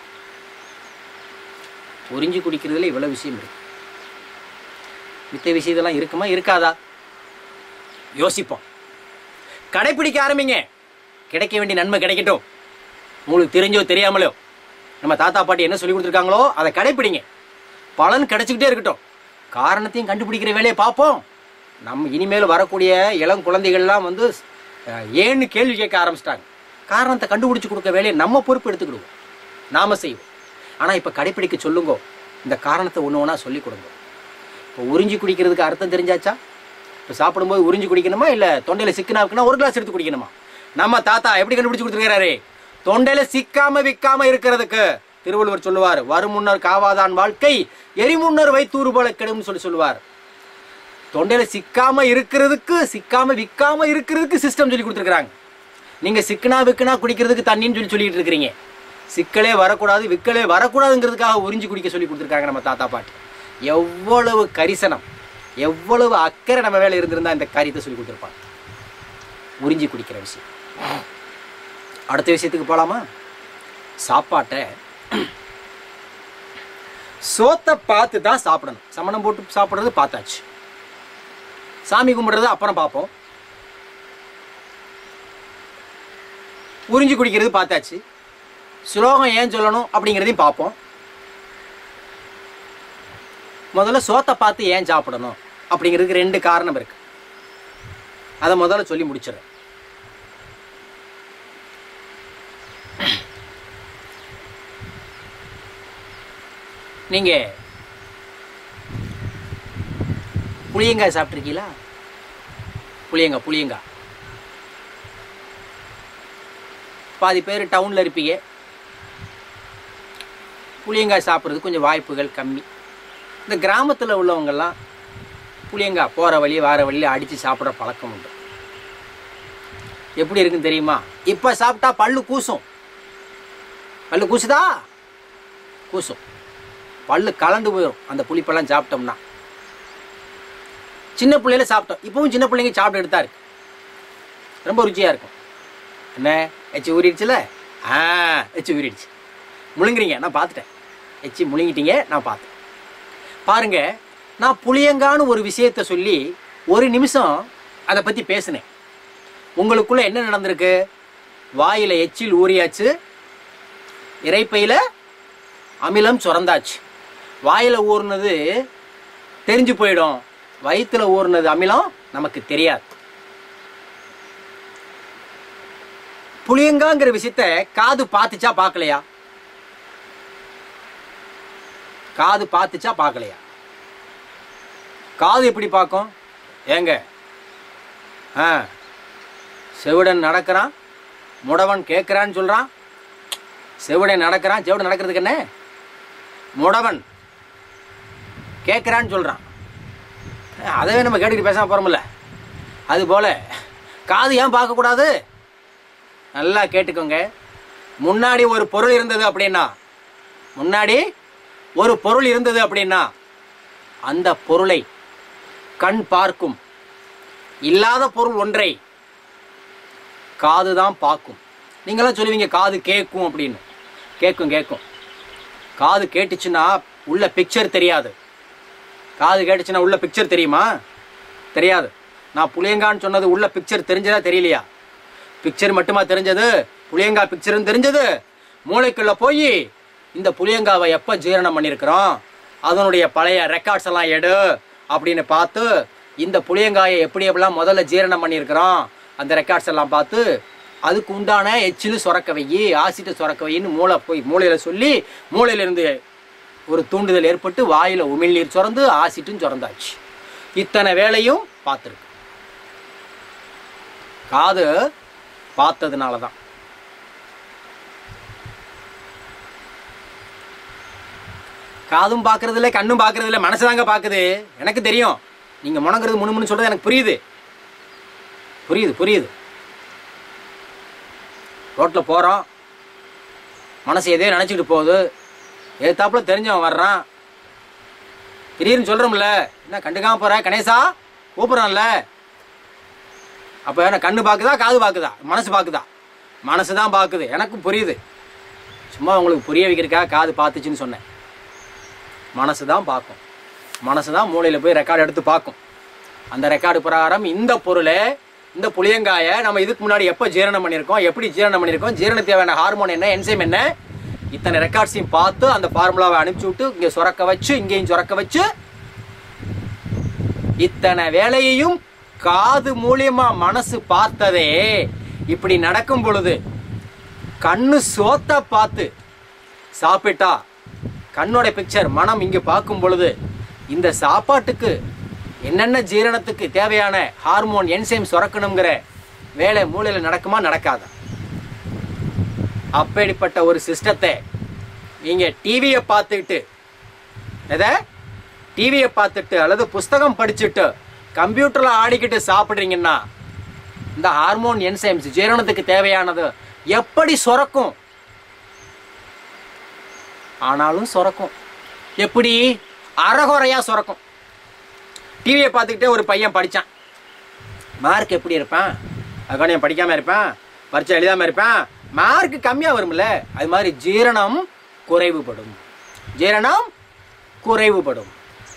உறிஞ்சி குடிக்கிறதுல இவ்வளவு விஷயம் இருக்கு மித்த விஷயத்தெல்லாம் இருக்குமா இருக்காதா யோசிப்போம் கடைப்பிடிக்க ஆரம்பிங்க கிடைக்க வேண்டிய நன்மை கிடைக்கட்டும் உங்களுக்கு தெரிஞ்சோ தெரியாமலோ நம்ம தாத்தா பாட்டி என்ன சொல்லி கொடுத்துருக்காங்களோ அதை கடைப்பிடிங்க பலன் கிடைச்சிக்கிட்டே இருக்கட்டும் காரணத்தையும் கண்டுபிடிக்கிற வேலையை பார்ப்போம் நம்ம இனிமேல் வரக்கூடிய இளம் குழந்தைகள்லாம் வந்து அஹ், ஏன்னு கேள்வி கேட்க ஆரம்பிச்சிட்டாங்க காரணத்தை கண்டுபிடிச்சு கொடுக்க வேலையை நம்ம பொறுப்பு எடுத்துக்கிடுவோம் நாம செய்வோம் ஆனால் இப்போ கடைப்பிடிக்க சொல்லுங்க இந்த காரணத்தை ஒன்று ஒன்றா சொல்லி கொடுங்க இப்போ உறிஞ்சி குடிக்கிறதுக்கு அர்த்தம் தெரிஞ்சாச்சா இப்போ சாப்பிடும்போது உறிஞ்சி குடிக்கணுமா இல்லை தொண்டையில் சிக்கனா இருக்குன்னா ஒரு கிளாஸ் எடுத்து குடிக்கணுமா நம்ம தாத்தா எப்படி கண்டுபிடிச்சு கொடுத்துருக்காரு தொண்டையில சிக்காம விக்காம இருக்கிறதுக்கு திருவள்ளுவர் சொல்லுவார் வரும் முன்னர் காவாதான் வாழ்க்கை எரிமுன்னர் வைத்தூறு போல கெடும் சொல்லி சொல்லுவார் தொண்டையில சிக்காம இருக்கிறதுக்கு சிக்காம விக்காம இருக்கிறதுக்கு சிஸ்டம் சொல்லி கொடுத்துருக்காங்க நீங்க சிக்கனா விக்கனா குடிக்கிறதுக்கு தண்ணின்னு சொல்லி சொல்லிட்டு இருக்கிறீங்க சிக்கலே வரக்கூடாது விக்கலே வரக்கூடாதுங்கிறதுக்காக உறிஞ்சி குடிக்க சொல்லி கொடுத்துருக்காங்க நம்ம தாத்தா பாட்டி எவ்வளவு கரிசனம் எவ்வளவு அக்கறை நம்ம வேலை இருந்திருந்தா இந்த காரியத்தை சொல்லி கொடுத்துருப்பாங்க உறிஞ்சி குடிக்கிற விஷயம் அடுத்த விஷயத்துக்கு போகலாமா சாப்பாட்டை சோத்தை பார்த்து தான் சாப்பிடணும் சமணம் போட்டு சாப்பிட்றது பார்த்தாச்சு சாமி கும்பிடுறது அப்புறம் பார்ப்போம் உறிஞ்சி குடிக்கிறது பார்த்தாச்சு ஸ்லோகம் ஏன் சொல்லணும் அப்படிங்கிறதையும் பார்ப்போம் முதல்ல சோத்தை பார்த்து ஏன் சாப்பிடணும் அப்படிங்கிறதுக்கு ரெண்டு காரணம் இருக்கு அதை முதல்ல சொல்லி முடிச்சிடுறேன் நீங்கள் புளியங்காய் சாப்பிட்ருக்கீங்களா புளியங்காய் புளியங்காய் பாதி பேர் டவுனில் இருப்பீங்க புளியங்காய் சாப்பிட்றது கொஞ்சம் வாய்ப்புகள் கம்மி இந்த கிராமத்தில் உள்ளவங்கெல்லாம் புளியங்காய் போகிற வழி வார வழியில் அடித்து சாப்பிட்ற பழக்கம் உண்டு எப்படி இருக்குன்னு தெரியுமா இப்போ சாப்பிட்டா பல்லு கூசும் பல்லு கூசுதா கூசும் பல்லு கலந்து போயிடும் அந்த புளிப்பெல்லாம் சாப்பிட்டோம்னா சின்ன பிள்ளையில சாப்பிட்டோம் இப்பவும் சின்ன பிள்ளைங்க சாப்பிட்டு எடுத்தா இருக்கு ரொம்ப ருச்சியாக இருக்கும் என்ன எச்சி ஊறிடுச்சுல ஆ எச்சி ஊறிடுச்சு முழுங்குறீங்க நான் பார்த்துட்டேன் எச்சி முழுங்கிட்டீங்க நான் பார்த்தேன் பாருங்க நான் புளியங்கான்னு ஒரு விஷயத்த சொல்லி ஒரு நிமிஷம் அதை பற்றி பேசினேன் உங்களுக்குள்ள என்ன நடந்திருக்கு வாயில எச்சில் ஊறியாச்சு இறைப்பையில அமிலம் சுரந்தாச்சு வாயில ஊறினது தெரிஞ்சு போயிடும் வயிற்றுல ஊறினது அமிலம் நமக்கு தெரியாது புளியங்காங்கிற விஷயத்த காது பார்த்துச்சா பார்க்கலையா காது பார்த்துச்சா பார்க்கலையா காது எப்படி பார்க்கும் ஏங்க ஆ செவிடன் நடக்கிறான் முடவன் கேட்குறான்னு சொல்கிறான் செவிடன் நடக்கிறான் செவிடன் நடக்கிறதுக்கு என்ன முடவன் கேட்குறான்னு சொல்கிறான் அதவே நம்ம கேட்டுக்கிட்டு பேசாம போகிறோம்ல அதுபோல் காது ஏன் பார்க்கக்கூடாது நல்லா கேட்டுக்கோங்க முன்னாடி ஒரு பொருள் இருந்தது அப்படின்னா முன்னாடி ஒரு பொருள் இருந்தது அப்படின்னா அந்த பொருளை கண் பார்க்கும் இல்லாத பொருள் ஒன்றை காது தான் பார்க்கும் நீங்களாம் சொல்லுவீங்க காது கேட்கும் அப்படின்னு கேட்கும் கேட்கும் காது கேட்டுச்சுன்னா உள்ள பிக்சர் தெரியாது காது கேட்டுச்சுன்னா உள்ள பிக்சர் தெரியுமா தெரியாது நான் புளியங்கான்னு சொன்னது உள்ள பிக்சர் தெரிஞ்சதா தெரியலையா பிக்சர் மட்டுமா தெரிஞ்சது புளியங்கா பிக்சர்னு தெரிஞ்சது மூளைக்குள்ள போய் இந்த புளியங்காவை எப்போ ஜீரணம் பண்ணியிருக்கிறோம் அதனுடைய பழைய ரெக்கார்ட்ஸ் எல்லாம் எடு அப்படின்னு பார்த்து இந்த புளியங்காயை எப்படி எப்படிலாம் முதல்ல ஜீரணம் பண்ணியிருக்கிறோம் அந்த ரெக்கார்ட்ஸ் எல்லாம் பார்த்து அதுக்கு உண்டான எச்சிலு சுரக்க வையி ஆசிட்டு சுரக்க வையின்னு மூளை போய் மூளையில் சொல்லி மூளையிலிருந்து ஒரு தூண்டுதல் ஏற்பட்டு வாயில் உமிழ்நீர் சுரந்து ஆசிட்டும் சுரந்தாச்சு இத்தனை வேலையும் பார்த்துருக்கு காது பார்த்ததுனால தான் காதும் பார்க்கறது இல்லை கண்ணும் பார்க்கறது இல்லை மனசு தாங்க பார்க்குது எனக்கு தெரியும் நீங்கள் முணங்குறது முணுமுன்னு சொல்கிறது எனக்கு புரியுது புரியுது புரியுது ரோட்டில் போகிறோம் மனசு எதையோ நினச்சிக்கிட்டு போகுது எதிர்த்தாப்புல தெரிஞ்சவன் வர்றான் திடீர்னு சொல்கிறோம்ல என்ன கண்டுக்காம போகிற கணேசா கூப்பிட்றான்ல அப்போ என்ன கண்ணு பார்க்குதா காது பார்க்குதா மனசு பார்க்குதா மனசு தான் பார்க்குது எனக்கும் புரியுது சும்மா உங்களுக்கு புரிய வைக்கிறதுக்காக காது பார்த்துச்சுன்னு சொன்னேன் மனசு தான் பார்க்கும் மனசு தான் மூளையில் போய் ரெக்கார்டு எடுத்து பார்க்கும் அந்த ரெக்கார்டு பிரகாரம் இந்த பொருளை இந்த புளியங்காயை நம்ம இதுக்கு முன்னாடி எப்போ ஜீரணம் பண்ணியிருக்கோம் எப்படி ஜீரணம் பண்ணியிருக்கோம் ஜீரண தேவையான ஹார்மோன் என்ன என்சைம் என்ன இத்தனை ரெக்கார்ட்ஸையும் பார்த்து அந்த ஃபார்முலாவை அனுப்பிச்சி விட்டு இங்கே சுரக்க வச்சு இங்கேயும் சுரக்க வச்சு இத்தனை வேலையையும் காது மூலியமா மனசு பார்த்ததே இப்படி நடக்கும் பொழுது கண்ணு சோத்த பார்த்து சாப்பிட்டா கண்ணோட பிக்சர் மனம் இங்கே பார்க்கும் பொழுது இந்த சாப்பாட்டுக்கு என்னென்ன ஜீரணத்துக்கு தேவையான ஹார்மோன் என்சைம் சுரக்கணுங்கிற வேலை மூளையில் நடக்குமா நடக்காதா அப்படிப்பட்ட ஒரு சிஸ்டத்தை நீங்கள் டிவியை பார்த்துக்கிட்டு எதை டிவியை பார்த்துட்டு அல்லது புஸ்தகம் படிச்சுட்டு கம்ப்யூட்டரில் ஆடிக்கிட்டு சாப்பிட்றீங்கன்னா இந்த ஹார்மோன் என்சைம்ஸ் ஜீரணத்துக்கு தேவையானது எப்படி சுரக்கும் ஆனாலும் சுரக்கும் எப்படி அறகுறையாக சுரக்கும் டிவியை பார்த்துக்கிட்டே ஒரு பையன் படித்தான் மார்க் எப்படி இருப்பான் அதுக்கான படிக்காமல் இருப்பான் பரீட்சை எழுதாமல் இருப்பான் மார்க் கம்மியாக வரும்ல அது மாதிரி ஜீரணம் குறைவுபடும் ஜீரணம் குறைவுபடும்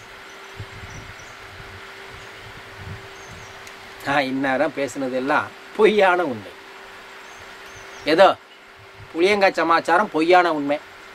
நான் இந்நேரம் பேசுனது எல்லாம் பொய்யான உண்மை ஏதோ புளியங்காய் சமாச்சாரம் பொய்யான உண்மை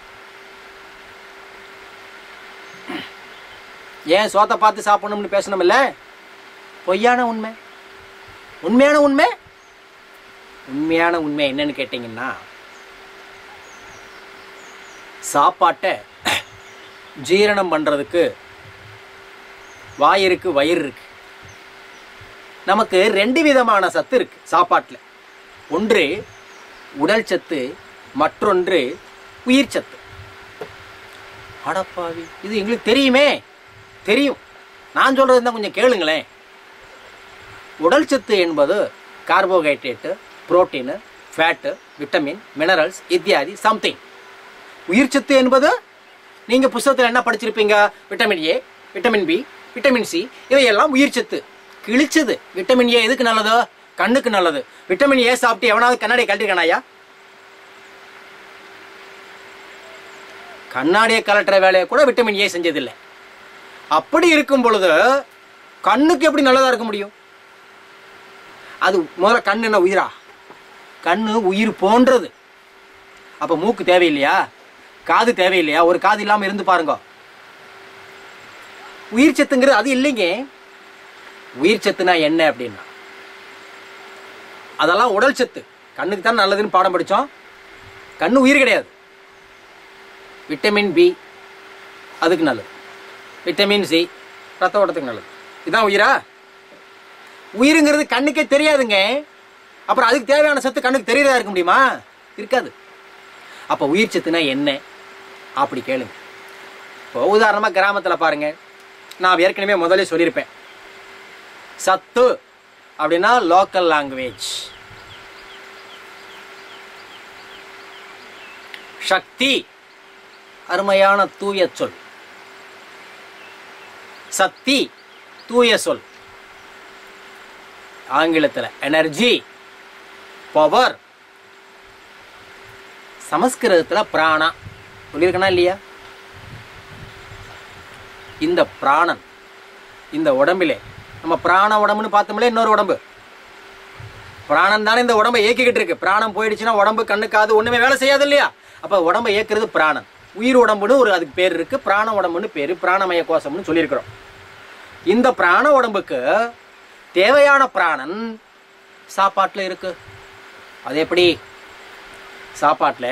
ஏன் சோத்தை பார்த்து சாப்பிடணும்னு பேசணும்ல பொய்யான உண்மை உண்மையான உண்மை உண்மையான உண்மை என்னன்னு கேட்டிங்கன்னா சாப்பாட்டை ஜீரணம் பண்ணுறதுக்கு வாய் இருக்கு வயிறு இருக்கு நமக்கு ரெண்டு விதமான சத்து இருக்கு சாப்பாட்டில் ஒன்று உடல் சத்து மற்றொன்று உயிர் சத்து அடப்பாவி இது எங்களுக்கு தெரியுமே தெரியும் நான் சொல்கிறது தான் கொஞ்சம் கேளுங்களேன் உடல் சத்து என்பது carbohydrate protein fat vitamin minerals இத்தியாதி சம்திங் உயிர் சத்து என்பது நீங்கள் புஸ்தகத்தில் என்ன படிச்சிருப்பீங்க vitamin A vitamin B vitamin C இவையெல்லாம் உயிர் சத்து கிழிச்சது விட்டமின் ஏ எதுக்கு நல்லது கண்ணுக்கு நல்லது விட்டமின் ஏ சாப்பிட்டு எவனாவது கண்ணாடியை கழட்டிருக்கானாயா கண்ணாடியை கலட்டுற வேலையை கூட விட்டமின் ஏ செஞ்சதில்லை அப்படி இருக்கும் பொழுது கண்ணுக்கு எப்படி நல்லதா இருக்க முடியும் அது முதல்ல கண்ணு என்ன உயிரா கண்ணு உயிர் போன்றது அப்போ மூக்கு தேவையில்லையா காது தேவையில்லையா ஒரு காது இல்லாமல் இருந்து பாருங்க உயிர் சத்துங்கிறது அது இல்லைங்க உயிர் சத்துனா என்ன அப்படின்னா அதெல்லாம் உடல் சத்து கண்ணுக்கு தான் நல்லதுன்னு பாடம் படித்தோம் கண்ணு உயிர் கிடையாது விட்டமின் பி அதுக்கு நல்லது விட்டமின் சி ரத்த ஓட்டத்துக்கு நல்லது இதுதான் உயிரா உயிருங்கிறது கண்ணுக்கே தெரியாதுங்க அப்புறம் அதுக்கு தேவையான சத்து கண்ணுக்கு தெரியறதா இருக்க முடியுமா இருக்காது அப்போ உயிர் சத்துனா என்ன அப்படி கேளுங்க இப்போ உதாரணமாக கிராமத்தில் பாருங்க நான் ஏற்கனவே முதல்ல சொல்லியிருப்பேன் சத்து அப்படின்னா லோக்கல் லாங்குவேஜ் சக்தி அருமையான தூய சொல் சக்தி தூய சொல் ஆங்கிலத்தில் எனர்ஜி பவர் சமஸ்கிருதத்தில் பிராணா சொல்லியிருக்கனா இல்லையா இந்த பிராணன் இந்த உடம்பிலே நம்ம பிராண உடம்புன்னு பார்த்தோம்ல இன்னொரு உடம்பு பிராணன் தானே இந்த உடம்பை இயக்கிக்கிட்டு இருக்கு பிராணம் போயிடுச்சுன்னா உடம்பு கண்ணு காது ஒண்ணுமே வேலை செய்யாது இல்லையா அப்ப உடம்பை இயக்குறது பிராணன் உயிர் உடம்புன்னு ஒரு அதுக்கு பேர் இருக்கு பிராண உடம்புன்னு பேரு பிராணமய கோஷம்னு சொல்லியிருக்கிறோம் இந்த பிராண உடம்புக்கு தேவையான பிராணன் சாப்பாட்டில் இருக்கு அது எப்படி சாப்பாட்டில்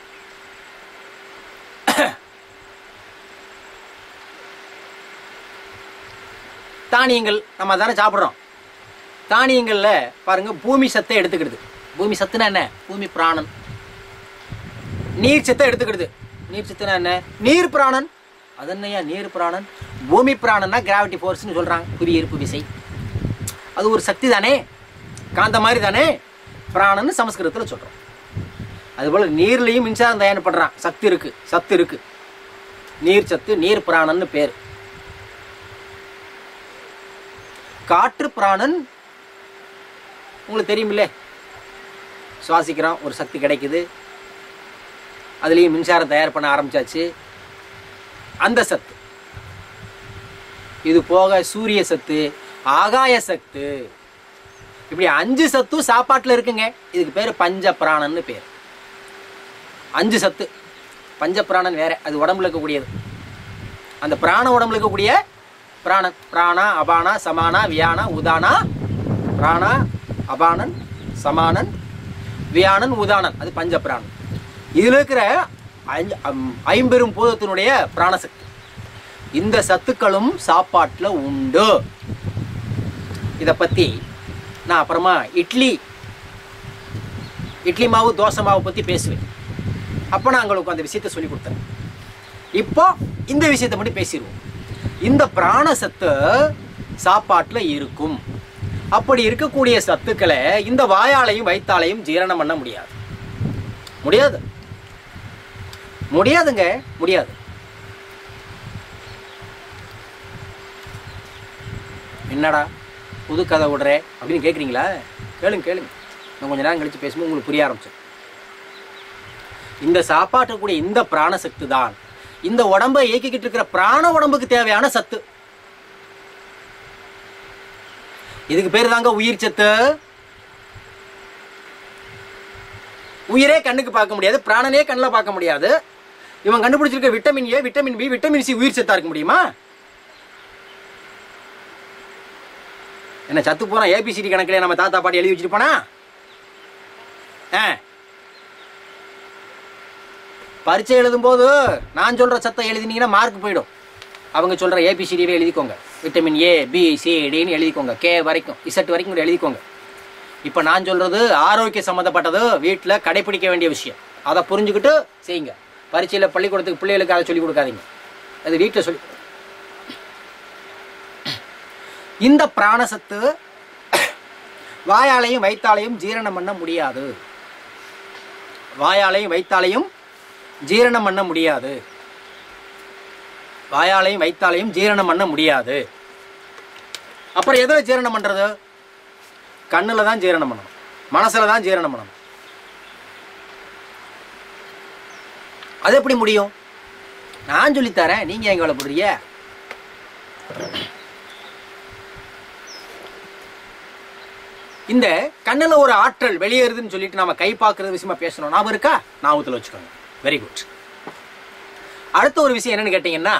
தானியங்கள் நம்ம தானே சாப்பிட்றோம் தானியங்களில் பாருங்க பூமி சத்தை எடுத்துக்கிடுது பூமி சத்துனா என்ன பூமி பிராணன் நீர் சத்தை எடுத்துக்கிடுது நீர் சத்துனா என்ன நீர் பிராணன் அது என்னையா நீர் பிராணன் பூமி பிராணன்னா கிராவிட்டி ஃபோர்ஸ்னு சொல்கிறாங்க புவியீர்ப்பு விசை அது ஒரு சக்தி தானே காந்த மாதிரி தானே பிராணன்னு சமஸ்கிருதத்தில் சொல்கிறோம் அதுபோல் நீர்லேயும் மின்சாரம் தயார் பண்ணுறான் சக்தி இருக்குது சத்து இருக்குது நீர் சத்து நீர் பிராணன்னு பேர் காற்று பிராணன் உங்களுக்கு தெரியுமில்ல சுவாசிக்கிறோம் ஒரு சக்தி கிடைக்குது அதுலேயும் மின்சாரம் தயார் பண்ண ஆரம்பிச்சாச்சு அந்த சத்து இது போக சூரிய சத்து ஆகாய சத்து இப்படி அஞ்சு சத்தும் சாப்பாட்டில் இருக்குங்க இதுக்கு பேர் பஞ்ச பிராணன்னு பேர் அஞ்சு சத்து பஞ்ச பிராணன் வேற அது உடம்புல இருக்கக்கூடியது அந்த பிராண உடம்புல இருக்கக்கூடிய பிராணன் பிராணா அபானா சமானா வியானா உதானா பிராணா அபானன் சமானன் வியானன் உதானன் அது பஞ்ச பிராணன் இதில் இருக்கிற ஐந்து- ஐம்- ஐம்பெரும் பூதத்தினுடைய பிராணசக்தி இந்த சத்துக்களும் சாப்பாட்டில் உண்டு இதை பற்றி நான் அப்புறமா இட்லி இட்லி மாவு தோசை மாவு பற்றி பேசுவேன் அப்போ நான் உங்களுக்கு அந்த விஷயத்தை சொல்லி கொடுத்தேன் இப்போ இந்த விஷயத்தை மட்டும் பேசிடுவோம் இந்த பிராண சத்து சாப்பாட்டில் இருக்கும் அப்படி இருக்கக்கூடிய சத்துக்களை இந்த வாயாலையும் வயித்தாலையும் ஜீரணம் பண்ண முடியாது முடியாது முடியாதுங்க முடியாது என்னடா புது கதை விடுற அப்படின்னு கேட்குறீங்களா கேளுங்க கேளுங்க நான் கொஞ்ச நேரம் கழிச்சு பேசும்போது உங்களுக்கு புரிய ஆரம்பிச்சேன் இந்த சாப்பாட்டுக்கூடிய இந்த பிராண சக்தி தான் இந்த உடம்பை இயக்கிக்கிட்டு இருக்கிற பிராண உடம்புக்கு தேவையான சத்து இதுக்கு பேர் தாங்க உயிர் சத்து உயிரே கண்ணுக்கு பார்க்க முடியாது பிராணனே கண்ணில் பார்க்க முடியாது இவன் கண்டுபிடிச்சிருக்க vitamin A vitamin B vitamin C உயிர் சத்தா இருக்க முடியுமா என்ன சத்து போனா ஏபிசிடி கணக்கில் நம்ம தாத்தா பாட்டி எழுதி வச்சுட்டு போனா ஆ பரீட்சை எழுதும்போது நான் சொல்கிற சத்தம் எழுதினீங்கன்னா மார்க் போயிடும் அவங்க சொல்கிற ஏபிசிடிவே எழுதிக்கோங்க விட்டமின் ஏ பி சி டின்னு எழுதிக்கோங்க கே வரைக்கும் இசட் வரைக்கும் கூட எழுதிக்கோங்க இப்போ நான் சொல்கிறது ஆரோக்கிய சம்மந்தப்பட்டது வீட்டில் கடைப்பிடிக்க வேண்டிய விஷயம் அதை புரிஞ்சுக்கிட்டு செய்யுங்க பரீட்சையில் பள்ளிக்கூடத்துக்கு பிள்ளைகளுக்கு அதை சொல்லிக் கொடுக்காதீங்க அது வீட்டில் சொல்லி இந்த பிராணசத்து வாயாலையும் வயிற்றாலையும் ஜீரணம் பண்ண முடியாது வாயாலையும் வயிற்றாலையும் ஜீரணம் பண்ண முடியாது வாயாலையும் வயிற்றாலையும் ஜீரணம் பண்ண முடியாது அப்புறம் எதில் ஜீரணம் பண்ணுறது கண்ணில் தான் ஜீரணம் பண்ணணும் மனசில் தான் ஜீரணம் பண்ணணும் அது எப்படி முடியும் நான் சொல்லித்தரேன் நீங்கள் எங்க வேலை போடுறீங்க இந்த கண்ணில் ஒரு ஆற்றல் வெளியேறுதுன்னு சொல்லிட்டு நாம கை பார்க்கறது விஷயமா பேசணும் ஞாபகம் இருக்கா ஞாபகத்தில் வச்சுக்கோங்க வெரி குட் அடுத்த ஒரு விஷயம் என்னன்னு கேட்டிங்கன்னா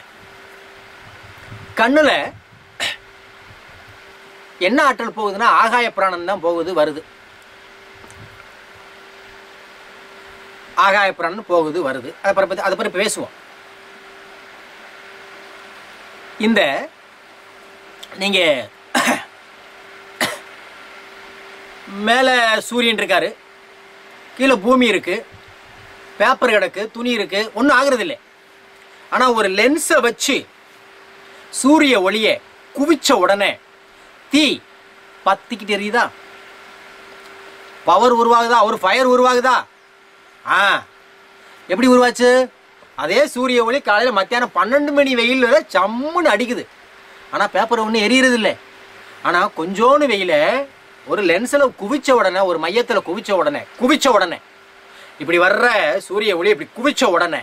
கண்ணில் என்ன ஆற்றல் போகுதுன்னா ஆகாய பிராணம் தான் போகுது வருது ஆகாய பிராணம் போகுது வருது அதை பற்றி அதை பற்றி பேசுவோம் இந்த நீங்கள் மேலே சூரியன் இருக்காரு கீழே பூமி இருக்கு பேப்பர் கிடக்கு துணி இருக்கு ஒன்றும் ஆகுறது இல்லை ஆனால் ஒரு லென்ஸை வச்சு சூரிய ஒளியை குவிச்ச உடனே தீ பத்திக்கிட்டு எரியுதா பவர் உருவாகுதா ஒரு ஃபயர் உருவாகுதா ஆ எப்படி உருவாச்சு அதே சூரிய ஒளி காலையில் மத்தியானம் பன்னெண்டு மணி வெயில் சம்முன்னு அடிக்குது ஆனால் பேப்பர் ஒன்றும் எரியறது இல்லை ஆனால் கொஞ்சோண்டு வெயில ஒரு லென்ஸில் குவிச்ச உடனே ஒரு மையத்தில் குவிச்ச உடனே குவிச்ச உடனே இப்படி வர்ற சூரிய ஒளி இப்படி குவிச்ச உடனே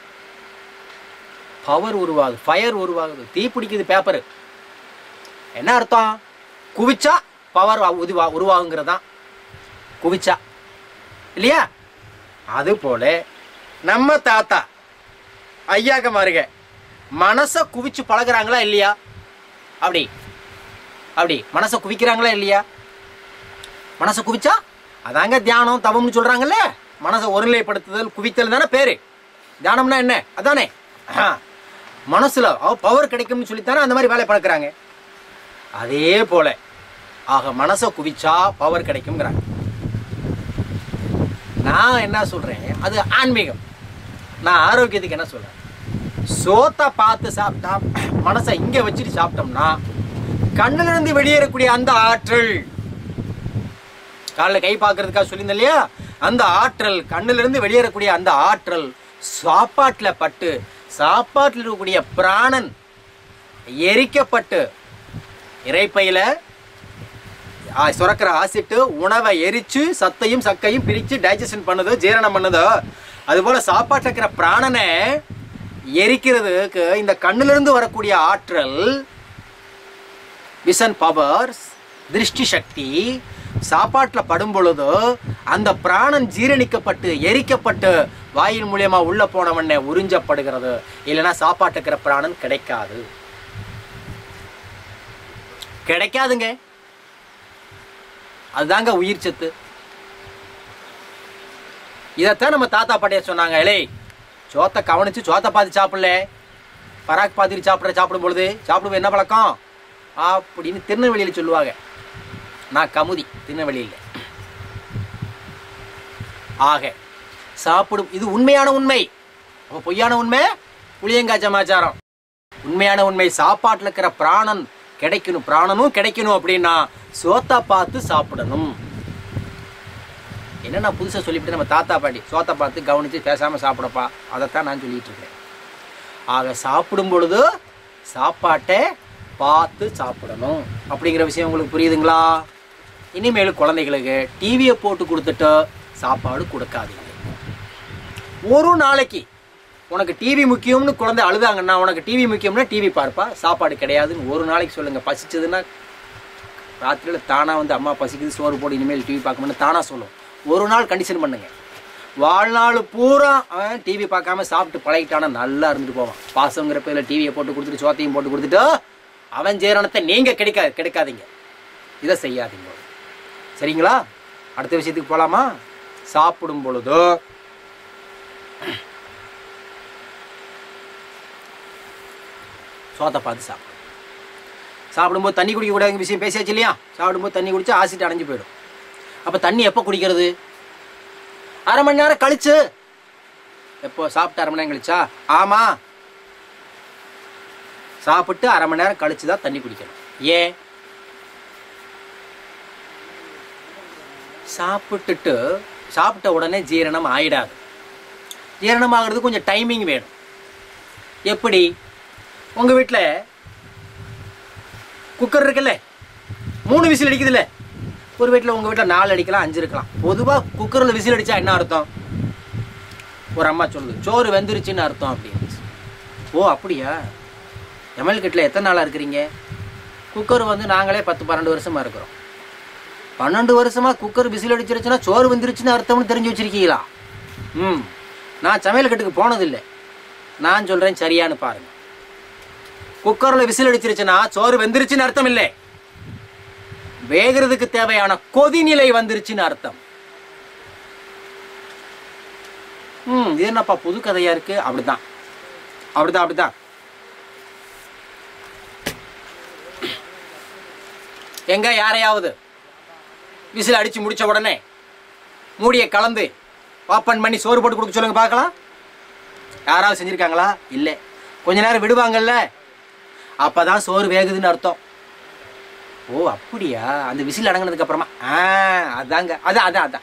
பவர் உருவாகுது ஃபயர் உருவாகுது தீ பிடிக்குது பேப்பரு என்ன அர்த்தம் குவிச்சா பவர் உருவா உருவாகுங்கிறதான் குவிச்சா இல்லையா அது போல நம்ம தாத்தா ஐயாக்க மாருக மனசை குவிச்சு பழகுறாங்களா இல்லையா அப்படி அப்படி மனசை குவிக்கிறாங்களா இல்லையா மனசை குவிச்சா அதாங்க தியானம் தவம்னு சொல்றாங்கல்ல மனசை ஒருநிலைப்படுத்துதல் குவித்தல் தானே பேரு தியானம்னா என்ன அதானே ஆ. மனசுல பவர் கிடைக்கும்னு சொல்லித்தானே அந்த மாதிரி வேலை பழக்கிறாங்க அதே போல ஆக மனசை குவிச்சா பவர் கிடைக்குங்கிறாங்க நான் என்ன சொல்றேன் அது ஆன்மீகம் நான் ஆரோக்கியத்துக்கு என்ன சொல்றேன் சோத்தை பார்த்து சாப்பிட்டா மனசை இங்க வச்சுட்டு சாப்பிட்டோம்னா கண்ணுல இருந்து வெளியேறக்கூடிய அந்த ஆற்றல் காலைல கை பார்க்கறதுக்காக சொல்லியிருந்தேன் இல்லையா அந்த ஆற்றல் கண்ணுல இருந்து வெளியேறக்கூடிய அந்த ஆற்றல் சாப்பாட்டுல பட்டு சாப்பாட்டில் இருக்கக்கூடிய பிராணன் எரிக்கப்பட்டு இறைப்பையில ஆ, சுரக்கிற ஆசிட்டு உணவை எரிச்சு சத்தையும் சக்கையும் பிரித்து டைஜஷன் பண்ணுது ஜீரணம் பண்ணுது அதுபோல சாப்பாட்டில் இருக்கிற பிராணனை எரிக்கிறதுக்கு இந்த கண்ணிலிருந்து வரக்கூடிய ஆற்றல் விசன் பவர்ஸ் திருஷ்டி சக்தி சாப்பாட்டில் படும் பொழுது அந்த பிராணன் ஜீரணிக்கப்பட்டு எரிக்கப்பட்டு வாயின் மூலியமா உள்ள போனவனே உறிஞ்சப்படுகிறது இல்லைன்னா சாப்பாட்டுக்கு இருக்கிற பிராணன் கிடைக்காது கிடைக்காதுங்க அதுதாங்க உயிர் சத்து இதைத்தான் நம்ம தாத்தா பாட்டியா சொன்னாங்க இலே சோத்தை கவனிச்சு சோத்தை பார்த்து சாப்பிடல பராக் பாத்திரி சாப்பிட்ற சாப்பிடும் பொழுது சாப்பிடுவோம் என்ன பழக்கம் அப்படின்னு திருநெல்வேலியில் சொல்லுவாங்க நான் கமுதி திருநெல்வேலியில் ஆக சாப்பிடும் இது உண்மையான உண்மை அப்போ பொய்யான உண்மை புளியங்காய் சமாச்சாரம் உண்மையான உண்மை சாப்பாட்டில் இருக்கிற பிராணன் கிடைக்கணும் பிராணனும் கிடைக்கணும் அப்படின்னா சோத்தா பார்த்து சாப்பிடணும் என்ன நான் புதுசாக சொல்லிவிட்டு நம்ம தாத்தா பாட்டி சோத்தை பார்த்து கவனித்து பேசாமல் சாப்பிடப்பா அதைத்தான் நான் சொல்லிட்டு இருக்கேன் ஆக சாப்பிடும் பொழுது சாப்பாட்டை பார்த்து சாப்பிடணும் அப்படிங்கிற விஷயம் உங்களுக்கு புரியுதுங்களா இனிமேல் குழந்தைகளுக்கு டிவியை போட்டு கொடுத்துட்டு சாப்பாடு கொடுக்காதீங்க ஒரு நாளைக்கு உனக்கு டிவி முக்கியம்னு குழந்தை அழுதாங்கன்னா உனக்கு டிவி முக்கியம்னா டிவி பார்ப்பா சாப்பாடு கிடையாதுன்னு ஒரு நாளைக்கு சொல்லுங்கள் பசிச்சதுன்னா ராத்திரியில் தானாக வந்து அம்மா பசிக்குது சோறு போடு இனிமேல் டிவி பார்க்கணும்னு தானாக சொல்லும் ஒரு நாள் கண்டிஷன் பண்ணுங்க வாழ்நாள் பூரா அவன் டிவி பார்க்காம சாப்பிட்டு பழகிட்டானா நல்லா இருந்துட்டு போவான் பாசங்கிற பேரில் டிவியை போட்டு கொடுத்துட்டு சோத்தையும் போட்டு கொடுத்துட்டு அவன் ஜீரணத்தை நீங்கள் கிடைக்கா கிடைக்காதீங்க இதை செய்யாதீங்க சரிங்களா அடுத்த விஷயத்துக்கு போகலாமா சாப்பிடும் பொழுதோ சோத்தை பார்த்து சாப்பிடும் சாப்பிடும்போது தண்ணி குடிக்கக்கூடாதுங்க விஷயம் பேசியாச்சு இல்லையா சாப்பிடும்போது தண்ணி குடிச்சா ஆசிட் அடைஞ்சு போயிடும் அப்போ தண்ணி எப்போ குடிக்கிறது அரை மணி நேரம் கழிச்சு எப்போ சாப்பிட்டு அரை மணி நேரம் கழிச்சா ஆமாம் சாப்பிட்டு அரை மணி நேரம் கழிச்சு தான் தண்ணி குடிக்கணும் ஏன் சாப்பிட்டுட்டு சாப்பிட்ட உடனே ஜீரணம் ஆயிடாது ஜீரணம் ஆகிறதுக்கு கொஞ்சம் டைமிங் வேணும் எப்படி உங்கள் வீட்டில் குக்கர் இருக்குல்ல மூணு விசில் அடிக்குதுல்ல ஒரு வீட்டில் உங்கள் வீட்டில் நாலு அடிக்கலாம் அஞ்சு இருக்கலாம் பொதுவாக குக்கரில் விசில் அடித்தா என்ன அர்த்தம் ஒரு அம்மா சொல்லுது சோறு வெந்துருச்சுன்னு அர்த்தம் அப்படின்னு ஓ அப்படியா எம்எல் கிட்டில் எத்தனை நாளாக இருக்கிறீங்க குக்கர் வந்து நாங்களே பத்து பன்னெண்டு வருஷமாக இருக்கிறோம் பன்னெண்டு வருஷமாக குக்கர் விசில் அடிச்சிருச்சுன்னா சோறு வந்துருச்சுன்னு அர்த்தம்னு தெரிஞ்சு வச்சிருக்கீங்களா ம் நான் சமையல் கட்டுக்கு போனதில்லை நான் சொல்கிறேன் சரியான்னு பாருங்க குக்கரில் விசில் அடிச்சிருச்சுன்னா சோறு வெந்துருச்சுன்னு அர்த்தம் இல்லை வேகிறதுக்கு தேவையான கொதிநிலை வந்துருச்சுன்னு அர்த்தம் ம் இது என்னப்பா புது கதையா இருக்கு அப்படிதான் அப்படிதான் அப்படிதான் எங்க யாரையாவது விசில் அடிச்சு முடிச்ச உடனே மூடியை கலந்து ஓப்பன் பண்ணி சோறு போட்டு கொடுக்க சொல்லுங்க பார்க்கலாம் யாராவது செஞ்சிருக்காங்களா இல்லை கொஞ்ச நேரம் விடுவாங்கல்ல அப்பதான் சோறு வேகுதுன்னு அர்த்தம் ஓ அப்படியா அந்த விசில் அடங்கினதுக்கு அப்புறமா ஆ அதாங்க அதான் அதான் அதான்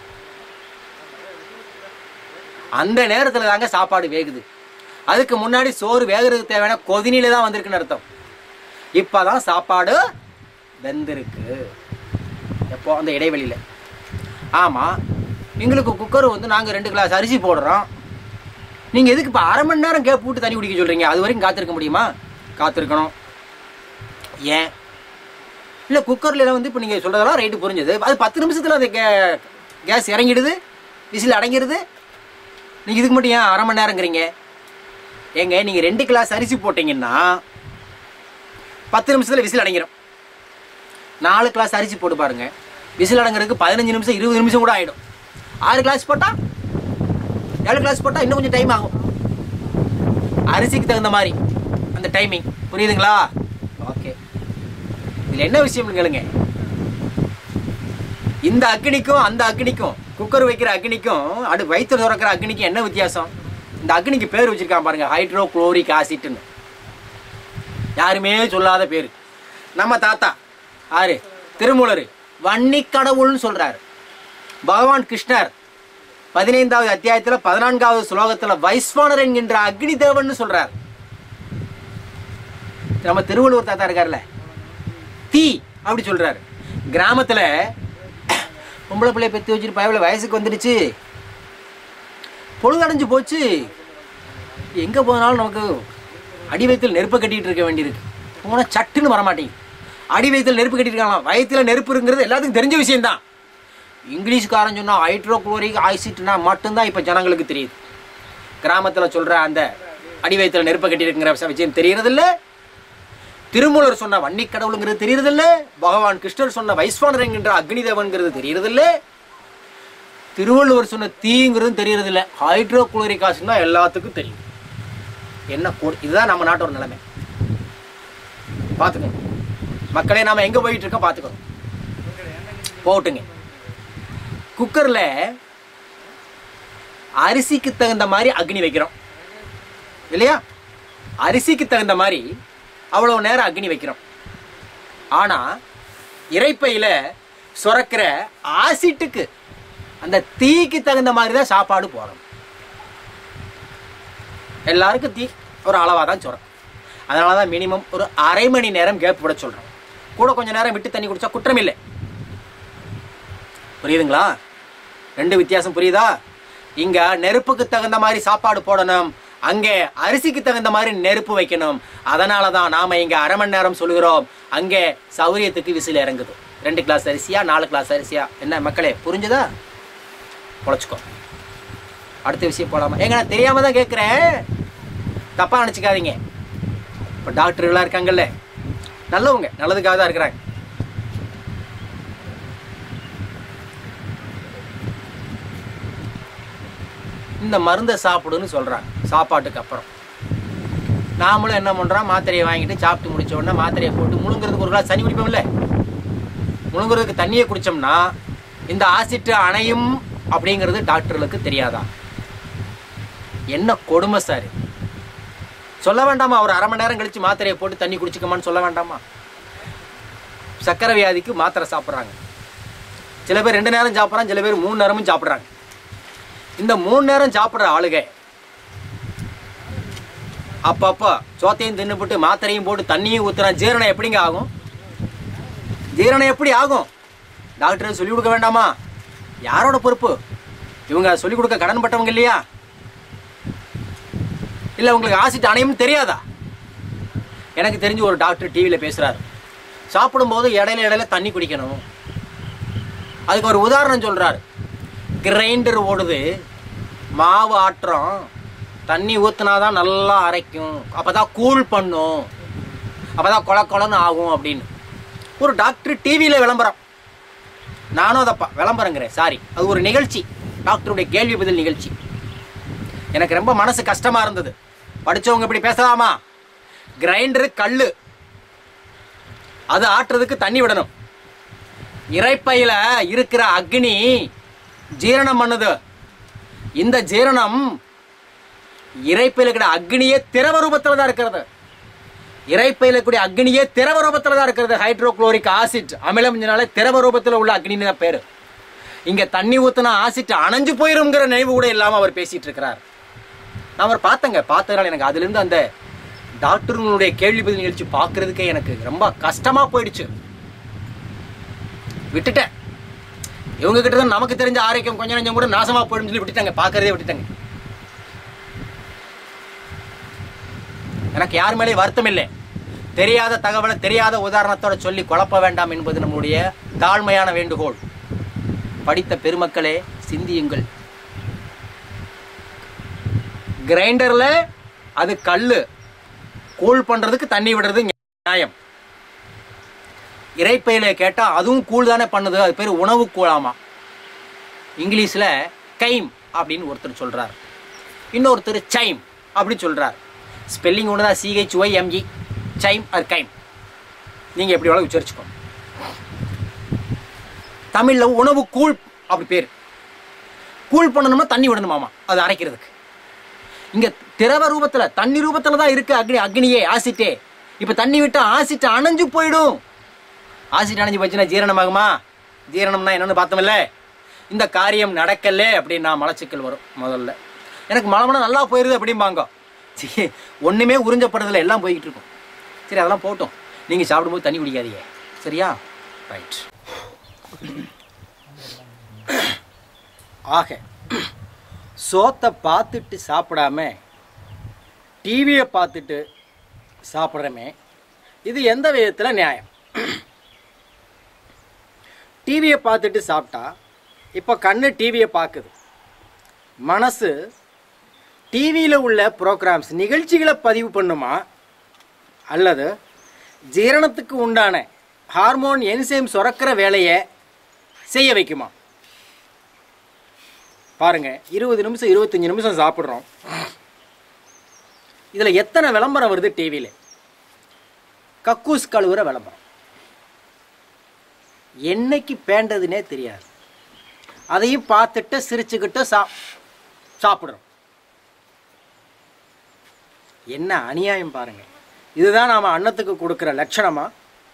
அந்த நேரத்தில் தாங்க சாப்பாடு வேகுது அதுக்கு முன்னாடி சோறு வேகிறதுக்கு தேவையான கொதினில தான் வந்திருக்குன்னு அர்த்தம் இப்போதான் சாப்பாடு வெந்திருக்கு எப்போ அந்த இடைவெளியில் ஆமாம் எங்களுக்கு குக்கர் வந்து நாங்கள் ரெண்டு கிளாஸ் அரிசி போடுறோம் நீங்கள் எதுக்கு இப்போ அரை மணி நேரம் கேப் விட்டு தண்ணி குடிக்க சொல்கிறீங்க அது வரைக்கும் காத்திருக்க முடியுமா காத்திருக்கணும் ஏன் இல்லை குக்கரில் வந்து இப்போ நீங்கள் சொல்கிறதெல்லாம் ரைட்டு புரிஞ்சுது அது பத்து நிமிஷத்தில் அது கே கேஸ் இறங்கிடுது விசில் அடங்கிடுது நீங்கள் இதுக்கு மட்டும் ஏன் அரை மணி நேரங்கிறீங்க ஏங்க நீங்கள் ரெண்டு கிளாஸ் அரிசி போட்டிங்கன்னா பத்து நிமிஷத்தில் விசில் அடங்கிடும் நாலு கிளாஸ் அரிசி போட்டு பாருங்க விசில் அடங்குறதுக்கு பதினஞ்சு நிமிஷம் இருபது நிமிஷம் கூட ஆகிடும் ஆறு கிளாஸ் போட்டால் ஏழு கிளாஸ் போட்டால் இன்னும் கொஞ்சம் டைம் ஆகும் அரிசிக்கு தகுந்த மாதிரி அந்த டைமிங் புரியுதுங்களா ஓகே இதில் என்ன விஷயம் கேளுங்க இந்த அக்னிக்கும் அந்த அக்னிக்கும் குக்கர் வைக்கிற அக்னிக்கும் அடு வயிற்று துறக்கிற அக்னிக்கும் என்ன வித்தியாசம் இந்த அக்னிக்கு பேர் வச்சிருக்கான் பாருங்க ஹைட்ரோ குளோரிக் ஆசிட்னு யாருமே சொல்லாத பேர் நம்ம தாத்தா ஆறு திருமூலர் வன்னி கடவுள்னு சொல்றாரு பகவான் கிருஷ்ணர் பதினைந்தாவது அத்தியாயத்தில் பதினான்காவது ஸ்லோகத்தில் வைஸ்வானர் என்கின்ற அக்னி தேவன் சொல்றார் நம்ம திருவள்ளுவர் தாத்தா இருக்கார்ல தீ அப்படி சொல்றாரு கிராமத்துல பொம்பளை பிள்ளைய பெற்று வச்சுட்டு பயவில் வயசுக்கு வந்துடுச்சு பொழுதடைஞ்சு போச்சு எங்கே போனாலும் நமக்கு அடி வயிற்றில் நெருப்பை கட்டிட்டு இருக்க வேண்டியிருக்கு போனால் சட்டுன்னு வரமாட்டேங்குது அடி வயிற்றில் நெருப்பு கட்டியிருக்காங்களாம் வயிற்றில் நெருப்புங்கிறது எல்லாத்துக்கும் தெரிஞ்ச விஷயம்தான் இங்கிலீஷ்காரன் சொன்னால் ஹைட்ரோக்ளோரிக் ஆசிட்னா மட்டும்தான் இப்போ ஜனங்களுக்கு தெரியுது கிராமத்தில் சொல்கிற அந்த அடி வயிற்றில் நெருப்பை கட்டியிருக்குங்கிற விஷயம் தெரியறதில்ல திருமூலர் சொன்ன வன்னி கடவுளுங்கிறது தெரியறதில்ல பகவான் கிருஷ்ணர் சொன்ன வைஸ்வானர் என்கின்ற அக்னிதேவன்கிறது தெரியறதில்ல திருவள்ளுவர் சொன்ன தீங்கிறது தெரியறதில்ல ஹைட்ரோகுளோரிக் ஆசிட் தான் எல்லாத்துக்கும் தெரியும் என்ன கோடு இதுதான் நம்ம நாட்டோட நிலைமை பார்த்துக்கோங்க மக்களே நாம எங்க போயிட்டு இருக்கோம் பார்த்துக்கோங்க போட்டுங்க குக்கர்ல அரிசிக்கு தகுந்த மாதிரி அக்னி வைக்கிறோம் இல்லையா அரிசிக்கு தகுந்த மாதிரி அவ்வளவு நேரம் அக்னி வைக்கிறோம் ஆனா இறைப்பையில சுரக்கிற ஆசிட்டுக்கு அந்த தீக்கு தகுந்த மாதிரி தான் சாப்பாடு போடணும் எல்லாருக்கும் தீ ஒரு அளவாக தான் சுரக்கும் அதனால தான் மினிமம் ஒரு அரை மணி நேரம் கேப் விட சொல்கிறோம் கூட கொஞ்ச நேரம் விட்டு தண்ணி குடிச்சா குற்றம் இல்லை புரியுதுங்களா ரெண்டு வித்தியாசம் புரியுதா இங்க நெருப்புக்கு தகுந்த மாதிரி சாப்பாடு போடணும் அங்கே அரிசிக்கு தகுந்த மாதிரி நெருப்பு வைக்கணும் அதனால தான் நாம இங்க அரை மணி நேரம் சொல்கிறோம் அங்கே சௌரியத்துக்கு விசில் இறங்குது ரெண்டு கிளாஸ் அரிசியா நாலு கிளாஸ் அரிசியா என்ன மக்களே புரிஞ்சுதா பொழைச்சிக்கோ அடுத்த விஷயம் போலாமா ஏங்க நான் தெரியாம தான் கேட்குறேன் தப்பா நினச்சிக்காதீங்க இப்போ டாக்டர்கள்லாம் இருக்காங்கல்ல நல்லவங்க நல்லதுக்காக தான் இருக்கிறாங்க இந்த மருந்தை சாப்பிடுன்னு சொல்றாங்க சாப்பாட்டுக்கு அப்புறம் நாமளும் என்ன பண்ணுறோம் மாத்திரையை வாங்கிட்டு சாப்பிட்டு முடிச்ச உடனே மாத்திரையை போட்டு முழுங்குறதுக்கு ஒரு கிளாஸ் தண்ணி குடிப்போம்ல முழுங்குறதுக்கு தண்ணியை குடித்தோம்னா இந்த ஆசிட்டு அணையும் அப்படிங்கிறது டாக்டர்களுக்கு தெரியாதா என்ன கொடுமை சார் இது? சொல்ல வேண்டாமா ஒரு அரை மணி நேரம் கழிச்சு மாத்திரையை போட்டு தண்ணி குடிச்சுக்கமான்னு சொல்ல வேண்டாமா சக்கரை வியாதிக்கு மாத்திரை சாப்பிட்றாங்க சில பேர் ரெண்டு நேரம் சாப்பிட்றாங்க சில பேர் மூணு நேரமும் சாப்பிட்றாங்க இந்த மூணு நேரம் சாப்பிட்ற ஆளுக அப்பப்போ சோத்தையும் தின்னுபிட்டு மாத்திரையும் போட்டு தண்ணியும் ஊற்றுறான் ஜீரணம் எப்படிங்க ஆகும் ஜீரணம் எப்படி ஆகும் டாக்டர் சொல்லிக் கொடுக்க வேண்டாமா யாரோட பொறுப்பு இவங்க சொல்லிக் கொடுக்க கடன்பட்டவங்க இல்லையா இல்லை உங்களுக்கு ஆசிட் அணையும் தெரியாதா எனக்கு தெரிஞ்சு ஒரு டாக்டர் டிவியில் பேசுகிறாரு சாப்பிடும்போது இடையில இடையில தண்ணி குடிக்கணும் அதுக்கு ஒரு உதாரணம் சொல்கிறாரு கிரைண்டர் ஓடுது மாவு ஆட்டுறோம் தண்ணி ஊற்றினா தான் நல்லா அரைக்கும் அப்போ தான் கூல் பண்ணும் அப்போ தான் கொல கொலன்னு ஆகும் அப்படின்னு ஒரு டாக்டர் டிவியில் விளம்பரம் நானும் அதை ப- விளம்பரங்கிறேன் சாரி அது ஒரு நிகழ்ச்சி டாக்டருடைய கேள்வி பதில் நிகழ்ச்சி எனக்கு ரொம்ப மனசு கஷ்டமாக இருந்தது படித்தவங்க இப்படி பேசலாமா கிரைண்டரு கல் அது ஆட்டுறதுக்கு தண்ணி விடணும் இறைப்பையில இருக்கிற அக்னி ஜீரணம் பண்ணுது இந்த ஜீரணம் இறைப்பையில இருக்கிற அக்னியே திரவ ரூபத்தில் தான் இருக்கிறது இறைப்பையில கூடிய அக்னியே திரவ ரூபத்தில் தான் இருக்கிறது ஹைட்ரோகுளோரிக் ஆசிட் அமிலம்னால திரவ ரூபத்தில் உள்ள அக்னின்னு தான் பேரு இங்க தண்ணி ஊத்துனா ஆசிட் அணைஞ்சு போயிருங்கிற நினைவு கூட இல்லாம அவர் பேசிட்டு இருக்கிறார் நான் அவர் பார்த்தேங்க பார்த்ததுனால எனக்கு அதுலேருந்து அந்த டாக்டருங்களுடைய கேள்வி பதில் நிகழ்ச்சி பார்க்கறதுக்கே எனக்கு ரொம்ப கஷ்டமா போயிடுச்சு விட்டுட்டேன் இவங்க கிட்ட தான் நமக்கு தெரிஞ்ச ஆரோக்கியம் கொஞ்சம் கொஞ்சம் கூட நாசமா போயிடும் சொல்லி விட்டுட்டாங்க பார்க்கறதே விட்டுட்டாங்க எனக்கு யார் மேலேயும் வருத்தம் இல்லை தெரியாத தகவலை தெரியாத உதாரணத்தோட சொல்லி குழப்ப வேண்டாம் என்பது நம்முடைய தாழ்மையான வேண்டுகோள் படித்த பெருமக்களே சிந்தியுங்கள் கிரைண்டரில் அது கல் கூல் பண்ணுறதுக்கு தண்ணி விடுறது நியாயம் இறைப்பையில கேட்டால் அதுவும் கூழ் தானே பண்ணுது அது பேர் உணவு கூழாமா இங்கிலீஷில் கைம் அப்படின்னு ஒருத்தர் சொல்கிறார் இன்னொருத்தர் சைம் அப்படின்னு சொல்கிறார் ஸ்பெல்லிங் ஒன்று தான் சிஹெச் ஒய் எம்இ சைம் அது கைம் நீங்கள் எப்படி வேணாலும் உச்சரிச்சுக்கோ தமிழில் உணவு கூழ் அப்படி பேர் கூழ் பண்ணணும்னா தண்ணி விடணுமாமா அது அரைக்கிறதுக்கு இங்க திரவ ரூபத்துல தண்ணி ரூபத்துல தான் இருக்கு அக்னி அக்னியே ஆசிட்டே இப்ப தண்ணி விட்டா ஆசிட் அணைஞ்சு போயிடும் ஆசிட் அணைஞ்சு போச்சுன்னா ஜீரணமாகுமா ஜீரணம்னா என்னன்னு பார்த்தோம்ல இந்த காரியம் நடக்கல அப்படின்னா மலச்சிக்கல் வரும் முதல்ல எனக்கு மலமனம் நல்லா போயிருது அப்படிம்பாங்க சீ, ஒண்ணுமே உறிஞ்சப்படுறதுல எல்லாம் போய்கிட்டு இருக்கும் சரி அதெல்லாம் போட்டோம் நீங்க சாப்பிடும்போது தண்ணி குடிக்காதீங்க சரியா ரைட் ஆக சோத்தை பார்த்துட்டு சாப்பிடாம டிவியை பார்த்துட்டு சாப்பிட்றமே இது எந்த விதத்தில் நியாயம் டிவியை பார்த்துட்டு சாப்பிட்டா இப்போ கண்ணு டிவியை பார்க்குது மனசு டிவியில் உள்ள ப்ரோக்ராம்ஸ் நிகழ்ச்சிகளை பதிவு பண்ணுமா அல்லது ஜீரணத்துக்கு உண்டான ஹார்மோன் என்சைம் சுரக்கிற வேலையை செய்ய வைக்குமா பாருங்க இருபது நிமிஷம் இருபத்தஞ்சி நிமிஷம் சாப்பிட்றோம் இதில் எத்தனை விளம்பரம் வருது டிவியில் கக்கூஸ் கழுவுற விளம்பரம் என்னைக்கு பேண்டதுனே தெரியாது அதையும் பார்த்துட்டு சிரிச்சுக்கிட்டு சா சாப்பிட்றோம் என்ன அநியாயம் பாருங்க இதுதான் நாம் அன்னத்துக்கு கொடுக்குற லட்சணமா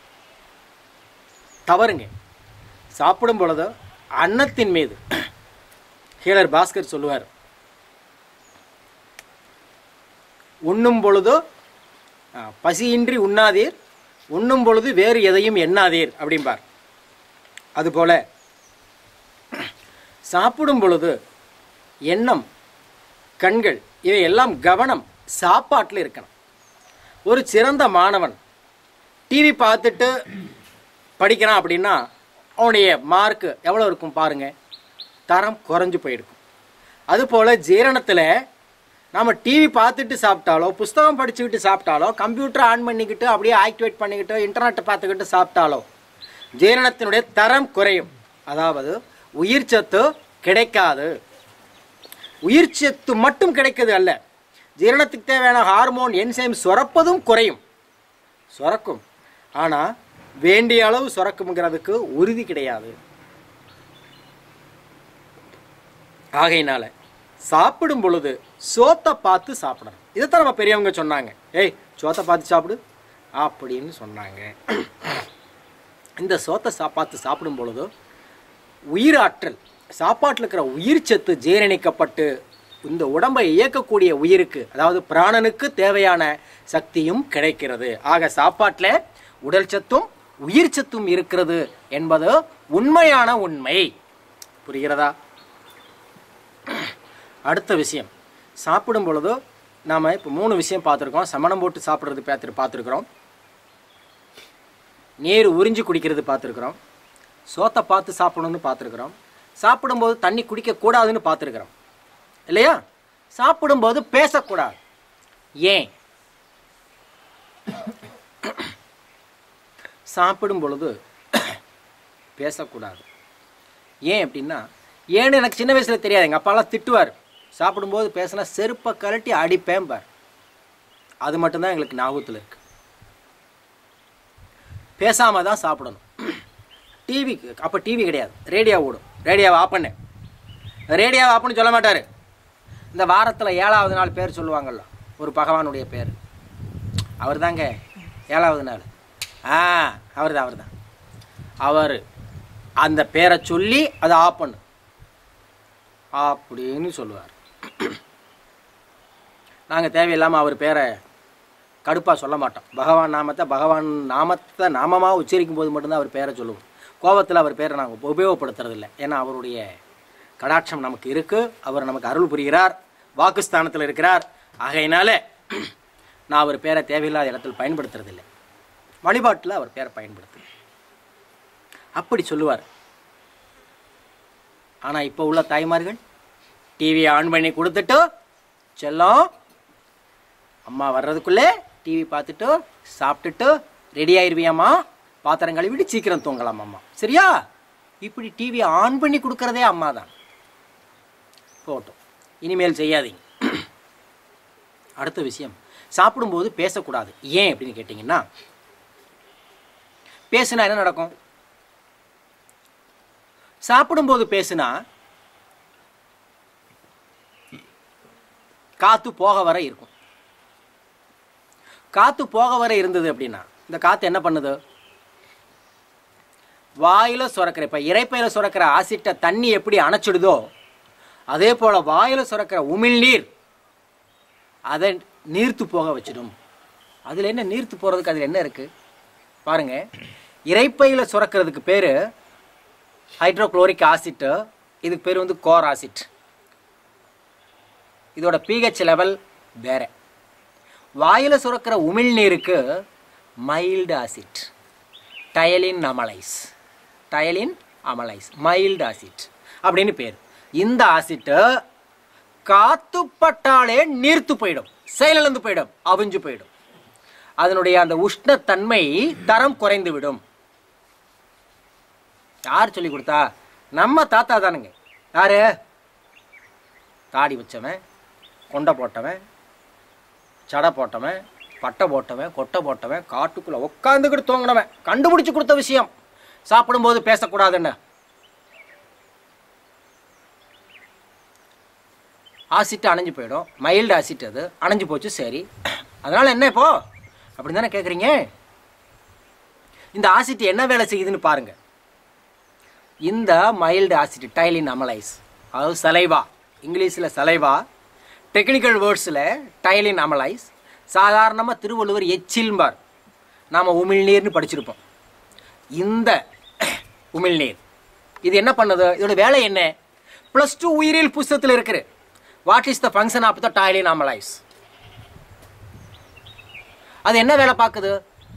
தவறுங்க சாப்பிடும் பொழுது அன்னத்தின் மீது ஹீலர் பாஸ்கர் சொல்லுவார் உண்ணும் பொழுதோ ஆ, பசியின்றி உண்ணாதீர் உண்ணும் பொழுது வேறு எதையும் எண்ணாதீர் அப்படிம்பார் அதுபோல சாப்பிடும் பொழுது எண்ணம் கண்கள் இவை எல்லாம் கவனம் சாப்பாட்டில் இருக்கணும் ஒரு சிறந்த மாணவன் டிவி பார்த்துட்டு படிக்கிறான் அப்படின்னா அவனுடைய மார்க்கு எவ்வளோ இருக்கும் பாருங்க தரம் குறைஞ்சு போயிருக்கும் அதுபோல் ஜீரணத்தில் நாம் டிவி பார்த்துட்டு சாப்பிட்டாலோ புஸ்தகம் படிச்சுக்கிட்டு சாப்பிட்டாலோ கம்ப்யூட்டர் ஆன் பண்ணிக்கிட்டு அப்படியே ஆக்டிவேட் பண்ணிக்கிட்டு இன்டர்நெட்டை பார்த்துக்கிட்டு சாப்பிட்டாலோ ஜீரணத்தினுடைய தரம் குறையும் அதாவது உயிர் சத்து கிடைக்காது உயிர் சத்து மட்டும் கிடைக்கிறது அல்ல ஜீரணத்துக்கு தேவையான ஹார்மோன் என்சைம் சுரப்பதும் குறையும் சுரக்கும் ஆனால் வேண்டிய அளவு சுரக்கும்ங்கிறதுக்கு உறுதி கிடையாது ஆகையினால சாப்பிடும் பொழுது சோத்தை பார்த்து சாப்பிடணும் இதைத்தான் நம்ம பெரியவங்க சொன்னாங்க ஏய் சோத்தை பார்த்து சாப்பிடு அப்படின்னு சொன்னாங்க இந்த சோத்தை சா பார்த்து சாப்பிடும் பொழுது உயிராற்றல் சாப்பாட்டில் இருக்கிற உயிர் சத்து ஜீரணிக்கப்பட்டு இந்த உடம்பை இயக்கக்கூடிய உயிருக்கு அதாவது பிராணனுக்கு தேவையான சக்தியும் கிடைக்கிறது ஆக சாப்பாட்டில் உடல் சத்தும் உயிர் சத்தும் இருக்கிறது என்பது உண்மையான உண்மை புரிகிறதா அடுத்த விஷயம் சாப்பிடும் பொழுது நாம் இப்போ மூணு விஷயம் பார்த்துருக்கோம் சமணம் போட்டு சாப்பிட்றது பார்த்து பார்த்துருக்குறோம் நீர் உறிஞ்சி குடிக்கிறது பார்த்துருக்குறோம் சோத்தை பார்த்து சாப்பிடணும்னு பார்த்துருக்குறோம் சாப்பிடும்போது தண்ணி குடிக்கக்கூடாதுன்னு பார்த்துருக்குறோம் இல்லையா சாப்பிடும்போது பேசக்கூடாது ஏன் சாப்பிடும் பொழுது பேசக்கூடாது ஏன் அப்படின்னா ஏன்னு எனக்கு சின்ன வயசில் தெரியாது எங்கள் அப்பாலாம் திட்டுவார் சாப்பிடும்போது பேசினா செருப்பை கழட்டி அடிப்பேன் பார் அது மட்டும்தான் எங்களுக்கு ஞாபகத்தில் இருக்கு பேசாமல் தான் சாப்பிடணும் டிவி அப்போ டிவி கிடையாது ரேடியோ ஓடும் ரேடியோவை ஆஃப் பண்ணு ரேடியோவை ஆஃப் பண்ணி சொல்ல மாட்டார் இந்த வாரத்தில் ஏழாவது நாள் பேர் சொல்லுவாங்கல்ல ஒரு பகவானுடைய பேர் அவர் தாங்க ஏழாவது நாள் ஆ அவர் தான் அவர் தான் அவர் அந்த பேரை சொல்லி அதை ஆஃப் பண்ணு அப்படின்னு சொல்லுவார் நாங்கள் தேவையில்லாமல் அவர் பேரை கடுப்பாக சொல்ல மாட்டோம் பகவான் நாமத்தை பகவான் நாமத்தை நாமமாக உச்சரிக்கும் போது மட்டும்தான் அவர் பேரை சொல்லுவோம் கோபத்தில் அவர் பேரை நாங்கள் உபயோகப்படுத்துறதில்ல ஏன்னா அவருடைய கடாட்சம் நமக்கு இருக்குது அவர் நமக்கு அருள் புரிகிறார் வாக்குஸ்தானத்தில் இருக்கிறார் ஆகையினால நான் அவர் பேரை தேவையில்லாத இடத்தில் பயன்படுத்துறதில்லை வழிபாட்டில் அவர் பேரை பயன்படுத்து அப்படி சொல்லுவார் ஆனால் இப்போ உள்ள தாய்மார்கள் டிவியை ஆன் பண்ணி கொடுத்துட்டு செல்லம் அம்மா வர்றதுக்குள்ளே டிவி பார்த்துட்டு சாப்பிட்டுட்டு ரெடி ஆயிருவியாம்மா பாத்திரம் கழுவிட்டு சீக்கிரம் தூங்கலாம் அம்மா சரியா இப்படி டிவியை ஆன் பண்ணி கொடுக்கறதே அம்மா தான் போட்டோம் இனிமேல் செய்யாதீங்க அடுத்த விஷயம் சாப்பிடும்போது பேசக்கூடாது ஏன் அப்படின்னு கேட்டிங்கன்னா பேசுனா என்ன நடக்கும் சாப்பிடும்போது பேசுனா காத்து போக வர இருக்கும் காத்து போக வர இருந்தது அப்படின்னா இந்த காத்து என்ன பண்ணுது வாயில சுரக்கிற இப்ப இறைப்பையில சுரக்கிற ஆசிட்ட தண்ணி எப்படி அணைச்சிடுதோ அதே போல வாயில சுரக்கிற உமிழ்நீர் அதை நீர்த்து போக வச்சிடும் அதுல என்ன நீர்த்து போறதுக்கு அதுல என்ன இருக்கு பாருங்க இறைப்பையில சுரக்கிறதுக்கு பேரு ஹைட்ரோக்ளோரிக் ஆசிட்டு இதுக்கு பேர் வந்து கோர் ஆசிட் இதோட பிஹெச் லெவல் வேற வாயில சுரக்கிற உமிழ்நீருக்கு mild acid ptyalin amylase ptyalin amylase mild acid அப்படின்னு பேர் இந்த ஆசிட்டு காத்துப்பட்டாலே நீர்த்து போயிடும் செயலிழந்து போயிடும் அவிஞ்சு போயிடும் அதனுடைய அந்த உஷ்ணத்தன்மை தரம் குறைந்து விடும் யார் சொல்லி கொடுத்தா நம்ம தாத்தா தானுங்க யாரு தாடி வச்சவன் கொண்டை போட்டவன் சடை போட்டவன் பட்டை போட்டவன் கொட்டை போட்டவன் காட்டுக்குள்ள உட்காந்துக்கிட்டு தூங்கினவன் கண்டுபிடிச்சு கொடுத்த விஷயம் சாப்பிடும்போது பேசக்கூடாதுன்னு ஆசிட் அணைஞ்சு போயிடும் மைல்டு ஆசிட் அது அணைஞ்சு போச்சு சரி அதனால என்ன இப்போ அப்படி தானே கேட்குறீங்க இந்த ஆசிட் என்ன வேலை செய்யுதுன்னு பாருங்க இந்த மைல்டு ஆசிட் டைலின் அமலைஸ் அதாவது சலைவா இங்கிலீஷில் சலைவா டெக்னிக்கல் வேர்ட்ஸில் டைலின் அமலைஸ் சாதாரணமாக திருவள்ளுவர் எச்சில்பார் நாம் உமிழ்நீர்னு படிச்சிருப்போம் இந்த உமிழ்நீர் இது என்ன பண்ணுது இதோட வேலை என்ன ப்ளஸ் டூ உயிரியல் புஸ்தகத்தில் இருக்குது what is the function of the ptyalin amylase அது என்ன வேலை பார்க்குது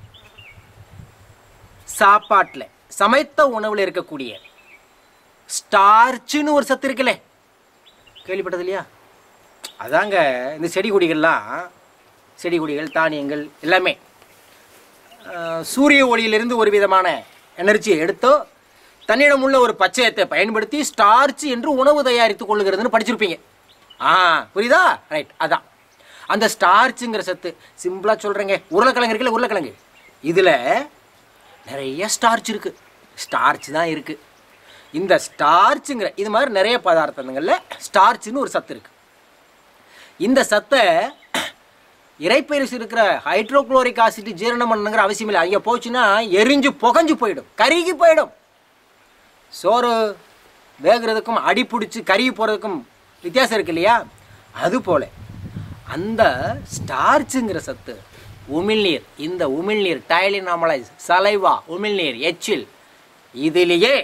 சாப்பாட்டில் சமைத்த உணவில் இருக்கக்கூடிய ஸ்டார்ச்சுன்னு ஒரு சத்து இருக்குல்ல கேள்விப்பட்டது இல்லையா அதாங்க இந்த செடி கொடிகள்லாம் செடி கொடிகள் தானியங்கள் எல்லாமே அஹ், சூரிய ஒளியிலிருந்து ஒரு விதமான எனர்ஜியை எடுத்து தன்னிடம் உள்ள ஒரு பச்சையத்தை பயன்படுத்தி ஸ்டார்ச் என்று உணவு தயாரித்துக் கொள்ளுகிறதுன்னு படிச்சிருப்பீங்க ஆ புரியுதா ரைட் அதான் அந்த ஸ்டார்ச்சுங்கிற சத்து சிம்பிளாக சொல்கிறேங்க உருளைக்கிழங்கு இருக்குல்ல உருளைக்கிழங்கு இதில் நிறைய ஸ்டார்ச் இருக்குது ஸ்டார்ச் தான் இருக்குது இந்த ஸ்டார்ச்சுங்கிற இது மாதிரி நிறைய பதார்த்தங்களில் ஸ்டார்ச்னு ஒரு சத்து இருக்குது இந்த சத்தை இறைப்பயிற்சி இருக்கிற ஹைட்ரோக்ளோரிக் ஆசிட் ஜீரணம் பண்ணுங்கிற அவசியம் இல்லை அங்கே போச்சுன்னா எரிஞ்சு புகஞ்சு போயிடும் கருகி போயிடும் சோறு வேகிறதுக்கும் அடி பிடிச்சி கருகி போகிறதுக்கும் வித்தியாசம் இருக்கு இல்லையா அது போல அந்த ஸ்டார்ச்சுங்கிற சத்து உமிழ்நீர் இந்த உமிழ்நீர் டைலினாமலைஸ் சலைவா உமிழ்நீர் எச்சில் இதிலேயே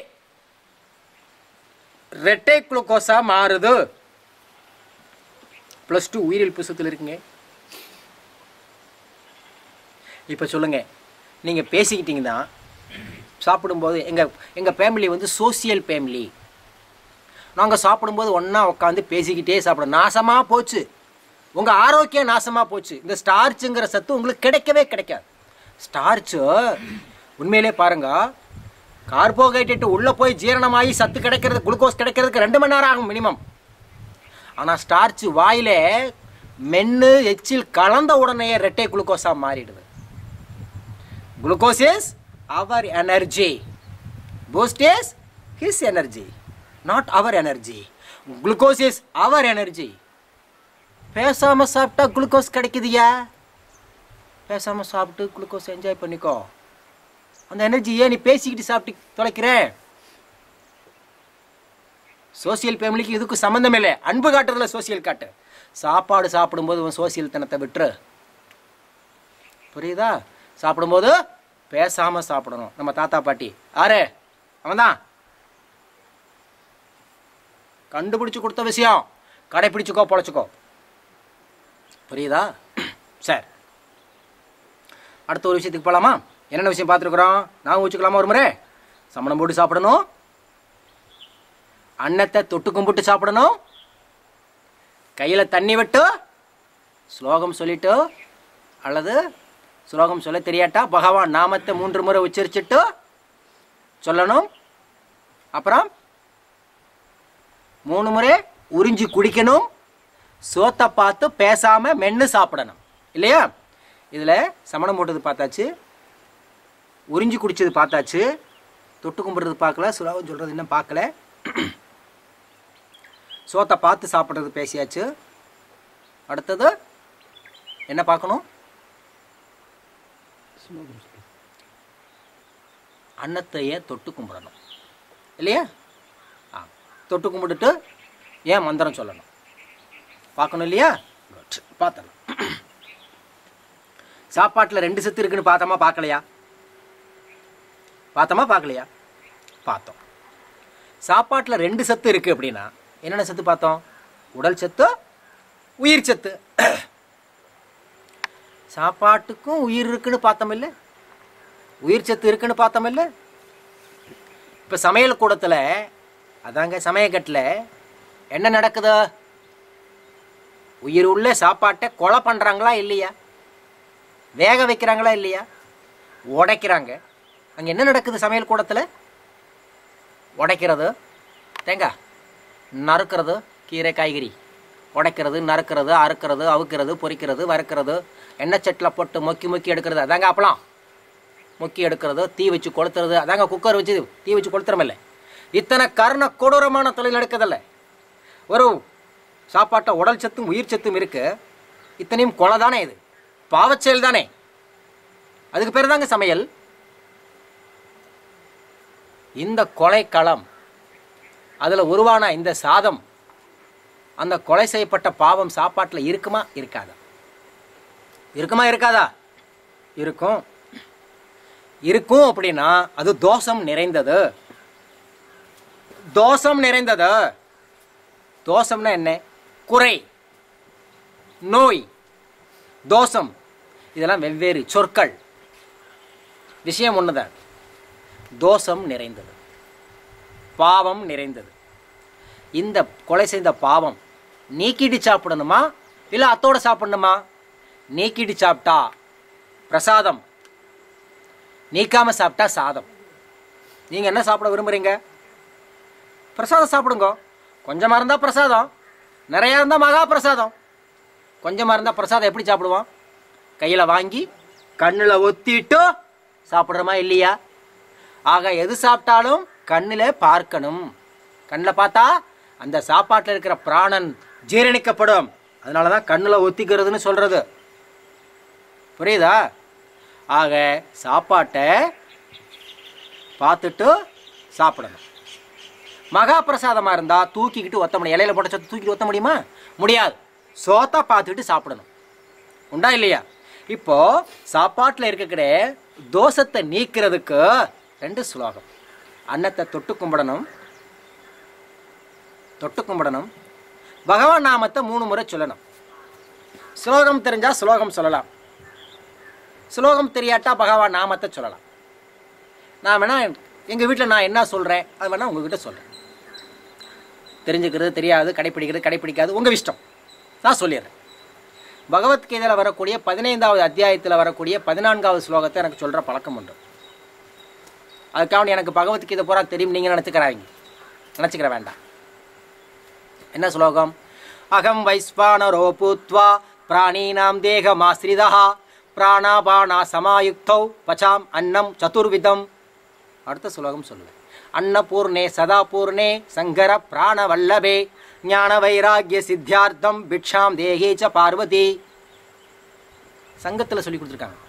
ரெட்டை குளுக்கோஸா மாறுது ப்ளஸ் டூ உயிரியல் புஸ்தத்தில் இருக்குங்க இப்போ சொல்லுங்கள் நீங்கள் பேசிக்கிட்டீங்கன்னா சாப்பிடும்போது எங்கள் எங்கள் ஃபேமிலி வந்து சோசியல் ஃபேமிலி நாங்கள் சாப்பிடும்போது ஒன்றா உட்காந்து பேசிக்கிட்டே சாப்பிடும் நாசமாக போச்சு உங்கள் ஆரோக்கியம் நாசமாக போச்சு இந்த ஸ்டார்ச்சுங்கிற சத்து உங்களுக்கு கிடைக்கவே கிடைக்காது ஸ்டார்ச்சு உண்மையிலே பாருங்க கார்போஹைட்ரேட் உள்ளே போய் ஜீரணமாகி சத்து கிடைக்கிறது குளுக்கோஸ் கிடைக்கிறதுக்கு ரெண்டு மணி நேரம் ஆகும் மினிமம் ஆனால் ஸ்டார்ச் வாயில மென்று எச்சில் கலந்த உடனே ரெட்டை குளுக்கோஸாக மாறிடுது glucose is our energy boost is his energy not our energy glucose is our energy பேசாம சாப்பிட்டா குளுக்கோஸ் கிடைக்குதுயா பேசாம சாப்பிட்டு குளுக்கோஸ் என்ஜாய் பண்ணிக்கோ அந்த எனர்ஜி ஏன் நீ பேசிக்கிட்டு சாப்பிட்டு தொலைக்கிற சோசியல் ஃபேமிலிக்கு இதுக்கு சம்மந்தம் இல்லை அன்பு காட்டுறதுல சோசியல் காட்டு சாப்பாடு சாப்பிடும்போது உன் சோசியல் தனத்தை விட்டுரு புரியுதா சாப்பிடும்போது பேசாம சாப்பிடணும் நம்ம தாத்தா பாட்டி ஆரே அவன்தான் கண்டுபிடிச்சு கொடுத்த விஷயம் கடைப்பிடிச்சுக்கோ பொழைச்சுக்கோ புரியுதா சரி அடுத்த ஒரு விஷயத்துக்கு போகலாமா என்னென்ன விஷயம் பார்த்துருக்குறோம் நான் வச்சுக்கலாமா ஒரு முறை சமணம் போட்டு சாப்பிடணும் அன்னத்தை தொட்டு கும்பிட்டு சாப்பிடணும் கையில் தண்ணி விட்டு ஸ்லோகம் சொல்லிட்டு அல்லது ஸ்லோகம் சொல்ல தெரியாட்டா பகவான் நாமத்தை மூன்று முறை உச்சரிச்சுட்டு சொல்லணும் அப்புறம் மூணு முறை உறிஞ்சி குடிக்கணும் சோத்தை பார்த்து பேசாம மென்று சாப்பிடணும் இல்லையா இதில் சமணம் போட்டது பார்த்தாச்சு உறிஞ்சி குடிச்சது பார்த்தாச்சு தொட்டு கும்பிட்றது பார்க்கல சுலாகம் சொல்கிறது இன்னும் பார்க்கல சோத்தை பார்த்து சாப்பிட்றது பேசியாச்சு அடுத்தது என்ன பார்க்கணும் அன்னத்தையே தொட்டு கும்பிடணும் இல்லையா ஆ தொட்டு கும்பிட்டுட்டு ஏன் மந்திரம் சொல்லணும் பார்க்கணும் இல்லையா குட் பார்த்தலாம் சாப்பாட்டில் ரெண்டு சத்து இருக்குன்னு பார்த்தோமா பார்க்கலையா பார்த்தோமா பார்க்கலையா பார்த்தோம் சாப்பாட்டில் ரெண்டு சத்து இருக்குது அப்படின்னா என்னென்ன சத்து பார்த்தோம் உடல் சத்து உயிர் சத்து சாப்பாட்டுக்கும் உயிர் இருக்குன்னு பார்த்தோம் இல்லை உயிர் சத்து இருக்குன்னு பார்த்தோம் இல்லை இப்போ சமையல் கூடத்தில் அதாங்க சமையக்கட்டில் என்ன நடக்குது உயிர் உள்ள சாப்பாட்டை கொலை பண்ணுறாங்களா இல்லையா வேக வைக்கிறாங்களா இல்லையா உடைக்கிறாங்க அங்கே என்ன நடக்குது சமையல் கூடத்தில் உடைக்கிறது தேங்காய் நறுக்கிறது கீரை காய்கறி உடைக்கிறது நறுக்கிறது அறுக்கிறது அவுக்கிறது பொரிக்கிறது வறுக்கிறது எண்ணெய் சட்டில் போட்டு மொக்கி மொக்கி எடுக்கிறது அதாங்க அப்பளம் முக்கி எடுக்கிறது தீ வச்சு கொளுத்துறது அதாங்க குக்கர் வச்சு தீ வச்சு கொளுத்துறமில்ல இத்தனை கர்ண கொடூரமான தொழில் நடக்குதில்ல ஒரு சாப்பாட்டை உடல் சத்தும் உயிர் சத்தும் இருக்கு இத்தனையும் கொலை தானே இது பாவச்செயல் தானே அதுக்கு பேர் தாங்க சமையல் இந்த கொலைக்களம் அதில் உருவான இந்த சாதம் அந்த கொலை செய்யப்பட்ட பாவம் சாப்பாட்டில் இருக்குமா இருக்காதா இருக்குமா இருக்காதா இருக்கும் இருக்கும் அப்படின்னா அது தோஷம் நிறைந்தது தோஷம் நிறைந்தது தோஷம்னா என்ன குறை நோய் தோஷம் இதெல்லாம் வெவ்வேறு சொற்கள் விஷயம் ஒண்ணுதான் தோஷம் நிறைந்தது பாவம் நிறைந்தது இந்த கொலை செய்த பாவம் நீக்கிட்டு சாப்பிடணுமா இல்லை அத்தோட சாப்பிடணுமா நீக்கிட்டு சாப்பிட்டா பிரசாதம் நீக்காம சாப்பிட்டா சாதம் நீங்கள் என்ன சாப்பிட விரும்புகிறீங்க பிரசாதம் சாப்பிடுங்க கொஞ்சமாக இருந்தால் பிரசாதம் நிறையா இருந்தால் மகா பிரசாதம் கொஞ்சமாக இருந்தால் பிரசாதம் எப்படி சாப்பிடுவோம் கையில் வாங்கி கண்ணில் ஒத்திட்டு சாப்பிட்றோமா இல்லையா ஆக எது சாப்பிட்டாலும் கண்ணில் பார்க்கணும் கண்ணில் பார்த்தா அந்த சாப்பாட்டில் இருக்கிற பிராணன் ஜீரணிக்கப்படும் அதனால தான் கண்ணில் ஒத்திக்கிறதுன்னு சொல்கிறது புரியுதா ஆக சாப்பாட்டை பார்த்துட்டு சாப்பிடணும் மகா பிரசாதமாக இருந்தால் தூக்கிக்கிட்டு ஒத்த முடியும் இலையில போட்ட சத்து தூக்கிட்டு ஒத்த முடியுமா முடியாது சோத்தா பார்த்துக்கிட்டு சாப்பிடணும் உண்டா இல்லையா இப்போ சாப்பாட்டில் இருக்கக்கூடிய தோஷத்தை நீக்கிறதுக்கு ரெண்டு ஸ்லோகம் அன்னத்தை தொட்டு கும்பிடணும் தொட்டு கும்பிடணும் பகவான் நாமத்தை மூணு முறை சொல்லணும் ஸ்லோகம் தெரிஞ்சால் ஸ்லோகம் சொல்லலாம் ஸ்லோகம் தெரியாட்டா பகவான் நாமத்தை சொல்லலாம் நான் வேணா எங்கள் வீட்டில் நான் என்ன சொல்கிறேன் அது வேணா உங்ககிட்ட சொல்கிறேன் தெரிஞ்சுக்கிறது தெரியாது கடைப்பிடிக்கிறது கடைப்பிடிக்காது உங்கள் இஷ்டம் நான் சொல்லிடுறேன் பகவத்கீதையில் வரக்கூடிய பதினைந்தாவது அத்தியாயத்தில் வரக்கூடிய பதினான்காவது ஸ்லோகத்தை எனக்கு சொல்கிற பழக்கம் உண்டு அதுக்காக எனக்கு பகவத்கீதை பூரா தெரியும் நீங்கள் நினச்சிக்கிறாங்க நினச்சிக்கிற வேண்டாம் என்ன ஸ்லோகம் அகம் வைஸ்வானரோ பூத்வா பிராணீனாம் தேகமாஸ்ரிதா பிராணாபானா சமாயுக்தௌ பச்சாம் அன்னம் சதுர்விதம் அடுத்த ஸ்லோகம் சொல்லுவேன் அன்னபூர்ணே சதாபூர்ணே சங்கர பிராணவல்லபே ஞான வைராகிய சித்தியார்த்தம் பிக்ஷாம் தேகே ச பார்வதி சங்கத்தில் சொல்லி கொடுத்துருக்காங்க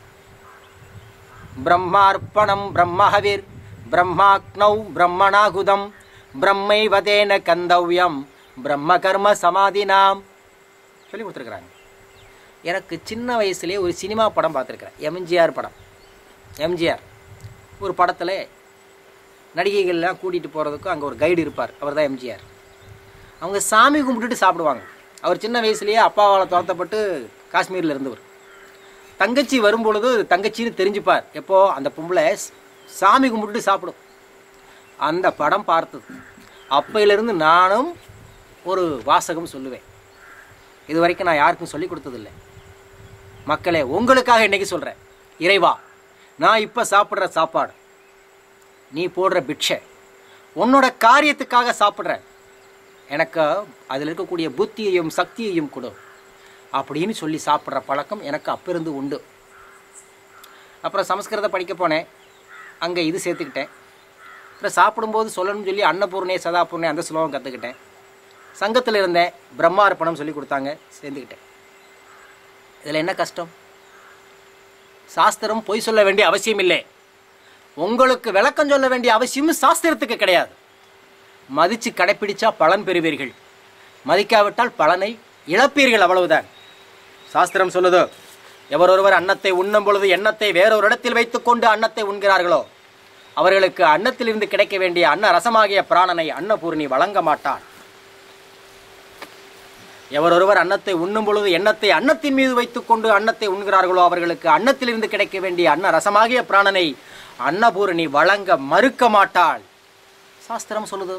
பிரம்மார்ப்பணம் பிரம்மஹவிர் பிரம்மாக்னௌ பிரம்மணாகுதம் பிரம்மைவதேன கந்தவ்யம் பிரம்ம கர்ம சமாதினாம் சொல்லி கொடுத்துருக்குறாங்க எனக்கு சின்ன வயசுலேயே ஒரு சினிமா படம் பார்த்துருக்குறேன் எம்ஜிஆர் படம் எம்ஜிஆர் ஒரு படத்தில் நடிகைகள்லாம் கூட்டிகிட்டு போகிறதுக்கும் அங்கே ஒரு கைடு இருப்பார் அவர் தான் எம்ஜிஆர் அவங்க சாமி கும்பிட்டுட்டு சாப்பிடுவாங்க அவர் சின்ன வயசுலேயே அப்பாவால் துரத்தப்பட்டு காஷ்மீரில் இருந்தவர் தங்கச்சி வரும்பொழுது தங்கச்சின்னு தெரிஞ்சுப்பார் எப்போ அந்த பொம்பளை ஸ்- சாமி கும்பிட்டுட்டு சாப்பிடும் அந்த படம் பார்த்தது அப்பையிலேருந்து நானும் ஒரு வாசகம் சொல்லுவேன் இது வரைக்கும் நான் யாருக்கும் சொல்லி கொடுத்ததில்லை மக்களே உங்களுக்காக இன்னைக்கு சொல்கிறேன் இறைவா நான் இப்போ சாப்பிட்ற சாப்பாடு நீ போடுற பிட்சை உன்னோட காரியத்துக்காக சாப்பிட்றேன் எனக்கு அதில் இருக்கக்கூடிய புத்தியையும் சக்தியையும் கொடு அப்படின்னு சொல்லி சாப்பிட்ற பழக்கம் எனக்கு அப்பிருந்து உண்டு அப்புறம் சமஸ்கிருதம் படிக்க போனேன் அங்கே இது சேர்த்துக்கிட்டேன் அப்புறம் சாப்பிடும்போது சொல்லணும்னு சொல்லி அன்னபூர்ணே சதாபூர்ணே அந்த ஸ்லோகம் கற்றுக்கிட்டேன் சங்கத்தில் இருந்தேன் பிரம்மார்ப்பணம் சொல்லி கொடுத்தாங்க சேர்ந்துக்கிட்டேன் இதில் என்ன கஷ்டம் சாஸ்திரம் பொய் சொல்ல வேண்டிய அவசியம் இல்லை உங்களுக்கு விளக்கம் சொல்ல வேண்டிய அவசியமும் சாஸ்திரத்துக்கு கிடையாது மதித்து கடைப்பிடிச்சா பலன் பெறுவீர்கள் மதிக்காவிட்டால் பலனை இழப்பீர்கள் அவ்வளவுதான் சாஸ்திரம் சொல்லுது எவர் ஒருவர் அன்னத்தை உண்ணும் பொழுது எண்ணத்தை வேறொரு இடத்தில் வைத்துக்கொண்டு அன்னத்தை உண்கிறார்களோ அவர்களுக்கு அன்னத்திலிருந்து கிடைக்க வேண்டிய அன்ன ரசமாகிய பிராணனை அன்னபூர்ணி வழங்க மாட்டான் எவர் ஒருவர் அன்னத்தை உண்ணும் பொழுது எண்ணத்தை அன்னத்தின் மீது வைத்துக்கொண்டு அன்னத்தை உண்கிறார்களோ அவர்களுக்கு அன்னத்திலிருந்து கிடைக்க வேண்டிய அன்ன ரசமாகிய பிராணனை அன்னபூரணி வழங்க மறுக்க மாட்டாள் சாஸ்திரம் சொல்லுது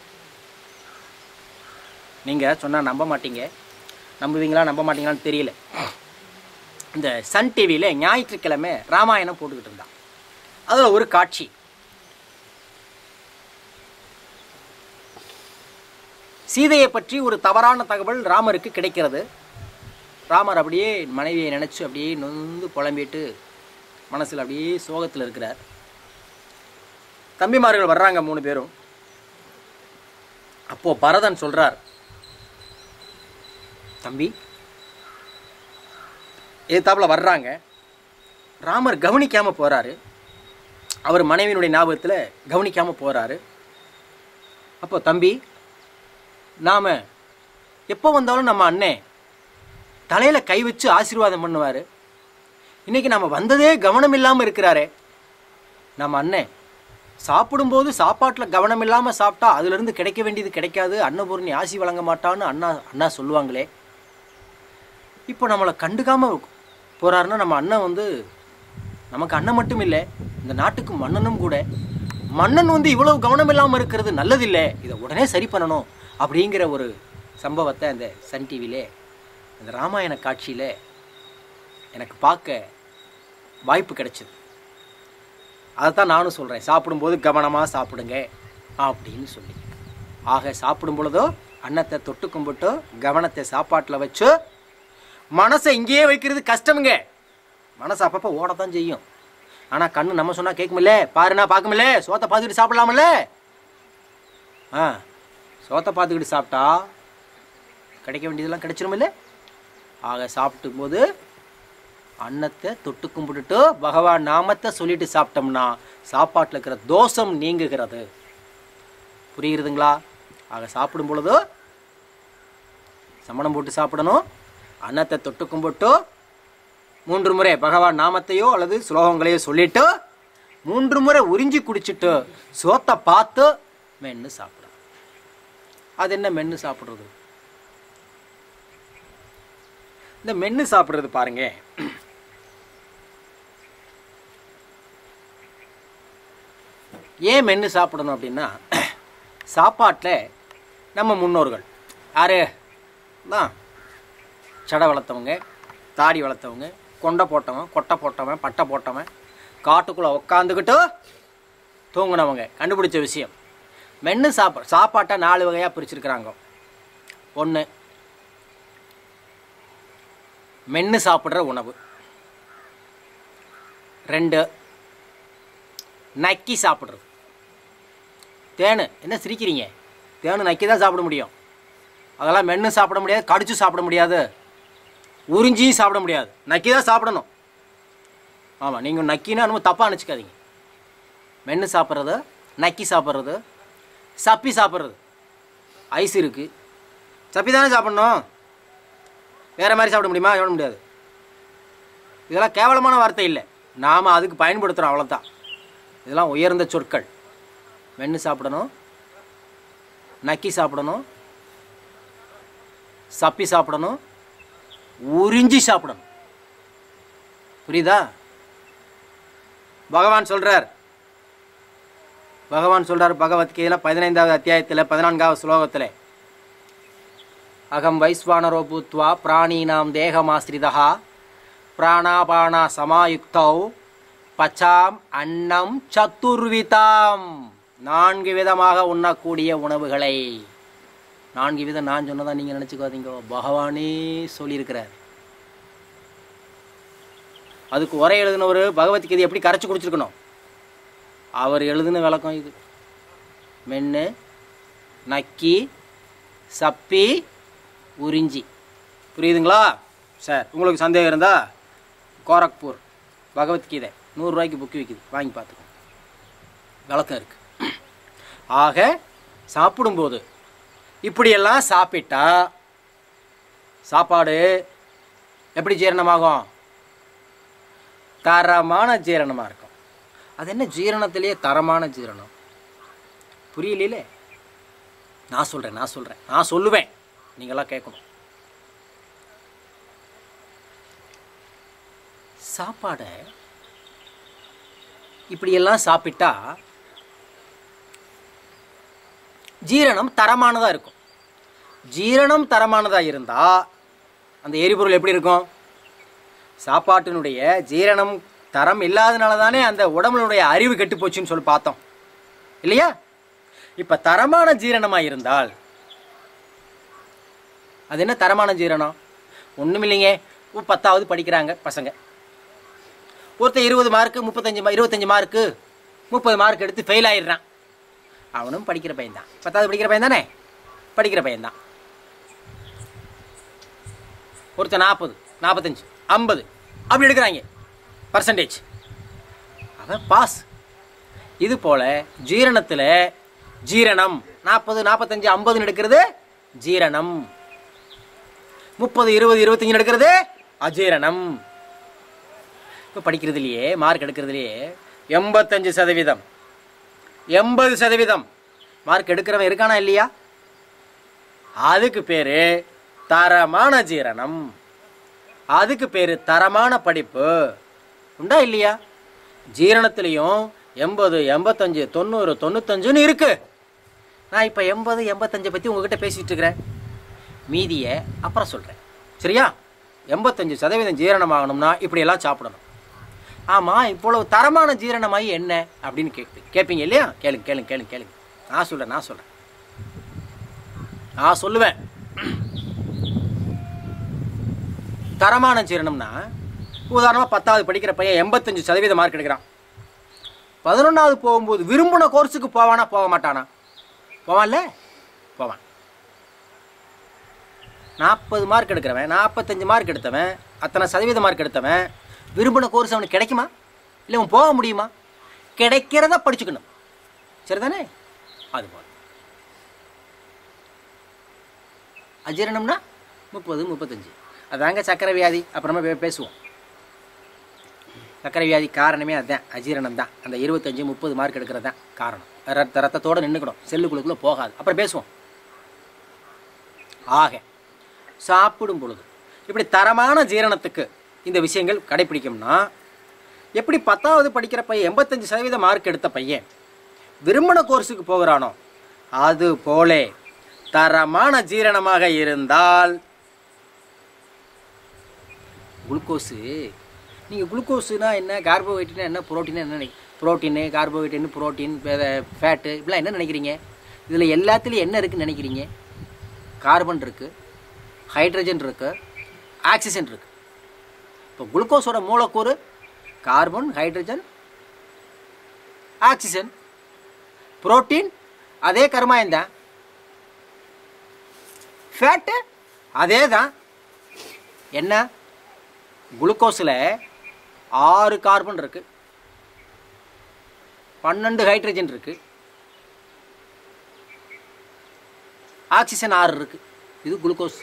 நீங்கள் சொன்னால் நம்ப மாட்டீங்க நம்புவீங்களா நம்ப மாட்டீங்களான்னு தெரியல இந்த சன் டிவியில் ஞாயிற்றுக்கிழமை ராமாயணம் போட்டுக்கிட்டு இருந்தான் அதில் ஒரு காட்சி சீதையை பற்றி ஒரு தவறான தகவல் ராமருக்கு கிடைக்கிறது ராமர் அப்படியே மனைவியை நினச்சி அப்படியே நொந்து புலம்பிட்டு மனசில் அப்படியே சோகத்தில் இருக்கிறார் தம்பிமார்கள் வர்றாங்க மூணு பேரும் அப்போது பரதன் சொல்கிறார் தம்பி எதிர்த்தாப்புல வர்றாங்க ராமர் கவனிக்காமல் போகிறாரு அவர் மனைவியினுடைய ஞாபகத்தில் கவனிக்காமல் போகிறாரு அப்போ தம்பி நாம் எப்போ வந்தாலும் நம்ம அண்ணன் தலையில் கை வச்சு ஆசீர்வாதம் பண்ணுவார் இன்றைக்கி நம்ம வந்ததே கவனம் இல்லாமல் இருக்கிறாரே நம்ம அண்ணன் சாப்பிடும்போது சாப்பாட்டில் கவனம் இல்லாமல் சாப்பிட்டா அதுலேருந்து கிடைக்க வேண்டியது கிடைக்காது அன்னபூர்ணி ஆசி வழங்க மாட்டான்னு அண்ணா அண்ணா சொல்லுவாங்களே இப்போ நம்மளை கண்டுக்காமல் போகிறாருன்னா நம்ம அண்ணன் வந்து நமக்கு அண்ணன் மட்டும் இல்லை இந்த நாட்டுக்கு மன்னனும் கூட மன்னன் வந்து இவ்வளவு கவனம் இல்லாமல் இருக்கிறது நல்லதில்லை இதை உடனே சரி பண்ணணும் அப்படிங்கிற ஒரு சம்பவத்தை அந்த சன் டிவியிலே அந்த ராமாயண காட்சியில் எனக்கு பார்க்க வாய்ப்பு கிடைச்சது அதைத்தான் நானும் சொல்கிறேன் சாப்பிடும்போது கவனமாக சாப்பிடுங்க அப்படின்னு சொல்லி ஆக சாப்பிடும் பொழுதோ அன்னத்தை தொட்டு கும்பிட்டு கவனத்தை சாப்பாட்டில் வச்சு மனசை இங்கேயே வைக்கிறது கஷ்டமுங்க மனசு அப்பப்போ ஓடத்தான் செய்யும் ஆனால் கண்ணு நம்ம சொன்னால் கேட்குமில்ல பாருனா பார்க்குமில்ல சோத்தை பார்த்துக்கிட்டு சாப்பிடலாமில்ல ஆ சோத்தை பார்த்துக்கிட்டு சாப்பிட்டா கிடைக்க வேண்டியதெல்லாம் கிடைச்சிருமில்ல ஆக சாப்பிட்டும் போது அன்னத்தை தொட்டு கும்பிட்டுட்டு பகவான் நாமத்தை சொல்லிட்டு சாப்பிட்டோம்னா சாப்பாட்டில் இருக்கிற தோஷம் நீங்குகிறது புரியுறதுங்களா ஆக சாப்பிடும் பொழுது சமணம் போட்டு சாப்பிடணும் அன்னத்தை தொட்டு கும்பிட்டு மூன்று முறை பகவான் நாமத்தையோ அல்லது ஸ்லோகங்களையோ சொல்லிட்டு மூன்று முறை உறிஞ்சி குடிச்சிட்டு சோத்தை பார்த்து மென்று சாப்பிடணும் அது என்ன மென்று சாப்பிட்றது இந்த மென்று சாப்பிட்றது பாருங்க ஏன் மென்று சாப்பிடணும் அப்படின்னா சாப்பாட்டில் நம்ம முன்னோர்கள் யாரு தான் சடை வளர்த்தவங்க தாடி வளர்த்தவங்க கொண்டை போட்டவன் கொட்டை போட்டவன் பட்டை போட்டவன் காட்டுக்குள்ளே உக்காந்துக்கிட்டு தூங்குனவங்க கண்டுபிடிச்ச விஷயம் மென்று சாப்பாடு சாப்பாட்டை நாலு வகையாக பிரிச்சிருக்கிறாங்க ஒன்று மென்று சாப்பிட்ற உணவு ரெண்டு நக்கி சாப்பிட்றது தேனு என்ன சிரிக்கிறீங்க தேனு நக்கி தான் சாப்பிட முடியும் அதெல்லாம் மென்று சாப்பிட முடியாது கடிச்சு சாப்பிட முடியாது உறிஞ்சியும் சாப்பிட முடியாது நக்கி தான் சாப்பிடணும் ஆமாம் நீங்கள் நக்கினா நம்ம தப்பாக நினச்சிக்காதீங்க மென்று சாப்பிட்றது நக்கி சாப்பிட்றது சப்பி சாப்பிட்றது ஐஸ் இருக்குது சப்பி தானே சாப்பிட்ணும் வேறு மாதிரி சாப்பிட முடியுமா சாப்பிட முடியாது இதெல்லாம் கேவலமான வார்த்தை இல்லை நாம் அதுக்கு பயன்படுத்துகிறோம் அவ்வளோதான் இதெல்லாம் உயர்ந்த சொற்கள் மென்று சாப்பிடணும் நக்கி சாப்பிடணும் சப்பி சாப்பிடணும் உறிஞ்சி சாப்பிடணும் புரியுதா பகவான் சொல்றார் பகவான் சொல்றார் பகவத்கீதையில் பதினைந்தாவது அத்தியாயத்தில் பதினான்காவது ஸ்லோகத்தில் அகம் வைஸ்வானரோ பூத்வா பிராணீனாம் தேகமாஸ்ரிதா பிராணாபானா சமாயுக்தௌ பச்சாம் அன்னம் சத்துர்விதாம் நான்கு விதமாக உண்ணக்கூடிய உணவுகளை நான்கு விதம் நான் சொன்னதா நீங்கள் நினச்சிக்காதீங்க பகவானே சொல்லியிருக்கிறார் அதுக்கு உரை எழுதினவர் பகவத்கீதை எப்படி கரைச்சி குடிச்சிருக்கணும் அவர் எழுதின விளக்கம் இது மென்று நக்கி சப்பி உறிஞ்சி புரியுதுங்களா சார் உங்களுக்கு சந்தேகம் இருந்தால் கோரக்பூர் பகவத்கீதை நூறுரூவாய்க்கு புக்கு விற்கிது வாங்கி பார்த்துக்கோங்க விளக்கம் இருக்குது ஆக சாப்பிடும்போது இப்படியெல்லாம் சாப்பிட்டா சாப்பாடு எப்படி ஜீரணமாகும் தரமான ஜீரணமாக இருக்கும் அது என்ன ஜீரணத்திலேயே தரமான ஜீரணம் புரியலையிலே நான் சொல்கிறேன் நான் சொல்கிறேன் நான் சொல்லுவேன் நீங்களாம் கேட்கணும் சாப்பாடை இப்படியெல்லாம் சாப்பிட்டா ஜீரணம் தரமானதாக இருக்கும் ஜீரணம் தரமானதாக இருந்தால் அந்த எரிபொருள் எப்படி இருக்கும் சாப்பாட்டினுடைய ஜீரணம் தரம் இல்லாதனால தானே அந்த உடம்புனுடைய அறிவு கெட்டு போச்சுன்னு சொல்லி பார்த்தோம் இல்லையா இப்போ தரமான ஜீரணமாக இருந்தால் அது என்ன தரமான ஜீரணம் ஒன்றும் இல்லைங்க இப்போ பத்தாவது படிக்கிறாங்க பசங்க ஒருத்தன் இருபது மார்க்கு முப்பத்தஞ்சு மா- இருபத்தஞ்சு மார்க்கு முப்பது மார்க் எடுத்து ஃபெயில் ஆயிடுறான் அவனும் படிக்கிற பையன்தான் பத்தாவது படிக்கிற பையன் தானே படிக்கிற பையன்தான் ஒருத்தன் நாற்பது நாற்பத்தஞ்சு ஐம்பது அப்படி எடுக்கிறாங்க பர்சன்டேஜ் அவன் பாஸ் இது போல் ஜீரணத்தில் ஜீரணம் நாற்பது நாற்பத்தஞ்சு ஐம்பதுன்னு எடுக்கிறது ஜீரணம் முப்பது இருபது இருபத்தஞ்சு எடுக்கிறது அஜீரணம் இப்போ படிக்கிறதுலையே மார்க் எடுக்கிறதுலையே எண்பத்தஞ்சு சதவீதம் எண்பது சதவீதம் மார்க் எடுக்கிறவன் இருக்கானா இல்லையா அதுக்கு பேர் தரமான ஜீரணம் அதுக்கு பேர் தரமான படிப்பு உண்டா இல்லையா ஜீரணத்துலேயும் எண்பது எண்பத்தஞ்சு தொண்ணூறு தொண்ணூத்தஞ்சுன்னு இருக்கு நான் இப்போ எண்பது எண்பத்தஞ்சை பற்றி உங்ககிட்ட பேசிகிட்டு இருக்கிறேன் மீதியை அப்புறம் சொல்கிறேன் சரியா எண்பத்தஞ்சு சதவீதம் ஜீரணமாகணும்னா இப்படியெல்லாம் சாப்பிடணும் ஆமாம் இவ்வளவு தரமான ஜீரணமாகி என்ன அப்படின்னு கேட்பீங்க கேட்பீங்க இல்லையா கேளுங்க கேளுங்க கேளுங்க கேளுங்க நான் சொல்கிறேன் நான் சொல்கிறேன் நான் சொல்லுவேன் தரமான ஜீரணம்னா உதாரணமாக பத்தாவது படிக்கிற பையன் எண்பத்தஞ்சு சதவீத மார்க் எடுக்கிறான் பதினொன்றாவது போகும்போது விரும்பின கோர்ஸுக்கு போவானா போக மாட்டானா போவான்ல போவான் நாற்பது மார்க் எடுக்கிறவன் நாற்பத்தஞ்சு மார்க் எடுத்தவன் அத்தனை சதவீத மார்க் எடுத்தவன் விரும்பின கோர்ஸ் அவனுக்கு கிடைக்குமா இல்லை அவன் போக முடியுமா கிடைக்கிறத படிச்சுக்கணும் சரிதானே அது போல அஜீரணம்னா முப்பது முப்பத்தஞ்சு அதாங்க சக்கரை வியாதி அப்புறமா பே- பேசுவோம் சக்கரை வியாதி காரணமே அதுதான் அஜீரணம் தான் அந்த இருபத்தஞ்சு முப்பது மார்க் எடுக்கிறது தான் காரணம் ரத்த ரத்தத்தோடு நின்றுக்கணும் செல்லுக்குள்ளுக்குள்ளே போகாது அப்புறம் பேசுவோம் ஆக சாப்பிடும் பொழுது இப்படி தரமான ஜீரணத்துக்கு இந்த விஷயங்கள் கடைப்பிடிக்கும்னா எப்படி பத்தாவது படிக்கிற பையன் எண்பத்தஞ்சு சதவீத மார்க் எடுத்த பையன் விரும்பின கோர்ஸுக்கு போகிறானோ அது போலே தரமான ஜீரணமாக இருந்தால் குளுக்கோஸு நீங்கள் குளுக்கோஸுனா என்ன கார்போஹைட்ரேட்னா என்ன புரோட்டீனா என்ன நினை புரோட்டீனு கார்போஹைட்ரேட் புரோட்டீன் ஃபேட்டு இப்படிலாம் என்ன நினைக்கிறீங்க இதில் எல்லாத்துலேயும் என்ன இருக்குன்னு நினைக்கிறீங்க கார்பன் இருக்குது ஹைட்ரஜன் இருக்குது ஆக்சிஜன் இருக்குது இப்போ குளுக்கோஸோட மூலக்கூறு கார்பன் ஹைட்ரஜன் ஆக்சிஜன் புரோட்டீன் அதே கருமாயம் தான் ஃபேட்டு அதே தான் என்ன குளுக்கோஸில் ஆறு கார்பன் இருக்கு பன்னெண்டு ஹைட்ரஜன் இருக்கு ஆக்சிஜன் ஆறு இருக்கு இது குளுக்கோஸ்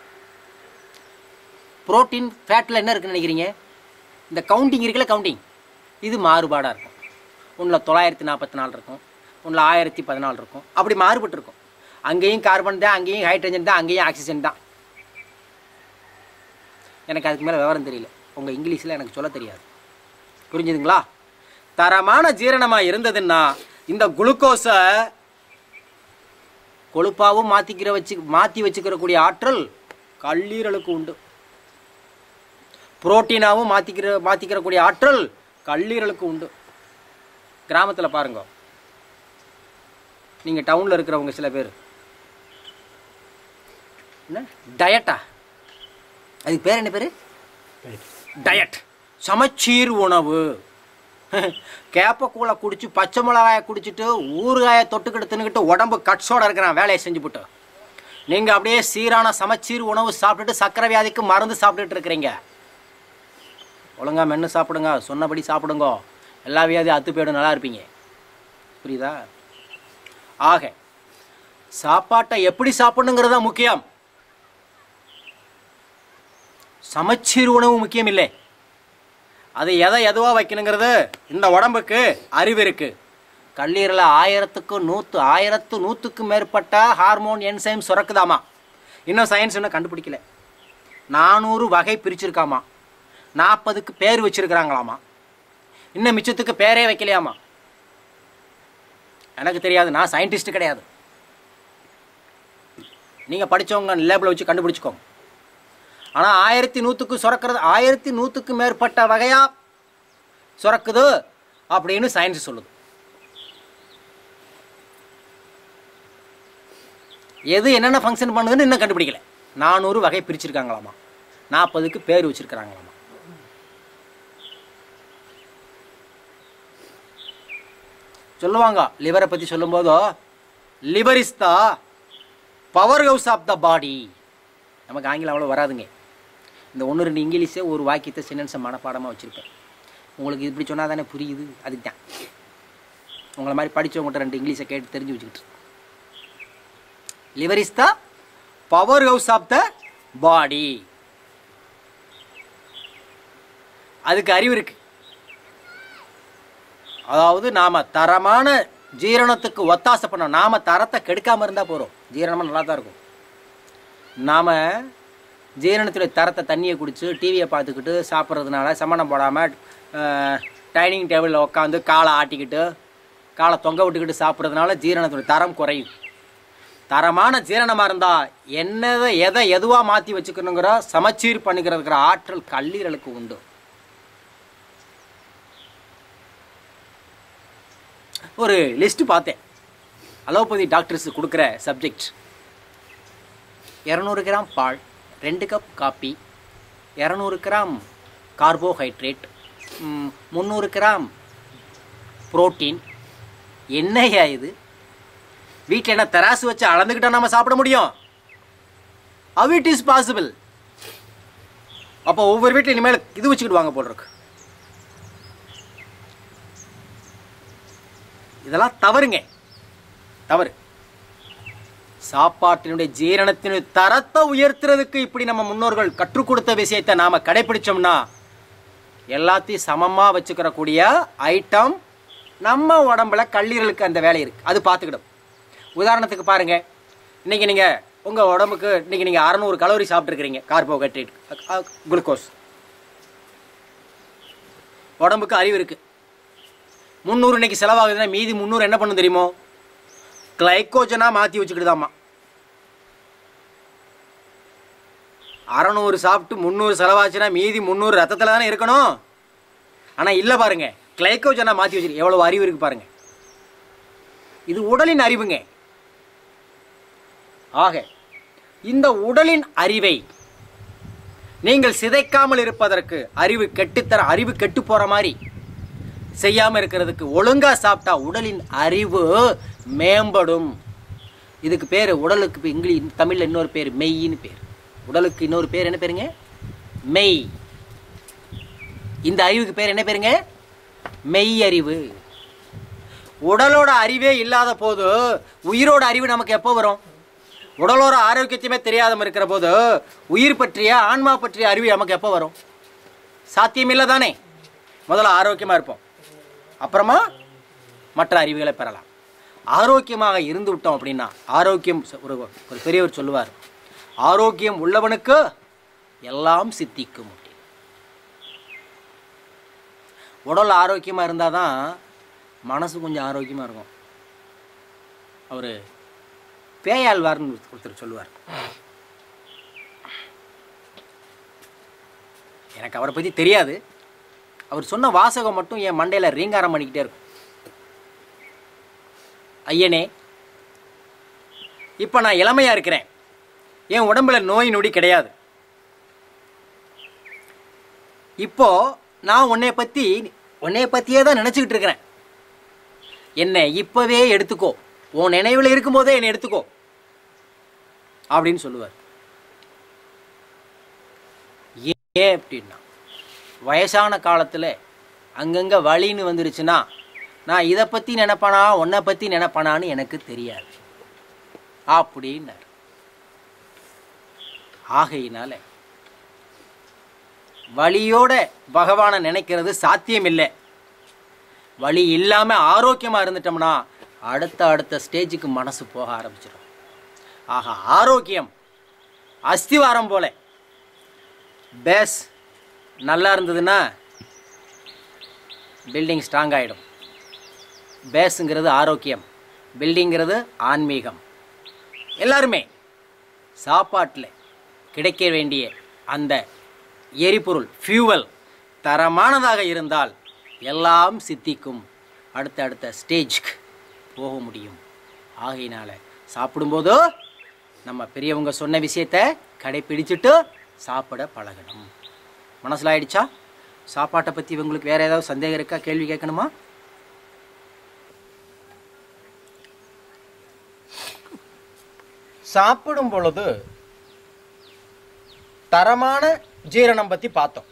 புரோட்டீன் ஃபேட்டில் என்ன இருக்குன்னு நினைக்கிறீங்க இந்த கவுண்டிங் இருக்குல்ல கவுண்டிங் இது மாறுபாடாக இருக்கும் ஒன்றில் தொள்ளாயிரத்தி நாற்பத்தி நாலு இருக்கும் ஒன்றில் ஆயிரத்தி பதினாலு இருக்கும் அப்படி மாறுபட்டு இருக்கும் அங்கேயும் கார்பன் தான் அங்கேயும் ஹைட்ரஜன் தான் அங்கேயும் ஆக்சிஜன் தான் எனக்கு அதுக்கு மேலே விவரம் தெரியல உங்கள் இங்கிலீஷில் எனக்கு சொல்ல தெரியாது புரிஞ்சுதுங்களா தரமான ஜீரணமாக இருந்ததுன்னா இந்த குளுக்கோஸை கொழுப்பாவும் மாற்றிக்கிற வச்சு மாற்றி வச்சுக்கிற கூடிய ஆற்றல் கல்லீரலுக்கு உண்டு புரோட்டீனாவும் மாற்றிக்கிற மாற்றிக்கிற கூடிய ஆற்றல் கல்லீரலுக்கு உண்டு கிராமத்தில் பாருங்க நீங்கள் டவுனில் இருக்கிறவங்க சில பேர் என்ன டயட்டா அதுக்கு பேர் என்ன பேர் டயட் சமச்சீர் உணவு கேப்பக்கூழை குடிச்சு பச்சை மிளகாயை குடிச்சிட்டு ஊறுகாயை தொட்டுக்கிட்டு தின்னுக்கிட்டு உடம்பு கட்ஸோட இருக்கிறான் வேலையை செஞ்சு போட்டு நீங்கள் அப்படியே சீரான சமச்சீர் உணவு சாப்பிட்டுட்டு சக்கரை வியாதிக்கு மருந்து சாப்பிட்டுட்டு இருக்கிறீங்க ஒழுங்கா மென்று சாப்பிடுங்க சொன்னபடி சாப்பிடுங்க எல்லா வியாதியும் அத்து போயிடும் நல்லா இருப்பீங்க புரியுதா ஆக சாப்பாட்டை எப்படி சாப்பிடணுங்கிறது தான் முக்கியம் சமச்சீர் உணவு முக்கியம் இல்லை அது எதை எதுவாக வைக்கணுங்கிறது இந்த உடம்புக்கு அறிவு இருக்கு கல்லீரல ஆயிரத்துக்கு நூற்று ஆயிரத்து நூற்றுக்கு மேற்பட்ட ஹார்மோன் என்சைம் சுரக்குதாமா இன்னும் சயின்ஸ் இன்னும் கண்டுபிடிக்கல நானூறு வகை பிரிச்சிருக்காமா நாற்பதுக்கு பேர் வச்சிருக்கிறாங்களாமா இன்னும் மிச்சத்துக்கு பேரே வைக்கலையாமா எனக்கு தெரியாது நான் சயின்டிஸ்ட் கிடையாது நீங்கள் படிச்சவங்க லேபில் வச்சு கண்டுபிடிச்சிக்கோங்க ஆனால் ஆயிரத்தி நூற்றுக்கு சுரக்கிறது ஆயிரத்தி நூற்றுக்கு மேற்பட்ட வகையா சுரக்குது அப்படின்னு சயின்ஸ் சொல்லுது எது என்னென்ன ஃபங்க்ஷன் பண்ணுதுன்னு இன்னும் கண்டுபிடிக்கல நானூறு வகை பிரிச்சிருக்காங்களாமா நாற்பதுக்கு பேர் வச்சிருக்கிறாங்களாமா சொல்லுவாங்க லிவரை பற்றி சொல்லும்போதோ liver is the powerhouse of the body நமக்கு ஆங்கிலம் அவ்வளோ வராதுங்க இந்த ஒன்று ரெண்டு இங்கிலீஷே ஒரு வாக்கியத்தை சென்டென்ஸை மனப்பாடமாக வச்சுருப்பேன் உங்களுக்கு இப்படி சொன்னால் தானே புரியுது அதுக்கு தான் உங்களை மாதிரி படித்தவங்கள்ட்ட ரெண்டு இங்கிலீஷை கேட்டு தெரிஞ்சு வச்சுக்கிட்டு liver is the powerhouse of the body அதுக்கு அறிவு இருக்கு அதாவது நாம தரமான ஜீரணத்துக்கு ஒத்தாசை பண்ணோம் நாம தரத்தை கெடுக்காம இருந்தா போறோம் ஜீரணமா நல்லா தான் இருக்கும் நாம ஜீரணத்துடைய தரத்தை தண்ணியை குடிச்சு டிவியை பார்த்துக்கிட்டு சாப்பிட்றதுனால சமணம் போடாமல் டைனிங் டேபிளில் உட்காந்து காலை ஆட்டிக்கிட்டு காலை தொங்க விட்டுக்கிட்டு சாப்பிட்றதுனால ஜீரணத்துடைய தரம் குறையும் தரமான ஜீரணமாக இருந்தால் என்னதை எதை எதுவாக மாற்றி வச்சுக்கணுங்கிற சமச்சீர் பண்ணிக்கிறதுக்கிற ஆற்றல் கல்லீரலுக்கு உண்டு ஒரு லிஸ்ட் பார்த்தேன் அலோபதி டாக்டர்ஸ் கொடுக்குற சப்ஜெக்ட் இரநூறு கிராம் பால் ரெண்டு கப் காப்பி இரநூறு கிராம் கார்போஹைட்ரேட் முந்நூறு கிராம் புரோட்டீன் என்னையா இது வீட்டில் என்ன தராசு வச்சு அளந்துக்கிட்டா நம்ம சாப்பிட முடியும் how it இஸ் பாசிபிள் அப்போ ஒவ்வொரு வீட்டில் இனிமேல் இது வச்சுக்கிட்டு வாங்க போல் இருக்கு இதெல்லாம் தவறுங்க தவறு சாப்பாட்டினுடைய ஜீரணத்தினுடைய தரத்தை உயர்த்துறதுக்கு இப்படி நம்ம முன்னோர்கள் கற்றுக் கொடுத்த விஷயத்தை நாம கடைபிடிச்சோம்னா எல்லாத்தையும் சமமாக வச்சுக்கிறக்கூடிய ஐட்டம் நம்ம உடம்புல கல்லீரலுக்கு அந்த வேலை இருக்கு அது பார்த்துக்கிடும் உதாரணத்துக்கு பாருங்க இன்னைக்கு நீங்க உங்க உடம்புக்கு இன்னைக்கு நீங்க அறநூறு கலோரி சாப்பிட்ருக்கிறீங்க கார்போஹைட்ரேட் குளுக்கோஸ் உடம்புக்கு அறிவு இருக்கு முந்நூறு இன்னைக்கு செலவாகுதுன்னா மீதி முந்நூறு என்ன பண்ணும் தெரியுமோ கிளைக்கோஜனாக மாற்றி வச்சுக்கிட்டுதாம்மா அறநூறு சாப்பிட்டு முந்நூறு செலவாச்சுன்னா மீதி முந்நூறு ரத்தத்தில் தானே இருக்கணும் ஆனால் இல்லை பாருங்க கிளைக்கோஜனாக மாற்றி வச்சிருக்கு எவ்வளோ அறிவு இருக்கு பாருங்க இது உடலின் அறிவுங்க ஆக இந்த உடலின் அறிவை நீங்கள் சிதைக்காமல் இருப்பதற்கு அறிவு கெட்டுத்தர அறிவு கெட்டு போகிற மாதிரி செய்யாமல் இருக்கிறதுக்கு ஒழுங்கா சாப்பிட்டா உடலின் அறிவு மேம்படும் இதுக்கு பேர் உடலுக்கு இப்போ இங்கிலீஷ் தமிழில் இன்னொரு பேர் மெய்ன்னு பேர் உடலுக்கு இன்னொரு பேர் என்ன பேருங்க மெய் இந்த அறிவுக்கு பேர் என்ன பேருங்க மெய் அறிவு உடலோட அறிவே இல்லாத போது உயிரோட அறிவு நமக்கு எப்போ வரும் உடலோட ஆரோக்கியத்தையுமே தெரியாத இருக்கிற போது உயிர் பற்றிய ஆன்மா பற்றிய அறிவு நமக்கு எப்போ வரும் சாத்தியமில்லை தானே முதல்ல ஆரோக்கியமாக இருப்போம் அப்புறமா மற்ற அறிவுகளை பெறலாம் ஆரோக்கியமாக இருந்து விட்டோம் அப்படின்னா ஆரோக்கியம் ச- ஒரு ஒரு பெரியவர் சொல்லுவார் ஆரோக்கியம் உள்ளவனுக்கு எல்லாம் சித்திக்கும் அப்படின்னு. உடல் ஆரோக்கியமாக இருந்தால் தான் மனசு கொஞ்சம் ஆரோக்கியமாக இருக்கும் அவர் பேயாழ்வார்னு ஒருத்தர் சொல்லுவார் எனக்கு அவரை பற்றி தெரியாது அவர் சொன்ன வாசகம் மட்டும் என் மண்டையில் ரீங்காரம் பண்ணிக்கிட்டே இருக்கும் ஐயனே இப்போ நான் இளமையாக இருக்கிறேன் என் உடம்புல நோய் நொடி கிடையாது இப்போ நான் உன்னை பற்றி உன்னைய பற்றியே தான் நினச்சிக்கிட்டு இருக்கிறேன் என்னை இப்போவே எடுத்துக்கோ உன் நினைவில் இருக்கும்போதே என்னை எடுத்துக்கோ அப்படின்னு சொல்லுவார் ஏன் அப்படின்னா வயசான காலத்தில் அங்கங்கே வலின்னு வந்துருச்சுன்னா நான் இதை பற்றி நினைப்பானா உன்னை பற்றி நினைப்பானான்னு எனக்கு தெரியாது அப்படின்னார் ஆகையினால வலியோட பகவானை நினைக்கிறது சாத்தியம் இல்லை வலி இல்லாமல் ஆரோக்கியமாக இருந்துட்டோம்னா அடுத்த அடுத்த ஸ்டேஜுக்கு மனசு போக ஆரம்பிச்சிடும் ஆக ஆரோக்கியம் அஸ்திவாரம் போல பேஸ் நல்லா இருந்ததுன்னா பில்டிங் ஸ்ட்ராங் ஆகிடும் பேஸுங்கிறது ஆரோக்கியம் பில்டிங்கிறது ஆன்மீகம் எல்லாருமே சாப்பாட்டில் கிடைக்க வேண்டிய அந்த எரிபொருள் ஃபியூவல் தரமானதாக இருந்தால் எல்லாம் சித்திக்கும் அடுத்த அடுத்த ஸ்டேஜ்க்கு போக முடியும் ஆகையினால சாப்பிடும்போது நம்ம பெரியவங்க சொன்ன விஷயத்த கடைப்பிடிச்சிட்டு சாப்பிட பழகணும் மனசில் ஆயிடுச்சா சாப்பாட்டை பற்றி உங்களுக்கு வேறு ஏதாவது சந்தேகம் இருக்கா கேள்வி கேட்கணுமா சாப்பிடும் பொழுது தரமான ஜீரணம் பற்றி பார்த்தோம்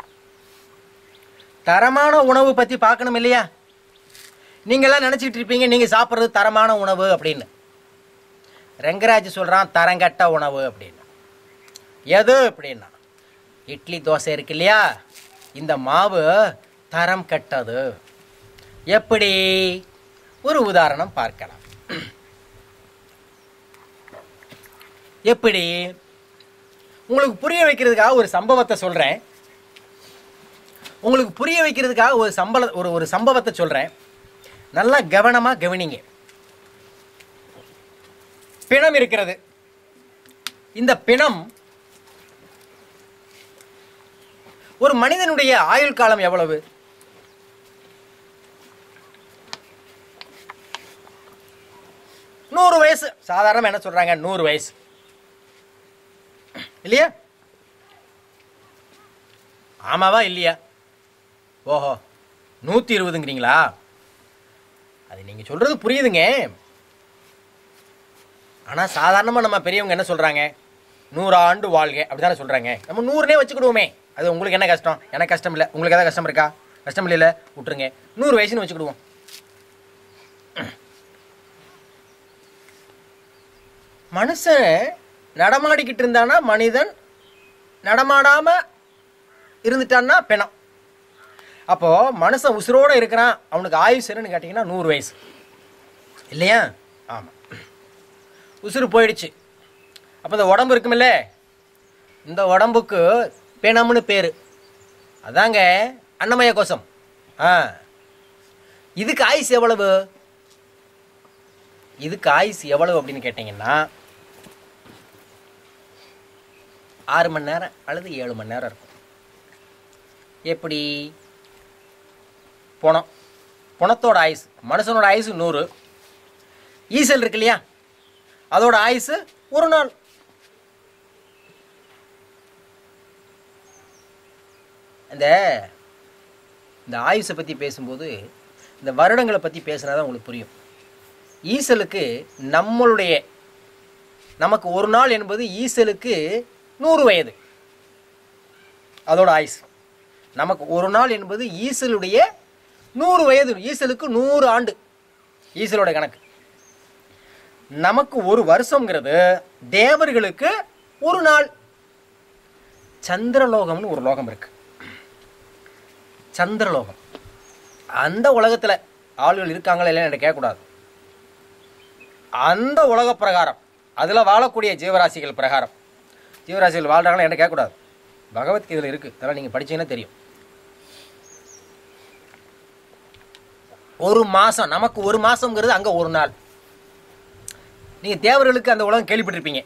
தரமான உணவு பற்றி பார்க்கணும் இல்லையா நீங்களாம் நினச்சிக்கிட்டு இருப்பீங்க நீங்கள் சாப்பிட்றது தரமான உணவு அப்படின்னு ரெங்கராஜ் சொல்கிறான் தரங்கட்ட உணவு அப்படின்னு எது அப்படின்னா இட்லி தோசை இருக்கு இல்லையா இந்த மாவு தரம் கெட்டது எப்படி ஒரு உதாரணம் பார்க்கலாம் எப்படி உங்களுக்கு புரிய வைக்கிறதுக்காக ஒரு சம்பவத்தை சொல்கிறேன் உங்களுக்கு புரிய வைக்கிறதுக்காக ஒரு சம்பள ஒரு ஒரு சம்பவத்தை சொல்கிறேன் நல்லா கவனமாக கவனிங்க பிணம் இருக்கிறது இந்த பிணம் ஒரு மனிதனுடைய ஆயுள் காலம் எவ்வளவு நூறு வயசு சாதாரண என்ன சொல்றாங்க நூறு வயசு இல்லையா ஆமாவா இல்லையா ஓஹோ நூற்றி இருபதுங்கிறீங்களா அது நீங்கள் சொல்கிறது புரியுதுங்க ஆனால் சாதாரணமாக நம்ம பெரியவங்க என்ன சொல்கிறாங்க நூறு ஆண்டு வாழ்க அப்படி தானே சொல்கிறாங்க நம்ம நூறுனே வச்சுக்கிடுவோமே அது உங்களுக்கு என்ன கஷ்டம் எனக்கு கஷ்டம் இல்லை உங்களுக்கு ஏதாவது கஷ்டம் இருக்கா கஷ்டம் இல்லை விட்டுருங்க நூறு வயசுன்னு வச்சுக்கிடுவோம் மனுஷன் நடமாடிக்கிட்டு இருந்தானா மனிதன் நடமாடாம இருந்துட்டான்னா பிணம் அப்போ மனுஷன் உசுரோட இருக்கிறான் அவனுக்கு ஆயுசு என்னன்னு கேட்டிங்கன்னா நூறு வயசு இல்லையா ஆமாம் உசுறு போயிடுச்சு அப்போ இந்த உடம்பு இருக்குமில்ல இந்த உடம்புக்கு பிணம்னு பேர் அதாங்க அன்னமய கோஷம் ஆ இதுக்கு ஆயுசு எவ்வளவு இதுக்கு ஆயுசு எவ்வளவு அப்படின்னு கேட்டிங்கன்னா ஆறு மணி நேரம் அல்லது ஏழு மணி நேரம் இருக்கும் எப்படி பணம் பணத்தோட ஆயுசு மனுஷனோட ஆயுசு நூறு ஈசல் இருக்கு இல்லையா அதோட ஆயுசு ஒரு நாள் இந்த இந்த ஆயுஷை பற்றி பேசும்போது இந்த வருடங்களை பற்றி பேசுனா தான் உங்களுக்கு புரியும் ஈசலுக்கு நம்மளுடைய நமக்கு ஒரு நாள் என்பது ஈசலுக்கு நூறு வயது அதோட ஆயுசு நமக்கு ஒரு நாள் என்பது ஈசலுடைய நூறு வயது ஈசலுக்கு நூறு ஆண்டு ஈசலோட கணக்கு நமக்கு ஒரு வருஷங்கிறது தேவர்களுக்கு ஒரு நாள் சந்திரலோகம்னு ஒரு லோகம் இருக்கு சந்திரலோகம் அந்த உலகத்தில் ஆளுகள் இருக்காங்களா இல்லைன்னு எனக்கு கேட்கக்கூடாது அந்த உலக பிரகாரம் அதில் வாழக்கூடிய ஜீவராசிகள் பிரகாரம் ஜீவராசிகள் வாழ்கிறாங்களா என்ன கேட்கக்கூடாது பகவத்கீதையில் இருக்குது அதெல்லாம் நீங்கள் படிச்சீங்கன்னா தெரியும் ஒரு மாதம் நமக்கு ஒரு மாதங்கிறது அங்கே ஒரு நாள் நீங்கள் தேவர்களுக்கு அந்த உலகம் கேள்விப்பட்டிருப்பீங்க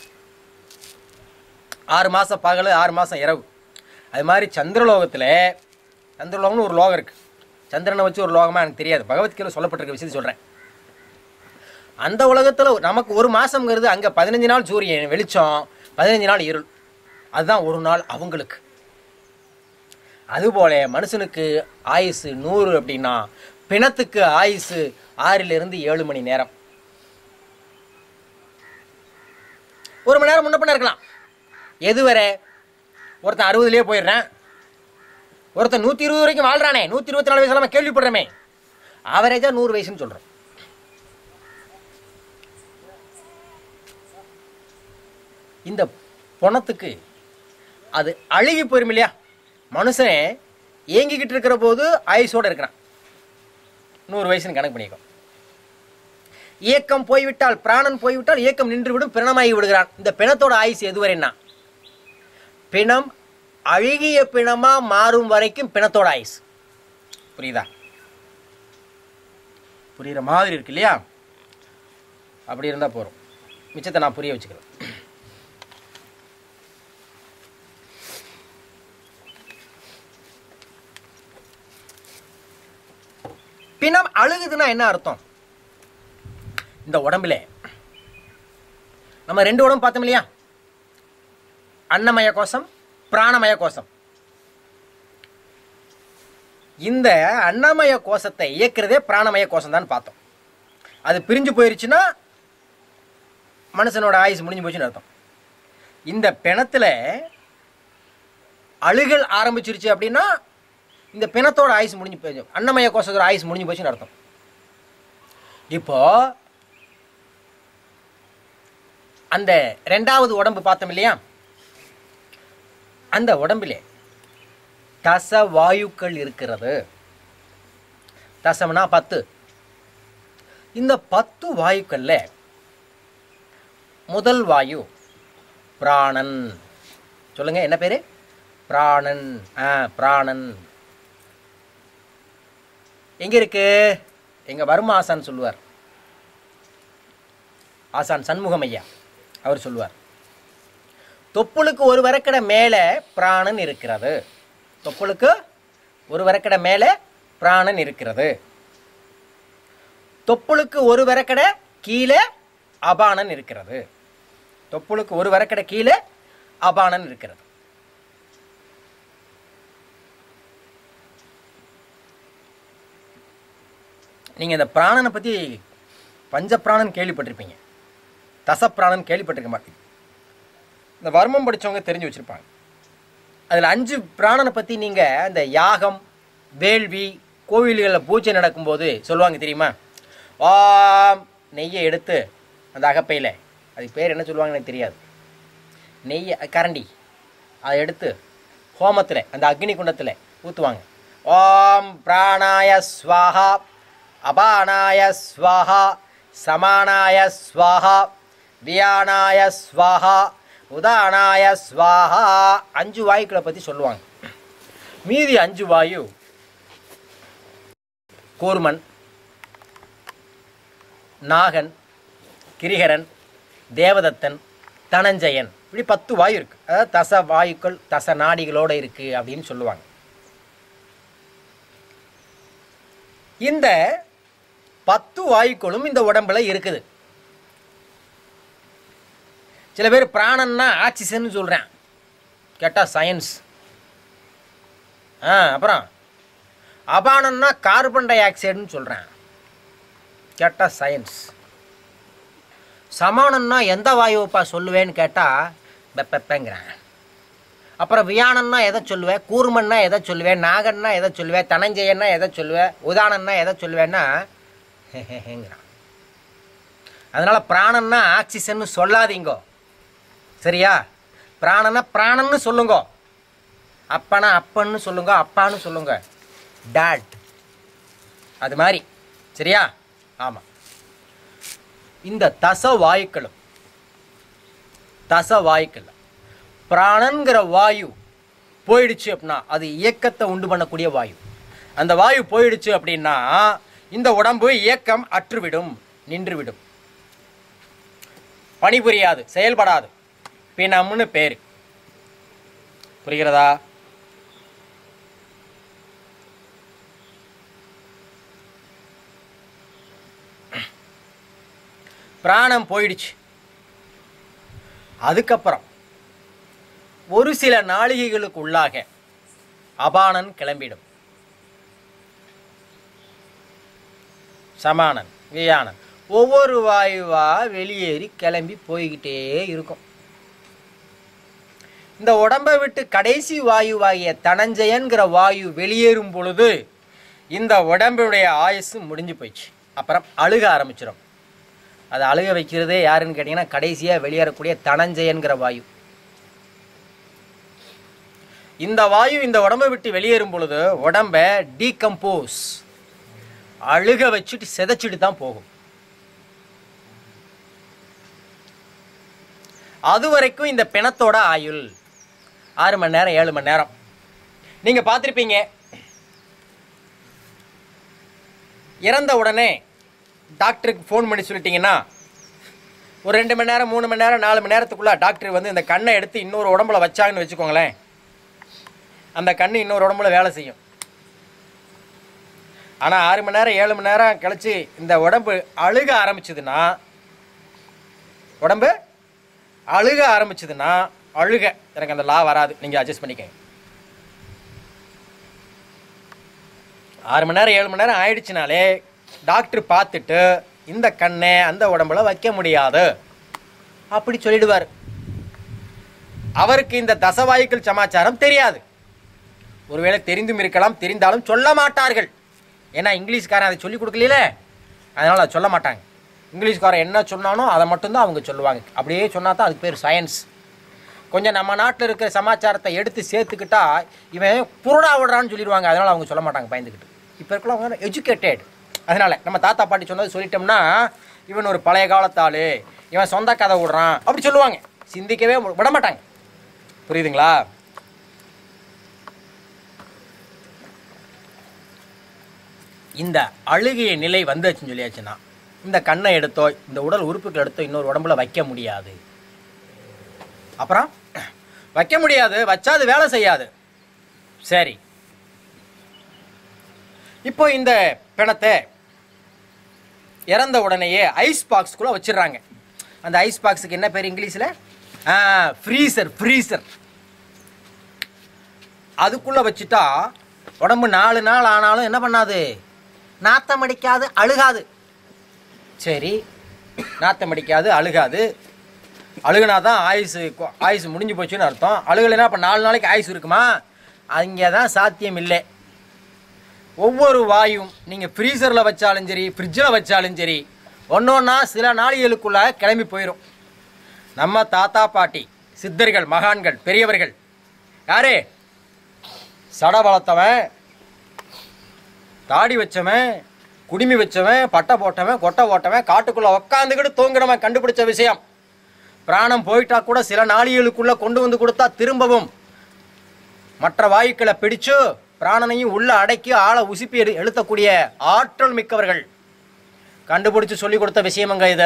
ஆறு மாதம் பகல் ஆறு மாதம் இரவு அது மாதிரி சந்திரலோகத்தில் சந்திரலோகம்னு ஒரு லோகம் இருக்குது சந்திரனை வச்சு ஒரு லோகமாக எனக்கு தெரியாது பகவத்கீதையில் சொல்லப்பட்டிருக்க விஷயத்தை சொல்கிறேன் அந்த உலகத்தில் நமக்கு ஒரு மாதங்கிறது அங்கே பதினஞ்சு நாள் சூரியன் வெளிச்சம் பதினஞ்சு நாள் இருள் அதுதான் ஒரு நாள் அவங்களுக்கு அதுபோல மனுஷனுக்கு ஆயுசு நூறு அப்படின்னா பிணத்துக்கு ஆயுசு ஆறிலிருந்து ஏழு மணி நேரம் ஒரு மணி நேரம் முன்ன பின்ன இருக்கலாம் எது வரை ஒருத்தன் அறுபதுலேயே போயிடுறேன் ஒருத்தன் நூற்றி இருபது வரைக்கும் வாழ்றானே நூற்றி இருபத்தி நாலு வயசுல நம்ம கேள்விப்படுறோமே ஆவரேஜாக நூறு வயசுன்னு சொல்கிறோம் இந்த பணத்துக்கு அது அழுகி போயிரும் இல்லையா மனுஷன் ஏங்கிக்கிட்டு இருக்கிற போது ஆயுசோடு இருக்கிறான் நூறு வயசுன்னு கணக்கு பண்ணிக்கோ இயக்கம் போய்விட்டால் பிராணன் போய்விட்டால் இயக்கம் நின்றுவிடும் பிணமாகி விடுகிறான் இந்த பிணத்தோட ஆயுசு எதுவரைன்னா பிணம் அழுகிய பிணமா மாறும் வரைக்கும் பிணத்தோட ஆயுசு புரியுதா புரியுற மாதிரி இருக்கு இல்லையா அப்படி இருந்தால் போகிறோம் மிச்சத்தை நான் புரிய வச்சுக்கிறேன் பிணம் அழுகுதுன்னா என்ன அர்த்தம் இந்த உடம்புல நம்ம ரெண்டு உடம்பு பார்த்தோம் இல்லையா அன்னமய கோஷம் பிராணமய கோஷம் இந்த அன்னமய கோஷத்தை இயக்கிறதே பிராணமய கோஷம் தான் பார்த்தோம் அது பிரிஞ்சு போயிருச்சுன்னா மனுஷனோட ஆயுசு முடிஞ்சு போச்சுன்னு அர்த்தம் இந்த பிணத்துல அழுகல் ஆரம்பிச்சிருச்சு அப்படின்னா இந்த பிணத்தோட ஆயுசு முடிஞ்சு போச்சு அன்னமய கோஷத்தோட ஆயுசு முடிஞ்சு போச்சுன்னு அர்த்தம் இப்போ அந்த ரெண்டாவது உடம்பு பார்த்தோம் இல்லையா அந்த உடம்பிலே தச வாயுக்கள் இருக்கிறது தசம்னா பத்து இந்த பத்து வாயுக்கள்ல முதல் வாயு பிராணன் சொல்லுங்க என்ன பேரு பிராணன் ஆ பிராணன் எங்க இருக்கு எங்க வர்ம ஆசான் சொல்லுவார் ஆசான் சண்முகம் ஐயா அவர் சொல்லுவார் தொப்புளுக்கு ஒரு வரக்கடை மேலே பிராணன் இருக்கிறது தொப்புளுக்கு ஒரு வரக்கடை மேலே பிராணன் இருக்கிறது தொப்புளுக்கு ஒரு வரக்கடை கீழே அபானன் இருக்கிறது தொப்புளுக்கு ஒரு வரக்கடை கீழே அபானன் இருக்கிறது நீங்கள் இந்த பிராணனை பற்றி பஞ்சப்பிராணன் கேள்விப்பட்டிருப்பீங்க தசப்பிராணன் கேள்விப்பட்டிருக்க மாட்டீங்க இந்த வர்மம் படித்தவங்க தெரிஞ்சு வச்சுருப்பாங்க அதில் அஞ்சு பிராணனை பற்றி நீங்கள் இந்த யாகம் வேள்வி கோவில்களில் பூஜை நடக்கும்போது சொல்லுவாங்க தெரியுமா ஆம் நெய்யை எடுத்து அந்த அகப்பையில் அதுக்கு பேர் என்ன சொல்லுவாங்கன்னு எனக்கு தெரியாது நெய் கரண்டி அதை எடுத்து ஹோமத்தில் அந்த அக்னி குண்டத்தில் ஊற்றுவாங்க ஓம் பிராணாய ஸ்வாஹா அபானாய ஸ்வாஹா சமானாய ஸ்வாஹா வியானாய ஸ்வாஹா உதானாய ஸ்வாஹா அஞ்சு வாயுக்களை பற்றி சொல்லுவாங்க மீதி அஞ்சு வாயு கூர்மன் நாகன் கிரிகரன் தேவதத்தன் தனஞ்சயன் இப்படி பத்து வாயு இருக்கு அதாவது தச வாயுக்கள் தச நாடிகளோடு இருக்கு அப்படின்னு சொல்லுவாங்க இந்த பத்து வாயுக்களும் இந்த உடம்புல இருக்குது சில பேர் பிராணன்னா ஆக்சிஜன் சொல்கிறேன் கேட்டால் சயின்ஸ் ஆ அப்புறம் அபானன்னா கார்பன் டை ஆக்சைடுன்னு சொல்கிறேன் கேட்டால் சயின்ஸ் சமானம்னா எந்த வாயுவைப்பா சொல்லுவேன்னு கேட்டால் பெப்பெப்பேங்கிறேன் அப்புறம் வியானம்னா எதை சொல்லுவேன் கூர்மன்னா எதை சொல்லுவேன் நாகன்னா எதை சொல்லுவேன் தனஞ்சயன்னா எதை சொல்லுவேன் உதானன்னா எதை சொல்லுவேன்னா ஹெஹெங்கிறான் அதனால் பிராணன்னா ஆக்சிஜன்னு சொல்லாதீங்கோ சரியா பிராணனா பிராணன்னு சொல்லுங்க அப்பனா அப்பன்னு சொல்லுங்க அப்பான்னு சொல்லுங்க டேட் அது மாதிரி சரியா ஆமாம் இந்த தச வாயுக்களும் தச வாயுக்கள் பிராணங்கிற வாயு போயிடுச்சு அப்படின்னா அது இயக்கத்தை உண்டு பண்ணக்கூடிய வாயு அந்த வாயு போயிடுச்சு அப்படின்னா இந்த உடம்பு இயக்கம் அற்றுவிடும் நின்றுவிடும் பணிபுரியாது செயல்படாது பிணம்னு பேர் புரிகிறதா பிராணம் போயிடுச்சு அதுக்கப்புறம் ஒரு சில நாளிகைகளுக்கு உள்ளாக அபானன் கிளம்பிடும் சமானன் வியானன் ஒவ்வொரு வாயுவா வெளியேறி கிளம்பி போய்கிட்டே இருக்கும் இந்த உடம்பை விட்டு கடைசி வாயுவாகிய தனஞ்சயன்கிற வாயு வெளியேறும் பொழுது இந்த உடம்புடைய ஆயுசு முடிஞ்சு போயிடுச்சு அப்புறம் அழுக ஆரம்பிச்சிடும் அது அழுக வைக்கிறதே யாருன்னு கேட்டிங்கன்னா கடைசியாக வெளியேறக்கூடிய தனஞ்சயன்கிற வாயு இந்த வாயு இந்த உடம்பை விட்டு வெளியேறும் பொழுது உடம்ப டீகம்போஸ் அழுக வச்சுட்டு சிதைச்சிட்டு தான் போகும் அது வரைக்கும் இந்த பிணத்தோட ஆயுள் ஆறு மணி நேரம் ஏழு மணி நேரம் நீங்கள் பார்த்துருப்பீங்க இறந்த உடனே டாக்டருக்கு ஃபோன் பண்ணி சொல்லிட்டீங்கன்னா ஒரு ரெண்டு மணி நேரம் மூணு மணி நேரம் நாலு மணி நேரத்துக்குள்ளே டாக்டர் வந்து இந்த கண்ணை எடுத்து இன்னொரு உடம்புல வச்சாங்கன்னு வச்சுக்கோங்களேன் அந்த கண்ணு இன்னொரு உடம்புல வேலை செய்யும் ஆனால் ஆறு மணி நேரம் ஏழு மணி நேரம் கழிச்சு இந்த உடம்பு அழுக ஆரம்பிச்சதுன்னா உடம்பு அழுக ஆரம்பிச்சதுன்னா அழுக எனக்கு அந்த லா வராது நீங்கள் அட்ஜஸ்ட் பண்ணிக்கங்க ஆறு மணி நேரம் ஏழு மணி நேரம் ஆயிடுச்சுனாலே டாக்டர் பார்த்துட்டு இந்த கண்ணை அந்த உடம்புல வைக்க முடியாது அப்படி சொல்லிடுவார் அவருக்கு இந்த தசவாயுக்கள் சமாச்சாரம் தெரியாது ஒருவேளை தெரிந்தும் இருக்கலாம் தெரிந்தாலும் சொல்ல மாட்டார்கள் ஏன்னா இங்கிலீஷ்காரன் அதை சொல்லி கொடுக்கல அதனால் அதை சொல்ல மாட்டாங்க இங்கிலீஷ்காரன் என்ன சொன்னானோ அதை மட்டும்தான் அவங்க சொல்லுவாங்க அப்படியே சொன்னா தான் அதுக்கு பேர் சயின்ஸ் கொஞ்சம் நம்ம நாட்டில் இருக்கிற சமாச்சாரத்தை எடுத்து சேர்த்துக்கிட்டா இவன் புருடா விடுறான்னு சொல்லிடுவாங்க அதனால் அவங்க சொல்ல மாட்டாங்க பயந்துக்கிட்டு இப்போ இருக்கிறவங்க எஜுகேட்டட் அதனால் நம்ம தாத்தா பாட்டி சொன்னது சொல்லிட்டோம்னா இவன் ஒரு பழைய காலத்தாள் இவன் சொந்த கதை விடுறான் அப்படி சொல்லுவாங்க சிந்திக்கவே விட மாட்டாங்க புரியுதுங்களா இந்த அழுகிய நிலை வந்துச்சுன்னு சொல்லியாச்சுன்னா இந்த கண்ணை எடுத்தோ இந்த உடல் உறுப்புகள் எடுத்தோ இன்னொரு உடம்புல வைக்க முடியாது அப்புறம் வைக்க முடியாது வச்சா அது வேலை செய்யாது சரி இப்போ இந்த பிணத்தை இறந்த உடனேயே ஐஸ் பாக்ஸ்குள்ளே வச்சிடுறாங்க அந்த ஐஸ் பாக்ஸுக்கு என்ன பேர் இங்கிலீஷில் ஃப்ரீசர் ஃப்ரீசர் அதுக்குள்ளே வச்சுட்டா உடம்பு நாலு நாள் ஆனாலும் என்ன பண்ணாது நாத்தம் அடிக்காது அழுகாது சரி நாத்தம் அடிக்காது அழுகாது அழுகுனா தான் ஆயுசு கொ- ஆயுசு முடிஞ்சு போச்சுன்னு அர்த்தம் அழுகலைன்னா அப்போ நாலு நாளைக்கு ஆயுசு இருக்குமா அங்கே தான் சாத்தியம் இல்லை ஒவ்வொரு வாயும் நீங்கள் ஃப்ரீசரில் வச்சாலும் சரி ஃப்ரிட்ஜில் வச்சாலும் சரி ஒன்று ஒன்றா சில நாளிகளுக்குள்ள கிளம்பி போயிடும் நம்ம தாத்தா பாட்டி சித்தர்கள் மகான்கள் பெரியவர்கள் யாரு சட வளர்த்தவன் தாடி வச்சவன் குடுமி வச்சவன் பட்டை போட்டவன் கொட்டை போட்டவன் காட்டுக்குள்ளே உக்காந்துக்கிட்டு தூங்கினவன் கண்டுபிடிச்ச விஷயம் பிராணம் போயிட்டா கூட சில நாளிகளுக்குள்ள கொண்டு வந்து கொடுத்தா திரும்பவும் மற்ற வாயுக்களை பிடிச்சு பிராணனையும் உள்ள அடக்கி ஆளை உசுப்பி எடு எழுத்தக்கூடிய ஆற்றல் மிக்கவர்கள் கண்டுபிடிச்சு சொல்லி கொடுத்த விஷயமங்க இது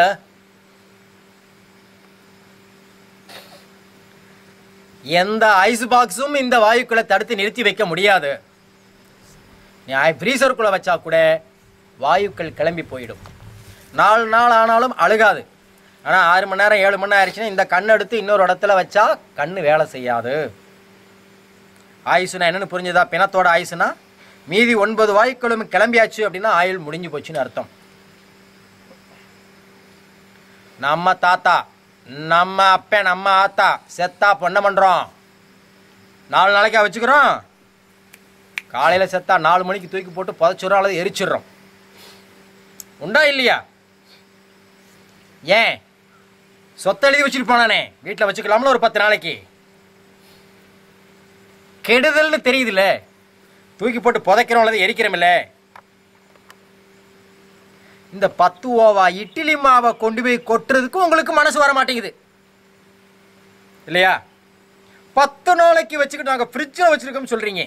எந்த ஐஸ் பாக்ஸும் இந்த வாயுக்களை தடுத்து நிறுத்தி வைக்க முடியாது நீ ஃப்ரீசருக்குள்ளே வச்சா கூட வாயுக்கள் கிளம்பி போயிடும் நாலு நாள் ஆனாலும் அழுகாது ஆனால் ஆறு மணி நேரம் ஏழு மணி நேரம் ஆயிடுச்சுன்னா இந்த கண் எடுத்து இன்னொரு இடத்துல வச்சா கண்ணு வேலை செய்யாது ஆயுசுனா என்னன்னு புரிஞ்சுதா பிணத்தோட ஆயுசுனா மீதி ஒன்பது வாயுக்களும் கிளம்பியாச்சு அப்படின்னா ஆயுள் முடிஞ்சு போச்சுன்னு அர்த்தம் நம்ம தாத்தா நம்ம அப்பன் நம்ம ஆத்தா செத்தா அப்ப என்ன பண்ணுறோம் நாலு நாளைக்கா வச்சுக்கிறோம் காலையில் செத்தா நாலு மணிக்கு தூக்கி போட்டு புதைச்சிடுறோம் அல்லது எரிச்சிடுறோம் உண்டா இல்லையா ஏன் சொத்தை எழுதி வச்சுட்டு போனானே வீட்டில் வச்சுக்கலாம்ல ஒரு பத்து நாளைக்கு கெடுதல்னு தெரியுதுல்ல தூக்கி போட்டு புதைக்கிறோம் அல்லது எரிக்கிறோமில்ல இந்த பத்து ஓவா இட்லி மாவை கொண்டு போய் கொட்டுறதுக்கு உங்களுக்கு மனசு வர மாட்டேங்குது இல்லையா பத்து நாளைக்கு வச்சுக்கிட்டு நாங்கள் ஃப்ரிட்ஜில் வச்சுருக்கோம்னு சொல்கிறீங்க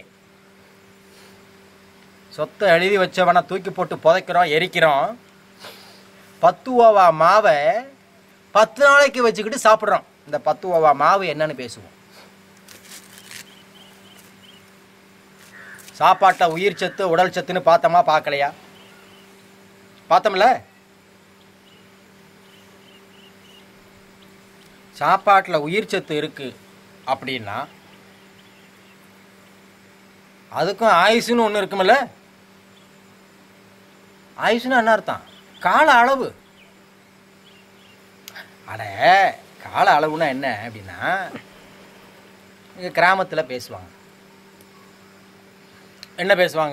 சொத்தை எழுதி வச்சவனை தூக்கி போட்டு புதைக்கிறோம் எரிக்கிறோம் பத்து ஓவா மாவை பத்து நாளைக்கு வச்சுக்கிட்டு சாப்பிட்றோம் இந்த பத்து ஓவா மாவு என்னன்னு பேசுவோம் சாப்பாட்டில் உயிர் சத்து உடல் சத்துன்னு பார்த்தோமா பார்க்கலையா பார்த்தோம்ல சாப்பாட்டில் உயிர் சத்து இருக்கு அப்படின்னா அதுக்கும் ஆயுசுன்னு ஒன்று இருக்குமில்ல ஆயுசுன்னு என்ன அர்த்தம் கால அளவு அட கால அளவுனா என்ன அப்படின்னா இங்கே கிராமத்தில் பேசுவாங்க என்ன பேசுவாங்க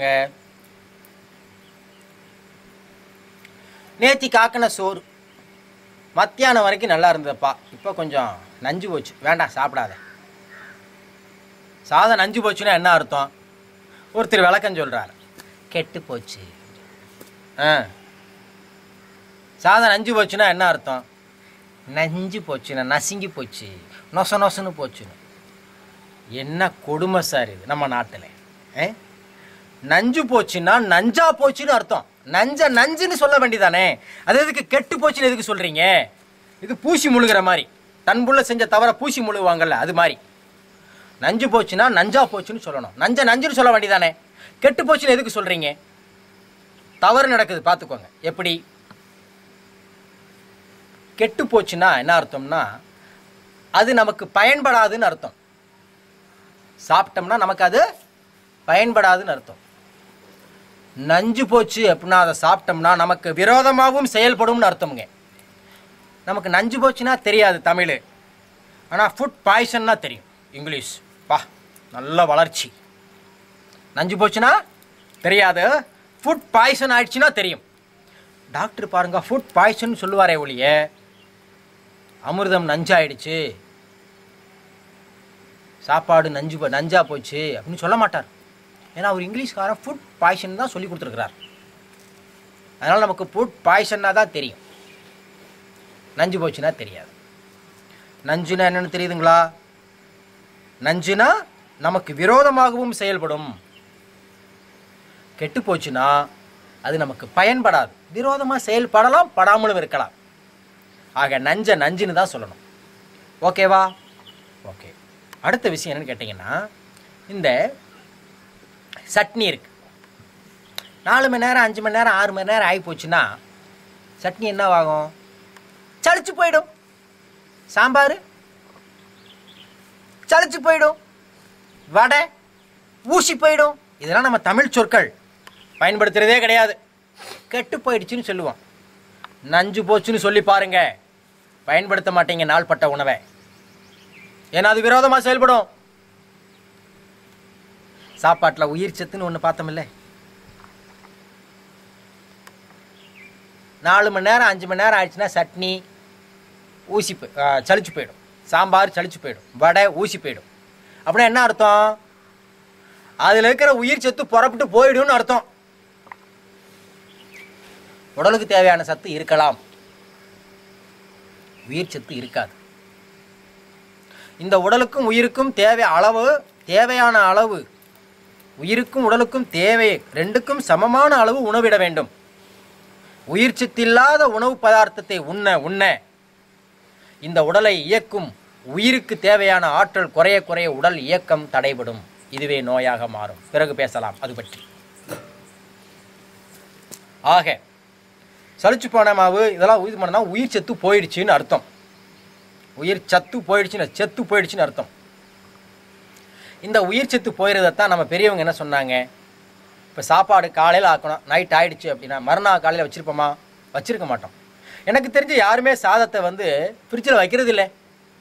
நேத்தி காக்கின சோறு மத்தியானம் வரைக்கும் நல்லா இருந்ததுப்பா இப்போ கொஞ்சம் நஞ்சு போச்சு வேண்டாம் சாப்பிடாத சாதம் நஞ்சு போச்சுன்னா என்ன அர்த்தம் ஒருத்தர் விளக்கம் சொல்கிறார் கெட்டு போச்சு ஆ சாதம் நஞ்சு போச்சுன்னா என்ன அர்த்தம் நஞ்சு போச்சுன்னா நசுங்கி போச்சு நொச நொசன்னு போச்சுன்னு என்ன கொடுமை சார் இது நம்ம நாட்டில் ஏ நஞ்சு போச்சுன்னா நஞ்சா போச்சுன்னு அர்த்தம் நஞ்ச நஞ்சுன்னு சொல்ல வேண்டியதானே அது எதுக்கு கெட்டு போச்சுன்னு எதுக்கு சொல்கிறீங்க இது பூசி முழுகிற மாதிரி தன்புள்ள செஞ்ச தவிர பூசி முழுகுவாங்கல்ல அது மாதிரி நஞ்சு போச்சுன்னா நஞ்சா போச்சுன்னு சொல்லணும் நஞ்ச நஞ்சுன்னு சொல்ல வேண்டியதானே கெட்டு போச்சுன்னு எதுக்கு சொல்கிறீங்க தவறு நடக்குது பார்த்துக்கோங்க எப்படி கெட்டு போச்சுன்னா என்ன அர்த்தம்னா அது நமக்கு பயன்படாதுன்னு அர்த்தம் சாப்பிட்டோம்னா நமக்கு அது பயன்படாதுன்னு அர்த்தம் நஞ்சு போச்சு அப்படின்னா அதை சாப்பிட்டோம்னா நமக்கு விரோதமாகவும் செயல்படும்னு அர்த்தமுங்க நமக்கு நஞ்சு போச்சுன்னா தெரியாது தமிழ் ஆனால் ஃபுட் பாய்சன்னா தெரியும் இங்கிலீஷ் பா நல்ல வளர்ச்சி நஞ்சு போச்சுன்னா தெரியாது ஃபுட் பாய்சன் ஆயிடுச்சுன்னா தெரியும் டாக்டர் பாருங்க ஃபுட் பாய்சன் சொல்லுவாரே ஒழிய அமிர்தம் நஞ்சாயிடுச்சு சாப்பாடு நஞ்சு போ- நஞ்சா போச்சு அப்படின்னு சொல்ல மாட்டார் ஏன்னா அவர் இங்கிலீஷ்காரன் ஃபுட் பாய்சன் தான் சொல்லி கொடுத்துருக்கிறார் அதனால் நமக்கு ஃபுட் பாய்சன்னா தான் தெரியும் நஞ்சு போச்சுன்னா தெரியாது நஞ்சுனா என்னன்னு தெரியுதுங்களா நஞ்சுனா நமக்கு விரோதமாகவும் செயல்படும் கெட்டு போச்சுன்னா அது நமக்கு பயன்படாது விரோதமாக செயல்படலாம் படாமலும் இருக்கலாம் ஆக நஞ்ச நஞ்சுன்னு தான் சொல்லணும் ஓகேவா ஓகே அடுத்த விஷயம் என்னன்னு கேட்டிங்கன்னா இந்த சட்னி இருக்கு நாலு மணி நேரம் அஞ்சு மணி நேரம் ஆறு மணி நேரம் ஆகி போச்சுன்னா சட்னி என்ன ஆகும் சளிச்சு போயிடும் சாம்பார் சளிச்சு போயிடும் வடை ஊசி போயிடும் இதெல்லாம் நம்ம தமிழ் சொற்கள் பயன்படுத்துறதே கிடையாது கெட்டு போயிடுச்சுன்னு சொல்லுவோம் நஞ்சு போச்சுன்னு சொல்லி பாருங்க பயன்படுத்த மாட்டீங்க நாள்பட்ட உணவை ஏன்னா அது விரோதமாக செயல்படும் சாப்பாட்டில் உயிர் சத்துன்னு ஒன்று பார்த்தோமில்ல நாலு மணி நேரம் அஞ்சு மணி நேரம் ஆயிடுச்சுன்னா சட்னி ஊசி போய் ஆ, சலிச்சு போயிடும் சாம்பார் சலிச்சு போயிடும் வடை ஊசி போயிடும் அப்படின்னா என்ன அர்த்தம் அதில் இருக்கிற உயிர் சத்து புறப்பட்டு போயிடும்னு அர்த்தம் உடலுக்கு தேவையான சத்து இருக்கலாம் உயிர் சத்து இருக்காது இந்த உடலுக்கும் உயிருக்கும் தேவை அளவு தேவையான அளவு உயிருக்கும் உடலுக்கும் தேவை ரெண்டுக்கும் சமமான அளவு உணவிட வேண்டும் உயிர் சத்தில்லாத உணவு பதார்த்தத்தை உண்ண உண்ண இந்த உடலை இயக்கும் உயிருக்கு தேவையான ஆற்றல் குறைய குறைய உடல் இயக்கம் தடைபடும் இதுவே நோயாக மாறும் பிறகு பேசலாம் அது பற்றி ஆக சலிச்சு போன மாவு இதெல்லாம் இது பண்ணா உயிர் சத்து போயிடுச்சுன்னு அர்த்தம் உயிர் சத்து போயிடுச்சுன்னு செத்து போயிடுச்சுன்னு அர்த்தம் இந்த உயிர் சத்து போயிடுறதைத்தான் நம்ம பெரியவங்க என்ன சொன்னாங்க இப்போ சாப்பாடு காலையில் ஆக்கணும் நைட் ஆயிடுச்சு அப்படின்னா மறுநாள் காலையில் வச்சுருப்போமா வச்சிருக்க மாட்டோம் எனக்கு தெரிஞ்சு யாருமே சாதத்தை வந்து ஃப்ரிட்ஜில் வைக்கிறது இல்லை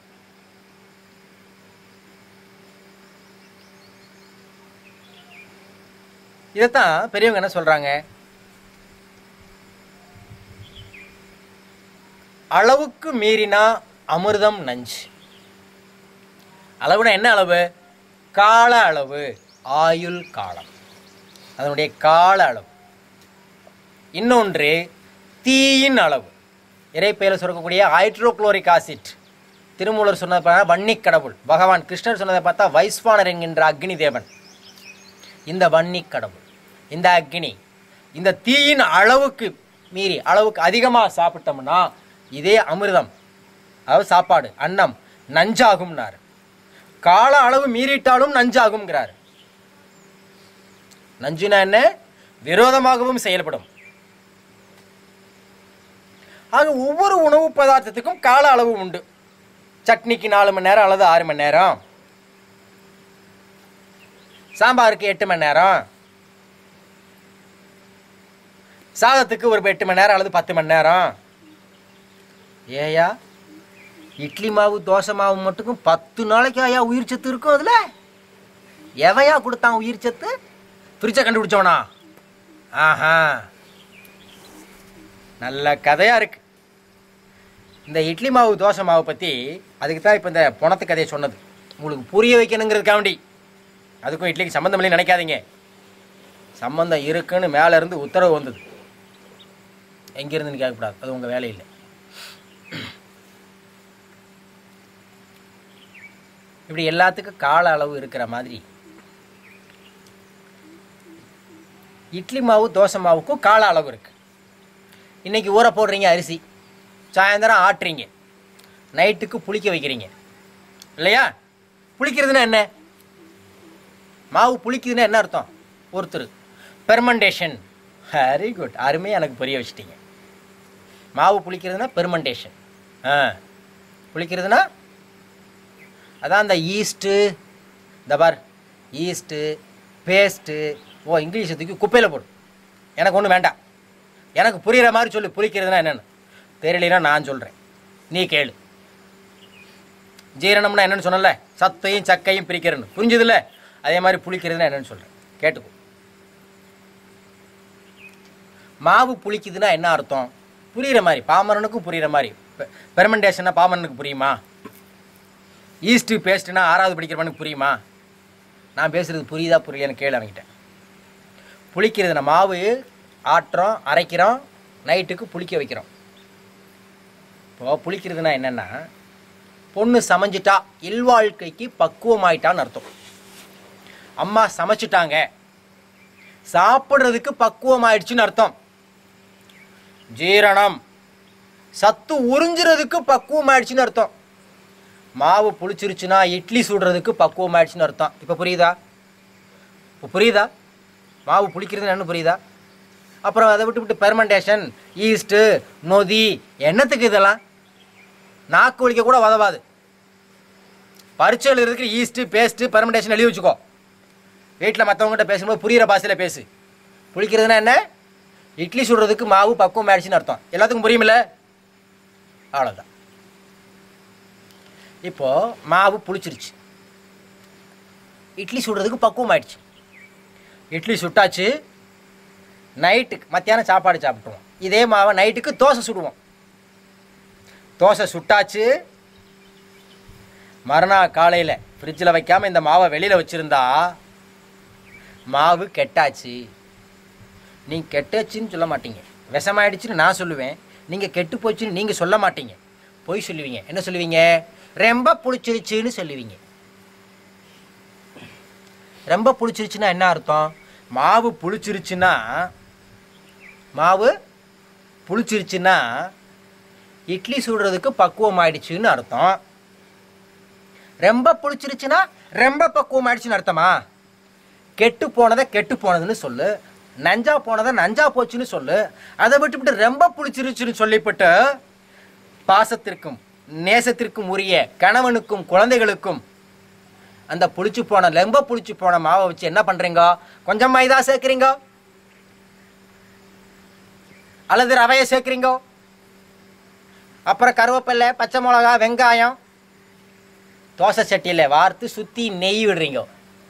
இதைத்தான் பெரியவங்க என்ன சொல்கிறாங்க அளவுக்கு மீறினா அமிர்தம் நஞ்சு அளவுனா என்ன அளவு கால அளவு ஆயுள் காலம் அதனுடைய கால அளவு இன்னொன்று தீயின் அளவு இறைப்பெயரில் சொல்லக்கூடிய ஹைட்ரோக்ளோரிக் ஆசிட் திருமூலர் சொன்னதை பார்த்தா வன்னிக் கடவுள் பகவான் கிருஷ்ணர் சொன்னதை பார்த்தா வைஸ்வானர் என்கின்ற அக்னி தேவன் இந்த வன்னிக் கடவுள் இந்த அக்னி இந்த தீயின் அளவுக்கு மீறி அளவுக்கு அதிகமாக சாப்பிட்டோம்னா இதே அமிர்தம் அதாவது சாப்பாடு அன்னம் நஞ்சாகும்னார் கால அளவு மீறிட்டாலும் நஞ்சாகும்ங்கிறார் நஞ்சுனா என்ன விரோதமாகவும் செயல்படும் ஆக ஒவ்வொரு உணவு பதார்த்தத்துக்கும் கால அளவு உண்டு சட்னிக்கு நாலு மணி நேரம் அல்லது ஆறு மணி நேரம் சாம்பாருக்கு எட்டு மணி நேரம் சாதத்துக்கு ஒரு எட்டு மணி நேரம் அல்லது பத்து மணி நேரம் ஏயா இட்லி மாவு தோசை மாவு மட்டுக்கும் பத்து நாளைக்கு ஐயா உயிர் சத்து இருக்கும் அதில் எவையா கொடுத்தான் உயிர் சத்து ஃப்ரிட்ஜை கண்டுபிடிச்சவனா ஆஹா நல்ல கதையாக இருக்கு இந்த இட்லி மாவு தோசை மாவு பற்றி அதுக்கு தான் இப்போ இந்த பொணத்து கதையை சொன்னது உங்களுக்கு புரிய வைக்கணுங்கிறதுக்காண்டி அதுக்கும் இட்லிக்கு சம்மந்தம் இல்லைன்னு நினைக்காதீங்க சம்மந்தம் இருக்குன்னு மேலே இருந்து உத்தரவு வந்தது எங்கேருந்துன்னு கேட்கக்கூடாது அது உங்கள் வேலை இல்லை இப்படி எல்லாத்துக்கும் கால அளவு இருக்கிற மாதிரி இட்லி மாவு தோசை மாவுக்கும் கால அளவு இருக்கு இன்னைக்கு ஊற போடுறீங்க அரிசி சாயந்தரம் ஆட்டுறீங்க நைட்டுக்கு புளிக்க வைக்கிறீங்க இல்லையா புளிக்கிறதுனா என்ன மாவு புளிக்குதுன்னா என்ன அர்த்தம் ஒருத்தர் பெர்மண்டேஷன் வெரி குட் அருமையாக எனக்கு புரிய வச்சிட்டீங்க மாவு புளிக்கிறதுனா பெர்மண்டேஷன் ஆ புளிக்கிறதுனா அதான் அந்த ஈஸ்ட்டு இந்த பார் ஈஸ்ட்டு பேஸ்ட்டு ஓ இங்கிலீஷை தூக்கி குப்பையில் போடு எனக்கு ஒன்றும் வேண்டாம் எனக்கு புரிகிற மாதிரி சொல்லு புளிக்கிறதுனா என்னென்னு தெரியலனா நான் சொல்கிறேன் நீ கேளு ஜீரணம்னா என்னன்னு சொன்னல சத்தையும் சக்கையும் பிரிக்கிறேன்னு புரிஞ்சுதுல்ல அதே மாதிரி புளிக்கிறதுனா என்னன்னு சொல்கிறேன் கேட்டுக்கோ மாவு புளிக்குதுன்னா என்ன அர்த்தம் புரிகிற மாதிரி பாமரனுக்கும் புரிகிற மாதிரி பெர்மெண்டேஷன்னா பாமரனுக்கு புரியுமா ஈஸ்ட்டு பேஸ்ட்டுனா ஆறாவது படிக்கிறவனுக்கு புரியுமா நான் பேசுகிறது புரியுதா புரியலன்னு கேளு அவன்கிட்ட புளிக்கிறதுனா மாவு ஆட்டுறோம் அரைக்கிறோம் நைட்டுக்கு புளிக்க வைக்கிறோம் இப்போ புளிக்கிறதுனா என்னென்னா பொண்ணு சமைஞ்சிட்டா இல்வாழ்க்கைக்கு பக்குவமாயிட்டான்னு அர்த்தம் அம்மா சமைச்சிட்டாங்க சாப்பிட்றதுக்கு பக்குவமாயிடுச்சுன்னு அர்த்தம் ஜீரணம் சத்து உறிஞ்சுறதுக்கு பக்குவமாயிடுச்சுன்னு அர்த்தம் மாவு புளிச்சிருச்சுன்னா இட்லி சுடுறதுக்கு பக்குவமாயிடுச்சுன்னு அர்த்தம் இப்போ புரியுதா இப்போ புரியுதா மாவு புளிக்கிறதுன்னு என்ன புரியுதா அப்புறம் அதை விட்டு விட்டு பெர்மெண்டேஷன் ஈஸ்ட்டு நொதி என்னத்துக்கு இதெல்லாம் நாக்கு ஒழிக்க கூட உதவாது பரீட்சை எழுதுறதுக்கு ஈஸ்ட்டு பேஸ்ட்டு பெர்மெண்டேஷன் எழுதி வச்சுக்கோ வீட்டில் மற்றவங்ககிட்ட பேசும்போது புரிகிற பாஷையில் பேசு புளிக்கிறதுனா என்ன இட்லி சுடுறதுக்கு மாவு பக்குவம் ஆயிடுச்சுன்னு அர்த்தம் எல்லாத்துக்கும் புரியுமில்ல அவ்வளோதான் இப்போ மாவு புளிச்சிருச்சு இட்லி சுடுறதுக்கு பக்குவம் ஆயிடுச்சு இட்லி சுட்டாச்சு நைட்டுக்கு மத்தியானம் சாப்பாடு சாப்பிட்டுருவோம் இதே மாவை நைட்டுக்கு தோசை சுடுவோம் தோசை சுட்டாச்சு மறுநாள் காலையில் ஃப்ரிட்ஜில் வைக்காமல் இந்த மாவை வெளியில் வச்சுருந்தா மாவு கெட்டாச்சு நீங்கள் கெட்டாச்சுன்னு சொல்ல மாட்டீங்க விஷமாயிடுச்சுன்னு நான் சொல்லுவேன் நீங்கள் கெட்டு போச்சுன்னு நீங்கள் சொல்ல மாட்டீங்க பொய் சொல்லுவீங்க என்ன சொல்லுவீங்க ரொம்ப புளிச்சிருச்சுன்னு சொல்லுவீங்க ரொம்ப புளிச்சிருச்சுன்னா என்ன அர்த்தம் மாவு புளிச்சிருச்சுன்னா மாவு புளிச்சிருச்சுன்னா இட்லி சுடுறதுக்கு பக்குவம் ஆயிடுச்சுன்னு அர்த்தம் ரொம்ப புளிச்சிருச்சுன்னா ரொம்ப பக்குவம் ஆயிடுச்சுன்னு அர்த்தமா கெட்டு போனதை கெட்டு போனதுன்னு சொல்லு நஞ்சா போனதை நஞ்சா போச்சுன்னு சொல்லு அதை விட்டுவிட்டு ரொம்ப புளிச்சிருச்சுன்னு சொல்லிவிட்டு பாசத்திற்கும் நேசத்திற்கும் உரிய கணவனுக்கும் குழந்தைகளுக்கும் அந்த புளிச்சு போன ரொம்ப புளிச்சு போன மாவை வச்சு என்ன பண்றீங்க கொஞ்சம் மைதா சேர்க்குறீங்க அல்லது ரவையை சேர்க்குறீங்க அப்புறம் கருவேப்பிலை பச்சை மிளகா வெங்காயம் தோசை சட்டியில் வார்த்து சுற்றி நெய் விடுறீங்க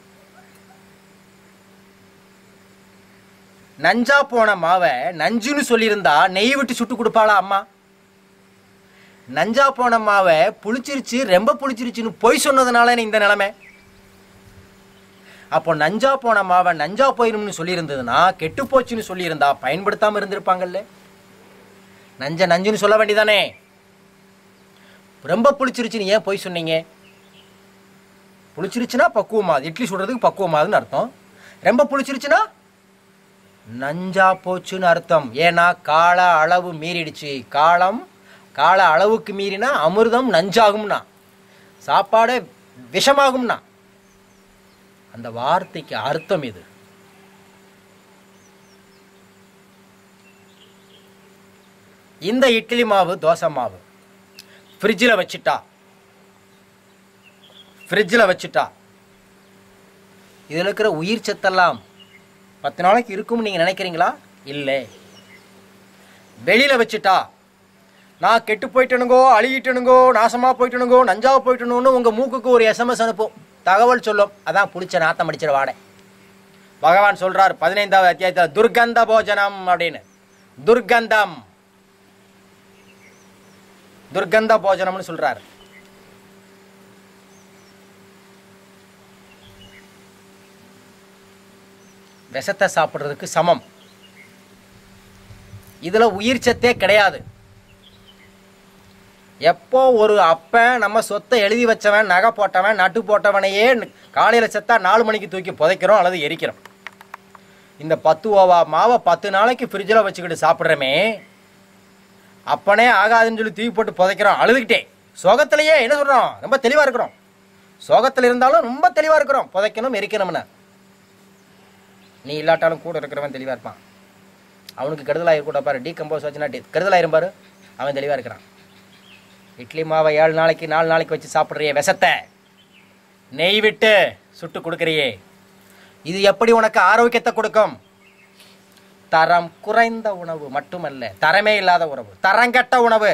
நஞ்சா போன மாவை நஞ்சுன்னு சொல்லியிருந்தா நெய் விட்டு சுட்டு கொடுப்பாளா அம்மா நஞ்சா போன மாவை புளிச்சிருச்சு ரொம்ப புளிச்சிருச்சுன்னு பொய் சொன்னதுனால இந்த நிலைமை அப்போ நஞ்சா போன மாவை நஞ்சா போயிடும்னு சொல்லியிருந்ததுன்னா கெட்டு போச்சுன்னு சொல்லியிருந்தா பயன்படுத்தாமல் இருந்திருப்பாங்கல்ல நஞ்ச நஞ்சுன்னு சொல்ல வேண்டியதானே ரொம்ப புளிச்சிருச்சுன்னு ஏன் பொய் சொன்னீங்க புளிச்சிருச்சுன்னா பக்குவமாது இட்லி சுடுறதுக்கு பக்குவமாதுன்னு அர்த்தம் ரொம்ப புளிச்சிருச்சுன்னா நஞ்சா போச்சுன்னு அர்த்தம் ஏன்னா கால அளவு மீறிடுச்சு காலம் கால அளவுக்கு மீறினா அமிர்தம் நஞ்சாகும்னா சாப்பாடு விஷமாகும்னா அந்த வார்த்தைக்கு அர்த்தம் இது இந்த இட்லி மாவு தோசை மாவு ஃப்ரிட்ஜில் வச்சுட்டா ஃப்ரிட்ஜில் வச்சுட்டா இதில் இருக்கிற உயிர் சத்தெல்லாம் பத்து நாளைக்கு இருக்கும்னு நீங்கள் நினைக்கிறீங்களா இல்லை வெளியில் வச்சுட்டா நான் கெட்டு போயிட்டனுங்கோ அழுகிட்டனுங்கோ நாசமாக போயிட்டனுங்கோ நஞ்சாக போயிட்டணுன்னு உங்கள் மூக்குக்கு ஒரு எஸ்எம்எஸ் அனுப்பும் தகவல் சொல்லும் அதான் பிடிச்ச நாத்தம் அடிச்சிட வாடை பகவான் சொல்றார் பதினைந்தாவது அத்தியாயத்தில் துர்கந்த போஜனம் அப்படின்னு துர்கந்தம் துர்கந்த போஜனம்னு சொல்றார் விஷத்தை சாப்பிட்றதுக்கு சமம் இதில் உயிர் சத்தே கிடையாது எப்போ ஒரு அப்பன் நம்ம சொத்தை எழுதி வச்சவன் நகை போட்டவன் நட்டு போட்டவனையே காலையில் செத்தா நாலு மணிக்கு தூக்கி புதைக்கிறோம் அல்லது எரிக்கிறோம் இந்த பத்து ஓவா மாவை பத்து நாளைக்கு ஃப்ரிட்ஜில் வச்சுக்கிட்டு சாப்பிட்றமே அப்பனே ஆகாதுன்னு சொல்லி தூக்கி போட்டு புதைக்கிறோம் அழுதுகிட்டே சோகத்திலேயே என்ன சொல்கிறோம் ரொம்ப தெளிவாக இருக்கிறோம் சோகத்தில் இருந்தாலும் ரொம்ப தெளிவாக இருக்கிறோம் புதைக்கணும் எரிக்கணும்னு நீ இல்லாட்டாலும் கூட இருக்கிறவன் தெளிவாக இருப்பான் அவனுக்கு கெடுதலாக இருக்கக்கூட பாரு டீகம்போஸ் வச்சுனா டி கெடுதலாக இருப்பாரு அவன் தெளிவாக இருக்கிறான் இட்லி மாவை ஏழு நாளைக்கு நாலு நாளைக்கு வச்சு சாப்பிட்றியே விஷத்தை நெய் விட்டு சுட்டு கொடுக்குறியே இது எப்படி உனக்கு ஆரோக்கியத்தை கொடுக்கும் தரம் குறைந்த உணவு மட்டுமல்ல தரமே இல்லாத உணவு தரங்கட்ட உணவு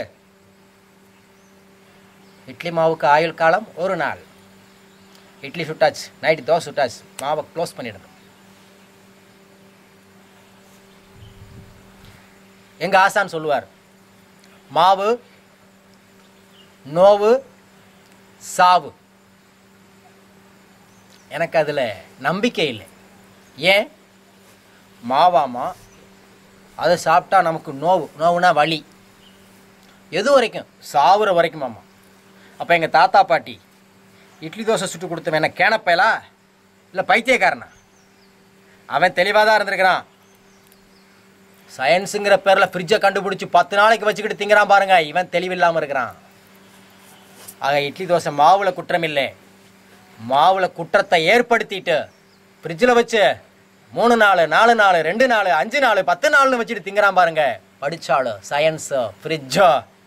இட்லி மாவுக்கு ஆயுள் காலம் ஒரு நாள் இட்லி சுட்டாச்சு நைட்டு தோசை சுட்டாச்சு மாவை க்ளோஸ் பண்ணிடுது எங்க ஆசான் சொல்லுவார் மாவு நோவு சாவு எனக்கு அதில் நம்பிக்கை இல்லை ஏன் மாவாமா அதை சாப்பிட்டா நமக்கு நோவு நோவுனா வலி எது வரைக்கும் சாவுற வரைக்கும் மாமா அப்போ எங்கள் தாத்தா பாட்டி இட்லி தோசை சுட்டு கொடுத்தவன் என்ன கேனப்பயலா இல்லை பைத்தியக்காரனா அவன் தெளிவாக தான் இருந்திருக்கிறான் சயின்ஸுங்கிற பேரில் ஃப்ரிட்ஜை கண்டுபிடிச்சி பத்து நாளைக்கு வச்சுக்கிட்டு திங்கிறான் பாருங்க இவன் தெளிவில்லாமல் இருக்கிறான் ஆக இட்லி தோசை மாவில் குற்றம் இல்லை மாவில் குற்றத்தை ஏற்படுத்திட்டு ஃப்ரிட்ஜில் வச்சு மூணு நாள் நாலு நாள் ரெண்டு நாள் அஞ்சு நாள் பத்து நாள்னு வச்சுட்டு திங்கிறான் பாருங்க படிச்சாலும் சயின்ஸோ ஃப்ரிட்ஜோ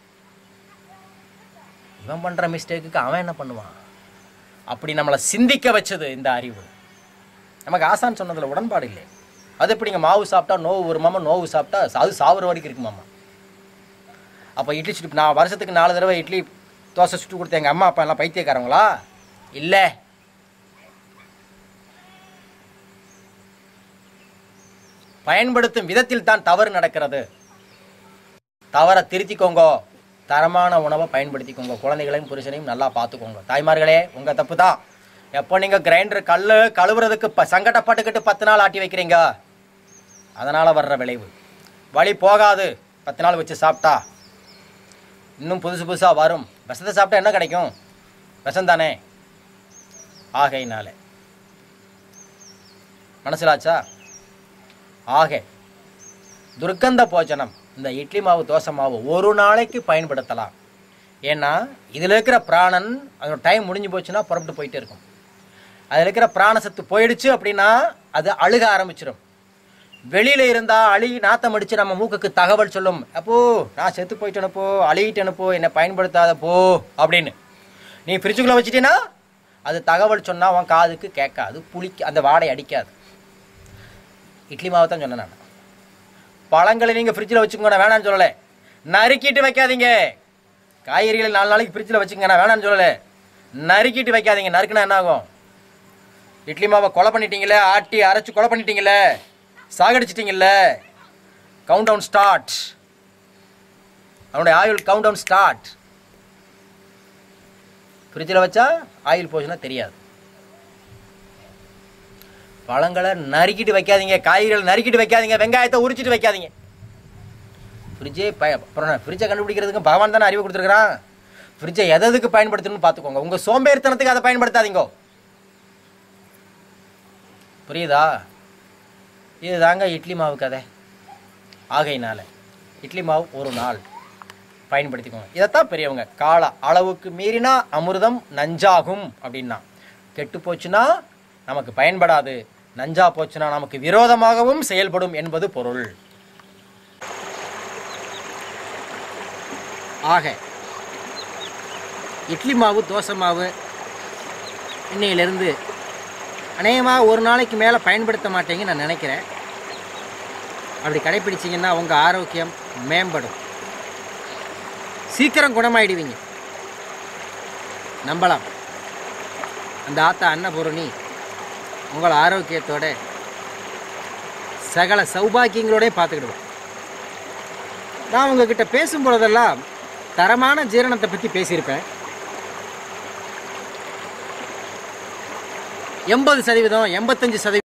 இவன் பண்ணுற மிஸ்டேக்குக்கு அவன் என்ன பண்ணுவான் அப்படி நம்மளை சிந்திக்க வச்சது இந்த அறிவு நமக்கு ஆசான் சொன்னதில் உடன்பாடு இல்லை அது எப்படிங்க மாவு சாப்பிட்டா நோவு வருமாமா நோவு சாப்பிட்டா அது சாவுற வரைக்கும் இருக்குமாமா அப்போ இட்லி சுட்டு நான் வருஷத்துக்கு நாலு தடவை இட்லி தோசை சுட்டு கொடுத்த எங்கள் அம்மா அப்பா எல்லாம் பைத்தியக்காரங்களா இல்லை பயன்படுத்தும் விதத்தில் தான் தவறு நடக்கிறது தவறை திருத்திக்கோங்க தரமான உணவை பயன்படுத்திக்கோங்க குழந்தைகளையும் புருஷனையும் நல்லா பார்த்துக்கோங்க தாய்மார்களே உங்கள் தப்பு தான் எப்போ நீங்கள் கிரைண்டர் கல் கழுவுறதுக்கு ப சங்கடப்பட்டுக்கிட்டு பத்து நாள் ஆட்டி வைக்கிறீங்க அதனால் வர்ற விளைவு வழி போகாது பத்து நாள் வச்சு சாப்பிட்டா இன்னும் புதுசு புதுசாக வரும் விஷத்தை சாப்பிட்டா என்ன கிடைக்கும் விஷம் தானே ஆகையினால மனசிலாச்சா ஆக துர்க்கந்த போஜனம் இந்த இட்லி மாவு தோசை மாவு ஒரு நாளைக்கு பயன்படுத்தலாம் ஏன்னா இதில் இருக்கிற பிராணன் அதோட டைம் முடிஞ்சு போச்சுன்னா புறப்பட்டு போயிட்டே இருக்கும் அதில் இருக்கிற பிராணசத்து போயிடுச்சு அப்படின்னா அது அழுக ஆரம்பிச்சிடும் வெளியில் இருந்தால் அழி நாத்தம் அடித்து நம்ம மூக்குக்கு தகவல் சொல்லும் அப்போ நான் செத்து போயிட்டேனப்போ அழுகிட்டேனப்போ என்னை பயன்படுத்தாத போ அப்படின்னு நீ ஃப்ரிட்ஜுக்குள்ளே வச்சிட்டீன்னா அது தகவல் சொன்னால் உன் காதுக்கு கேட்காது புளிக்க அந்த வாடை அடிக்காது இட்லி மாவு தான் சொன்னேன் நான் பழங்களை நீங்கள் ஃப்ரிட்ஜில் வச்சுக்கோங்க நான் வேணாம்னு சொல்லலை நறுக்கிட்டு வைக்காதீங்க காய்கறிகளை நாலு நாளைக்கு ஃப்ரிட்ஜில் வச்சுக்கோங்க நான் வேணாம்னு சொல்லலை நறுக்கிட்டு வைக்காதீங்க நறுக்குனா என்ன ஆகும் இட்லி மாவை கொலை பண்ணிட்டீங்களே ஆட்டி அரைச்சி கொலை பண்ணிட்டீங்களே சாகடிச்சிட்டீங்கல்ல கவுண்ட் டவுன் ஸ்டார்ட் அவனுடைய ஆயுள் கவுண்ட் டவுன் ஸ்டார்ட் ஃப்ரிட்ஜில் வச்சா ஆயில் போச்சுன்னா தெரியாது பழங்களை நறுக்கிட்டு வைக்காதீங்க காய்கறிகளை நறுக்கிட்டு வைக்காதீங்க வெங்காயத்தை உரிச்சிட்டு வைக்காதீங்க ஃப்ரிட்ஜே ப அப்புறம் ஃப்ரிட்ஜை கண்டுபிடிக்கிறதுக்கு பகவான் தானே அறிவு கொடுத்துருக்குறான் ஃப்ரிட்ஜை எதுக்கு பயன்படுத்தணும்னு பார்த்துக்கோங்க உங்கள் சோம்பேறித்தனத்துக்கு அதை பயன்படுத்தாதீங்க புரியுதா இதுதாங்க இட்லி மாவு கதை ஆகையினால இட்லி மாவு ஒரு நாள் பயன்படுத்திக்கோங்க இதைத்தான் பெரியவங்க கால அளவுக்கு மீறினா அமிர்தம் நஞ்சாகும் அப்படின்னா கெட்டு போச்சுன்னா நமக்கு பயன்படாது நஞ்சா போச்சுன்னா நமக்கு விரோதமாகவும் செயல்படும் என்பது பொருள் ஆக இட்லி மாவு தோசை மாவு இன்னையிலேருந்து அநேகமாக ஒரு நாளைக்கு மேலே பயன்படுத்த மாட்டேங்க நான் நினைக்கிறேன் அப்படி கடைப்பிடிச்சிங்கன்னா உங்கள் ஆரோக்கியம் மேம்படும் சீக்கிரம் குணமாயிடுவீங்க நம்பலாம் அந்த ஆத்தா அன்னபூரணி உங்கள் ஆரோக்கியத்தோட சகல சௌபாக்கியங்களோட பார்த்துக்கிடுவோம் நான் உங்ககிட்ட பேசும் பொழுதெல்லாம் தரமான ஜீரணத்தை பற்றி பேசியிருப்பேன் எண்பது சதவீதம் எண்பத்தஞ்சு சதவீதம்